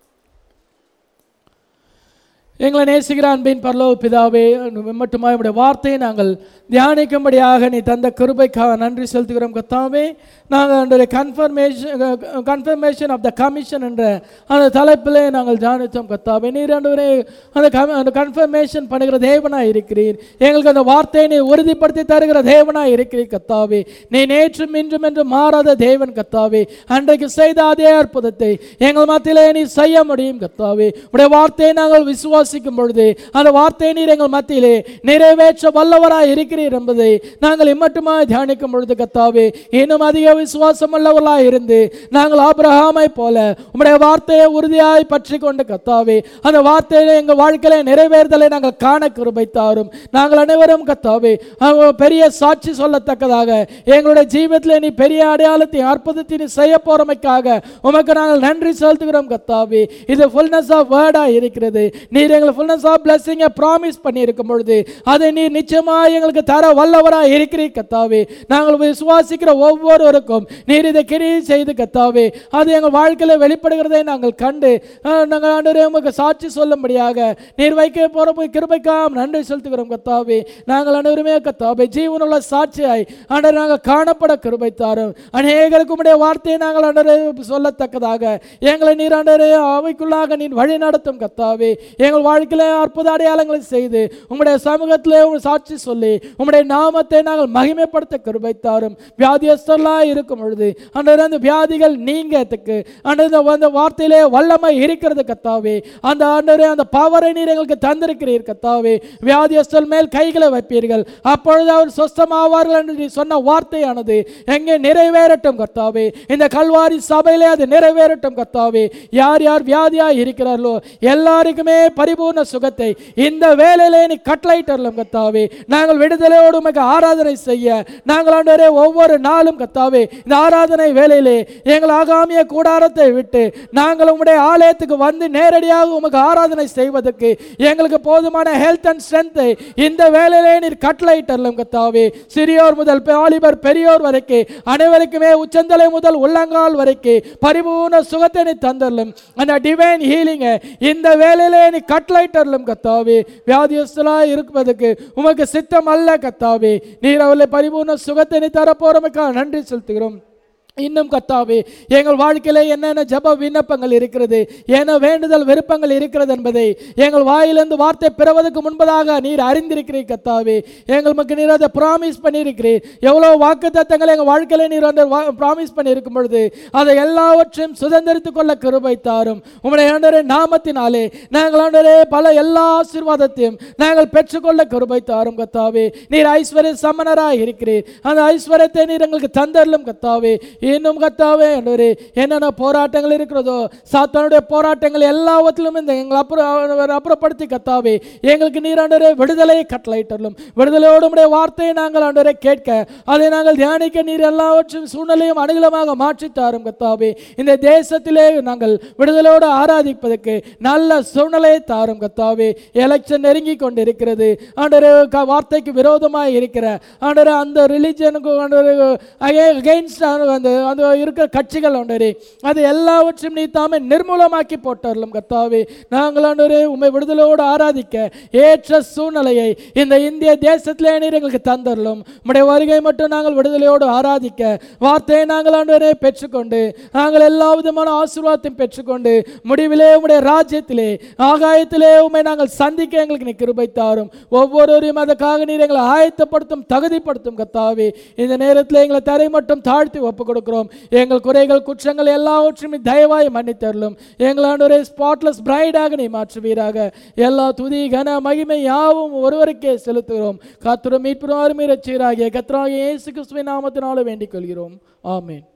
எங்களை நேசிக்கிற அன்பின் பரலோக பிதாவே மட்டுமா உடைய வார்த்தையை நாங்கள் தியானிக்கும்படியாக நீ தந்த கிருபைக்காக நன்றி செலுத்துகிறோம் கத்தாவே நாங்கள் அந்த confirmation confirmation of the commission என்ற அந்த தலைப்பிலே நாங்கள் தியானித்தோம் கத்தாவே நீர் ஆண்டவரே அந்த கம்- அந்த கன்ஃபர்மேஷன் பண்ணுகிற தேவனாக இருக்கிறீர் எங்களுக்கு அந்த வார்த்தையை நீ உறுதிப்படுத்தி தருகிற தேவனாக இருக்கிறீர் கத்தாவே நீ நேற்றும் இன்றும் என்று மாறாத தேவன் கத்தாவே அன்றைக்கு செய்த அதே அற்புதத்தை எங்கள் மத்தியிலே நீ செய்ய முடியும் கத்தாவே உடைய வார்த்தையை நாங்கள் விசுவாசிக்கும் பொழுது அந்த வார்த்தையை நீர் எங்கள் மத்தியிலே நிறைவேற்ற வல்லவராய் இருக்கிறீர் என்பதை நாங்கள் இம்மட்டுமாய் தியானிக்கும் பொழுது கத்தாவே இன்னும் அதிக விசுவாசம் உள்ளவர்களாய் இருந்து நாங்கள் ஆபிரகாமை போல உம்முடைய வார்த்தையை உறுதியாய் பற்றி கொண்டு கத்தாவே அந்த வார்த்தையில எங்கள் வாழ்க்கையில நிறைவேறுதலை நாங்கள் காண கிருபை தாரும் நாங்கள் அனைவரும் கத்தாவே அவங்க பெரிய சாட்சி சொல்லத்தக்கதாக எங்களுடைய ஜீவிதத்தில் நீ பெரிய அடையாளத்தை அற்புதத்தை நீ செய்ய போறமைக்காக உமக்கு நாங்கள் நன்றி செலுத்துகிறோம் கத்தாவே இது ஃபுல்னஸ் ஆஃப் வேர்டா இருக்கிறது நீர் எங்களுக்கு ஃபுல்னஸ் ஆஃப் பிளஸிங்கை ப்ராமிஸ் பண்ணி இருக்கும் பொழுது அதை நீர் நிச்சயமாக எங்களுக்கு தர வல்லவராக இருக்கிறீர் கத்தாவே நாங்கள் விசுவாசிக்கிற ஒவ்வொருவருக்கும் நீர் இதை கிரியை செய்து கத்தாவே அது எங்கள் வாழ்க்கையில் வெளிப்படுகிறதை நாங்கள் கண்டு அஹ், நாங்கள் ஆண்டவரே உமக்கு சாட்சி சொல்லும்படியாக நீர் வைக்க போகிற கிருபைக்காம் நன்றி செலுத்துகிறோம் கத்தாவே நாங்கள் அனைவருமே கத்தாவே ஜீவனுள்ள சாட்சியாய் ஆண்டவர் நாங்கள் காணப்பட கிருபை தாரும் அநேகருக்கு உம்முடைய வார்த்தையை நாங்கள் ஆண்டவரே சொல்லத்தக்கதாக எங்களை நீர் ஆண்டவரே அவைக்குள்ளாக நீர் வழி நடத்தும் கத்தாவே எங்கள் வாழ்க்கையில அற்புத அடையாளங்களை செய்து உம்முடைய சமூகத்திலே உங்கள் சாட்சி சொல்லி உம்முடைய நாமத்தை நாங்கள் மகிமைப்படுத்த கிருபை தாரும் வியாதியஸ்தர்களாக இருக்கும் பொழுது ஆண்டவரே அந்த வியாதிகள் நீங்கத்துக்கு ஆண்டவர் அந்த வார்த்தையிலே வல்லமை இருக்கிறது கத்தாவே அந்த ஆண்டவரே அந்த பவரை நீர் எங்களுக்கு தந்திருக்கிறீர் கத்தாவே வியாதியஸ்தல் மேல் கைகளை வைப்பீர்கள் அப்பொழுது அவர் சொஸ்தமாவார்கள் என்று நீ சொன்ன வார்த்தையானது எங்கே நிறைவேறட்டும் கர்த்தாவே இந்த கல்வாரி சபையிலே அது நிறைவேறட்டும் கர்த்தாவே யார் யார் வியாதியா இருக்கிறார்களோ எல்லாருக்குமே பரிபூர்ண சுகத்தை இந்த வேலையிலே நீ கட்டளையிட்டரலாம் கர்த்தாவே நாங்கள் விடுதலையோடு உமக்கு ஆராதனை செய்ய நாங்கள் ஆண்டவரே ஒவ்வொரு நாளும் கர்த்தாவே இந்த ஆராதனை வேலையிலே எங்கள் ஆகாமிய கூடாரத்தை விட்டு நாங்கள் உம்முடைய ஆலயத்துக்கு வந்து நேரடியாக உமக்கு ஆராதனை செய்வதற்கு எங்களுக்கு போதுமான ஹெல்த் அண்ட் ஸ்ட்ரென்த்தை இந்த வேலையிலே நீர் கட்டளையிட்டரலாம் கர்த்தாவே சிறியோர் முதல் வாலிபர் பெரியோர் வரைக்கும் அனைவருக்குமே உச்சந்தலை முதல் உள்ளங்கால் வரைக்கும் பரிபூர்ண சுகத்தை நீ தந்தரலும் அந்த டிவைன் ஹீலிங்கை இந்த வேலையிலே நீ கட்டளையிட்டரலும் கத்தாவே வியாதியஸ்தலா இருப்பதற்கு உமக்கு சித்தம் அல்ல கத்தாவே நீர் அவளை பரிபூர்ண சுகத்தை நீ தரப்போறமைக்காக நன்றி செலுத்துகிறோம் இன்னும் கத்தாவே எங்கள் வாழ்க்கையில என்னென்ன ஜெப விண்ணப்பங்கள் இருக்கிறது என்ன வேண்டுதல் விருப்பங்கள் இருக்கிறது என்பதை எங்கள் வாயிலிருந்து வார்த்தை பெறுவதற்கு முன்பதாக நீர் அறிந்திருக்கிறீர் கத்தாவே எங்களுக்கு நீர் அதை ப்ராமிஸ் பண்ணியிருக்கிறீர் எவ்வளோ வாக்கு தத்தங்களை எங்கள் வாழ்க்கையில நீர் அந்த ப்ராமிஸ் பண்ணியிருக்கும் பொழுது அதை எல்லாவற்றையும் சுதந்திரித்துக் கொள்ள கிருபை தாரும் உம்முடைய ஆண்டவரே நாமத்தினாலே நாங்கள் ஆண்டவரே பல எல்லா ஆசீர்வாதத்தையும் நாங்கள் பெற்றுக்கொள்ள கிருபை தாரும் கத்தாவே நீர் ஐஸ்வர்ய சமணராக இருக்கிறீர் அந்த ஐஸ்வர்யத்தை நீர் எங்களுக்கு தந்தரலும் கத்தாவே இன்னும் கத்தாவே ஆண்டவரே என்னென்ன போராட்டங்கள் இருக்கிறதோ சாத்தானுடைய போராட்டங்கள் எல்லாவற்றிலும் இந்த எங்களை அப்புறம் அப்புறப்படுத்தி கத்தாவே எங்களுக்கு நீராண்டரே விடுதலையை கட்டளையிட்டலும் விடுதலையோடு உடைய வார்த்தையை நாங்கள் ஆண்டவரை கேட்க அதை நாங்கள் தியானிக்க நீர் எல்லாவற்றும் சூழ்நிலையும் அனுகூலமாக மாற்றித் தாரும் கத்தாவே இந்த தேசத்திலே நாங்கள் விடுதலையோடு ஆராதிப்பதற்கு நல்ல சூழ்நிலையை தாரும் கத்தாவே எலெக்ஷன் நெருங்கி கொண்டு இருக்கிறது ஆண்டவரே க- வார்த்தைக்கு விரோதமாக இருக்கிற ஆண்டவரே அந்த ரிலிஜனுக்கு ஆண்டவரே அகெயின்ஸ்ட் அந்த அந்த இருக்கிற கட்சிகள் ஆண்டவரே அது எல்லாவற்றையும் நீ தாமே நிர்மூலமாக்கி போட்டார்களும் கத்தாவே நாங்கள் ஆண்டவரே உண்மை விடுதலையோடு ஆராதிக்க ஏற்ற சூழ்நிலையை இந்த இந்திய தேசத்திலே நீர் எங்களுக்கு தந்தரலும் உம்முடைய வருகை மட்டும் நாங்கள் விடுதலையோடு ஆராதிக்க வார்த்தையை நாங்கள் ஆண்டவரே பெற்றுக்கொண்டு நாங்கள் எல்லா விதமான ஆசீர்வாதத்தையும் பெற்றுக்கொண்டு முடிவிலே உம்முடைய ராஜ்யத்திலே ஆகாயத்திலே உம்மை நாங்கள் சந்திக்க எங்களுக்கு நீ கிருபை தாரும் ஒவ்வொருவரையும் அதற்காக நீர் எங்களை ஆயத்தப்படுத்தும் தகுதிப்படுத்தும் கத்தாவே இந்த நேரத்தில் எங்களை தரை மட்டும் தாழ்த்தி ஒப்பு கொடுக்கிறோம் எங்கள் குறைகள் குற்றங்கள் எல்லாவற்றையும் நீ தயவாய் மன்னித்தரலும் எங்கள் ஆண்டவரே ஸ்பாட்லெஸ் பிரைடாக நீ மாற்றுவீராக எல்லா துதி கன மகிமை யாவும் ஒருவருக்கே செலுத்துகிறோம் காத்துரும் மீட்புறம் அருமை ரட்சியராகிய கத்ராகிய இயேசு கிறிஸ்துவின் நாமத்தினால வேண்டிக் கொள்கிறோம் ஆமென்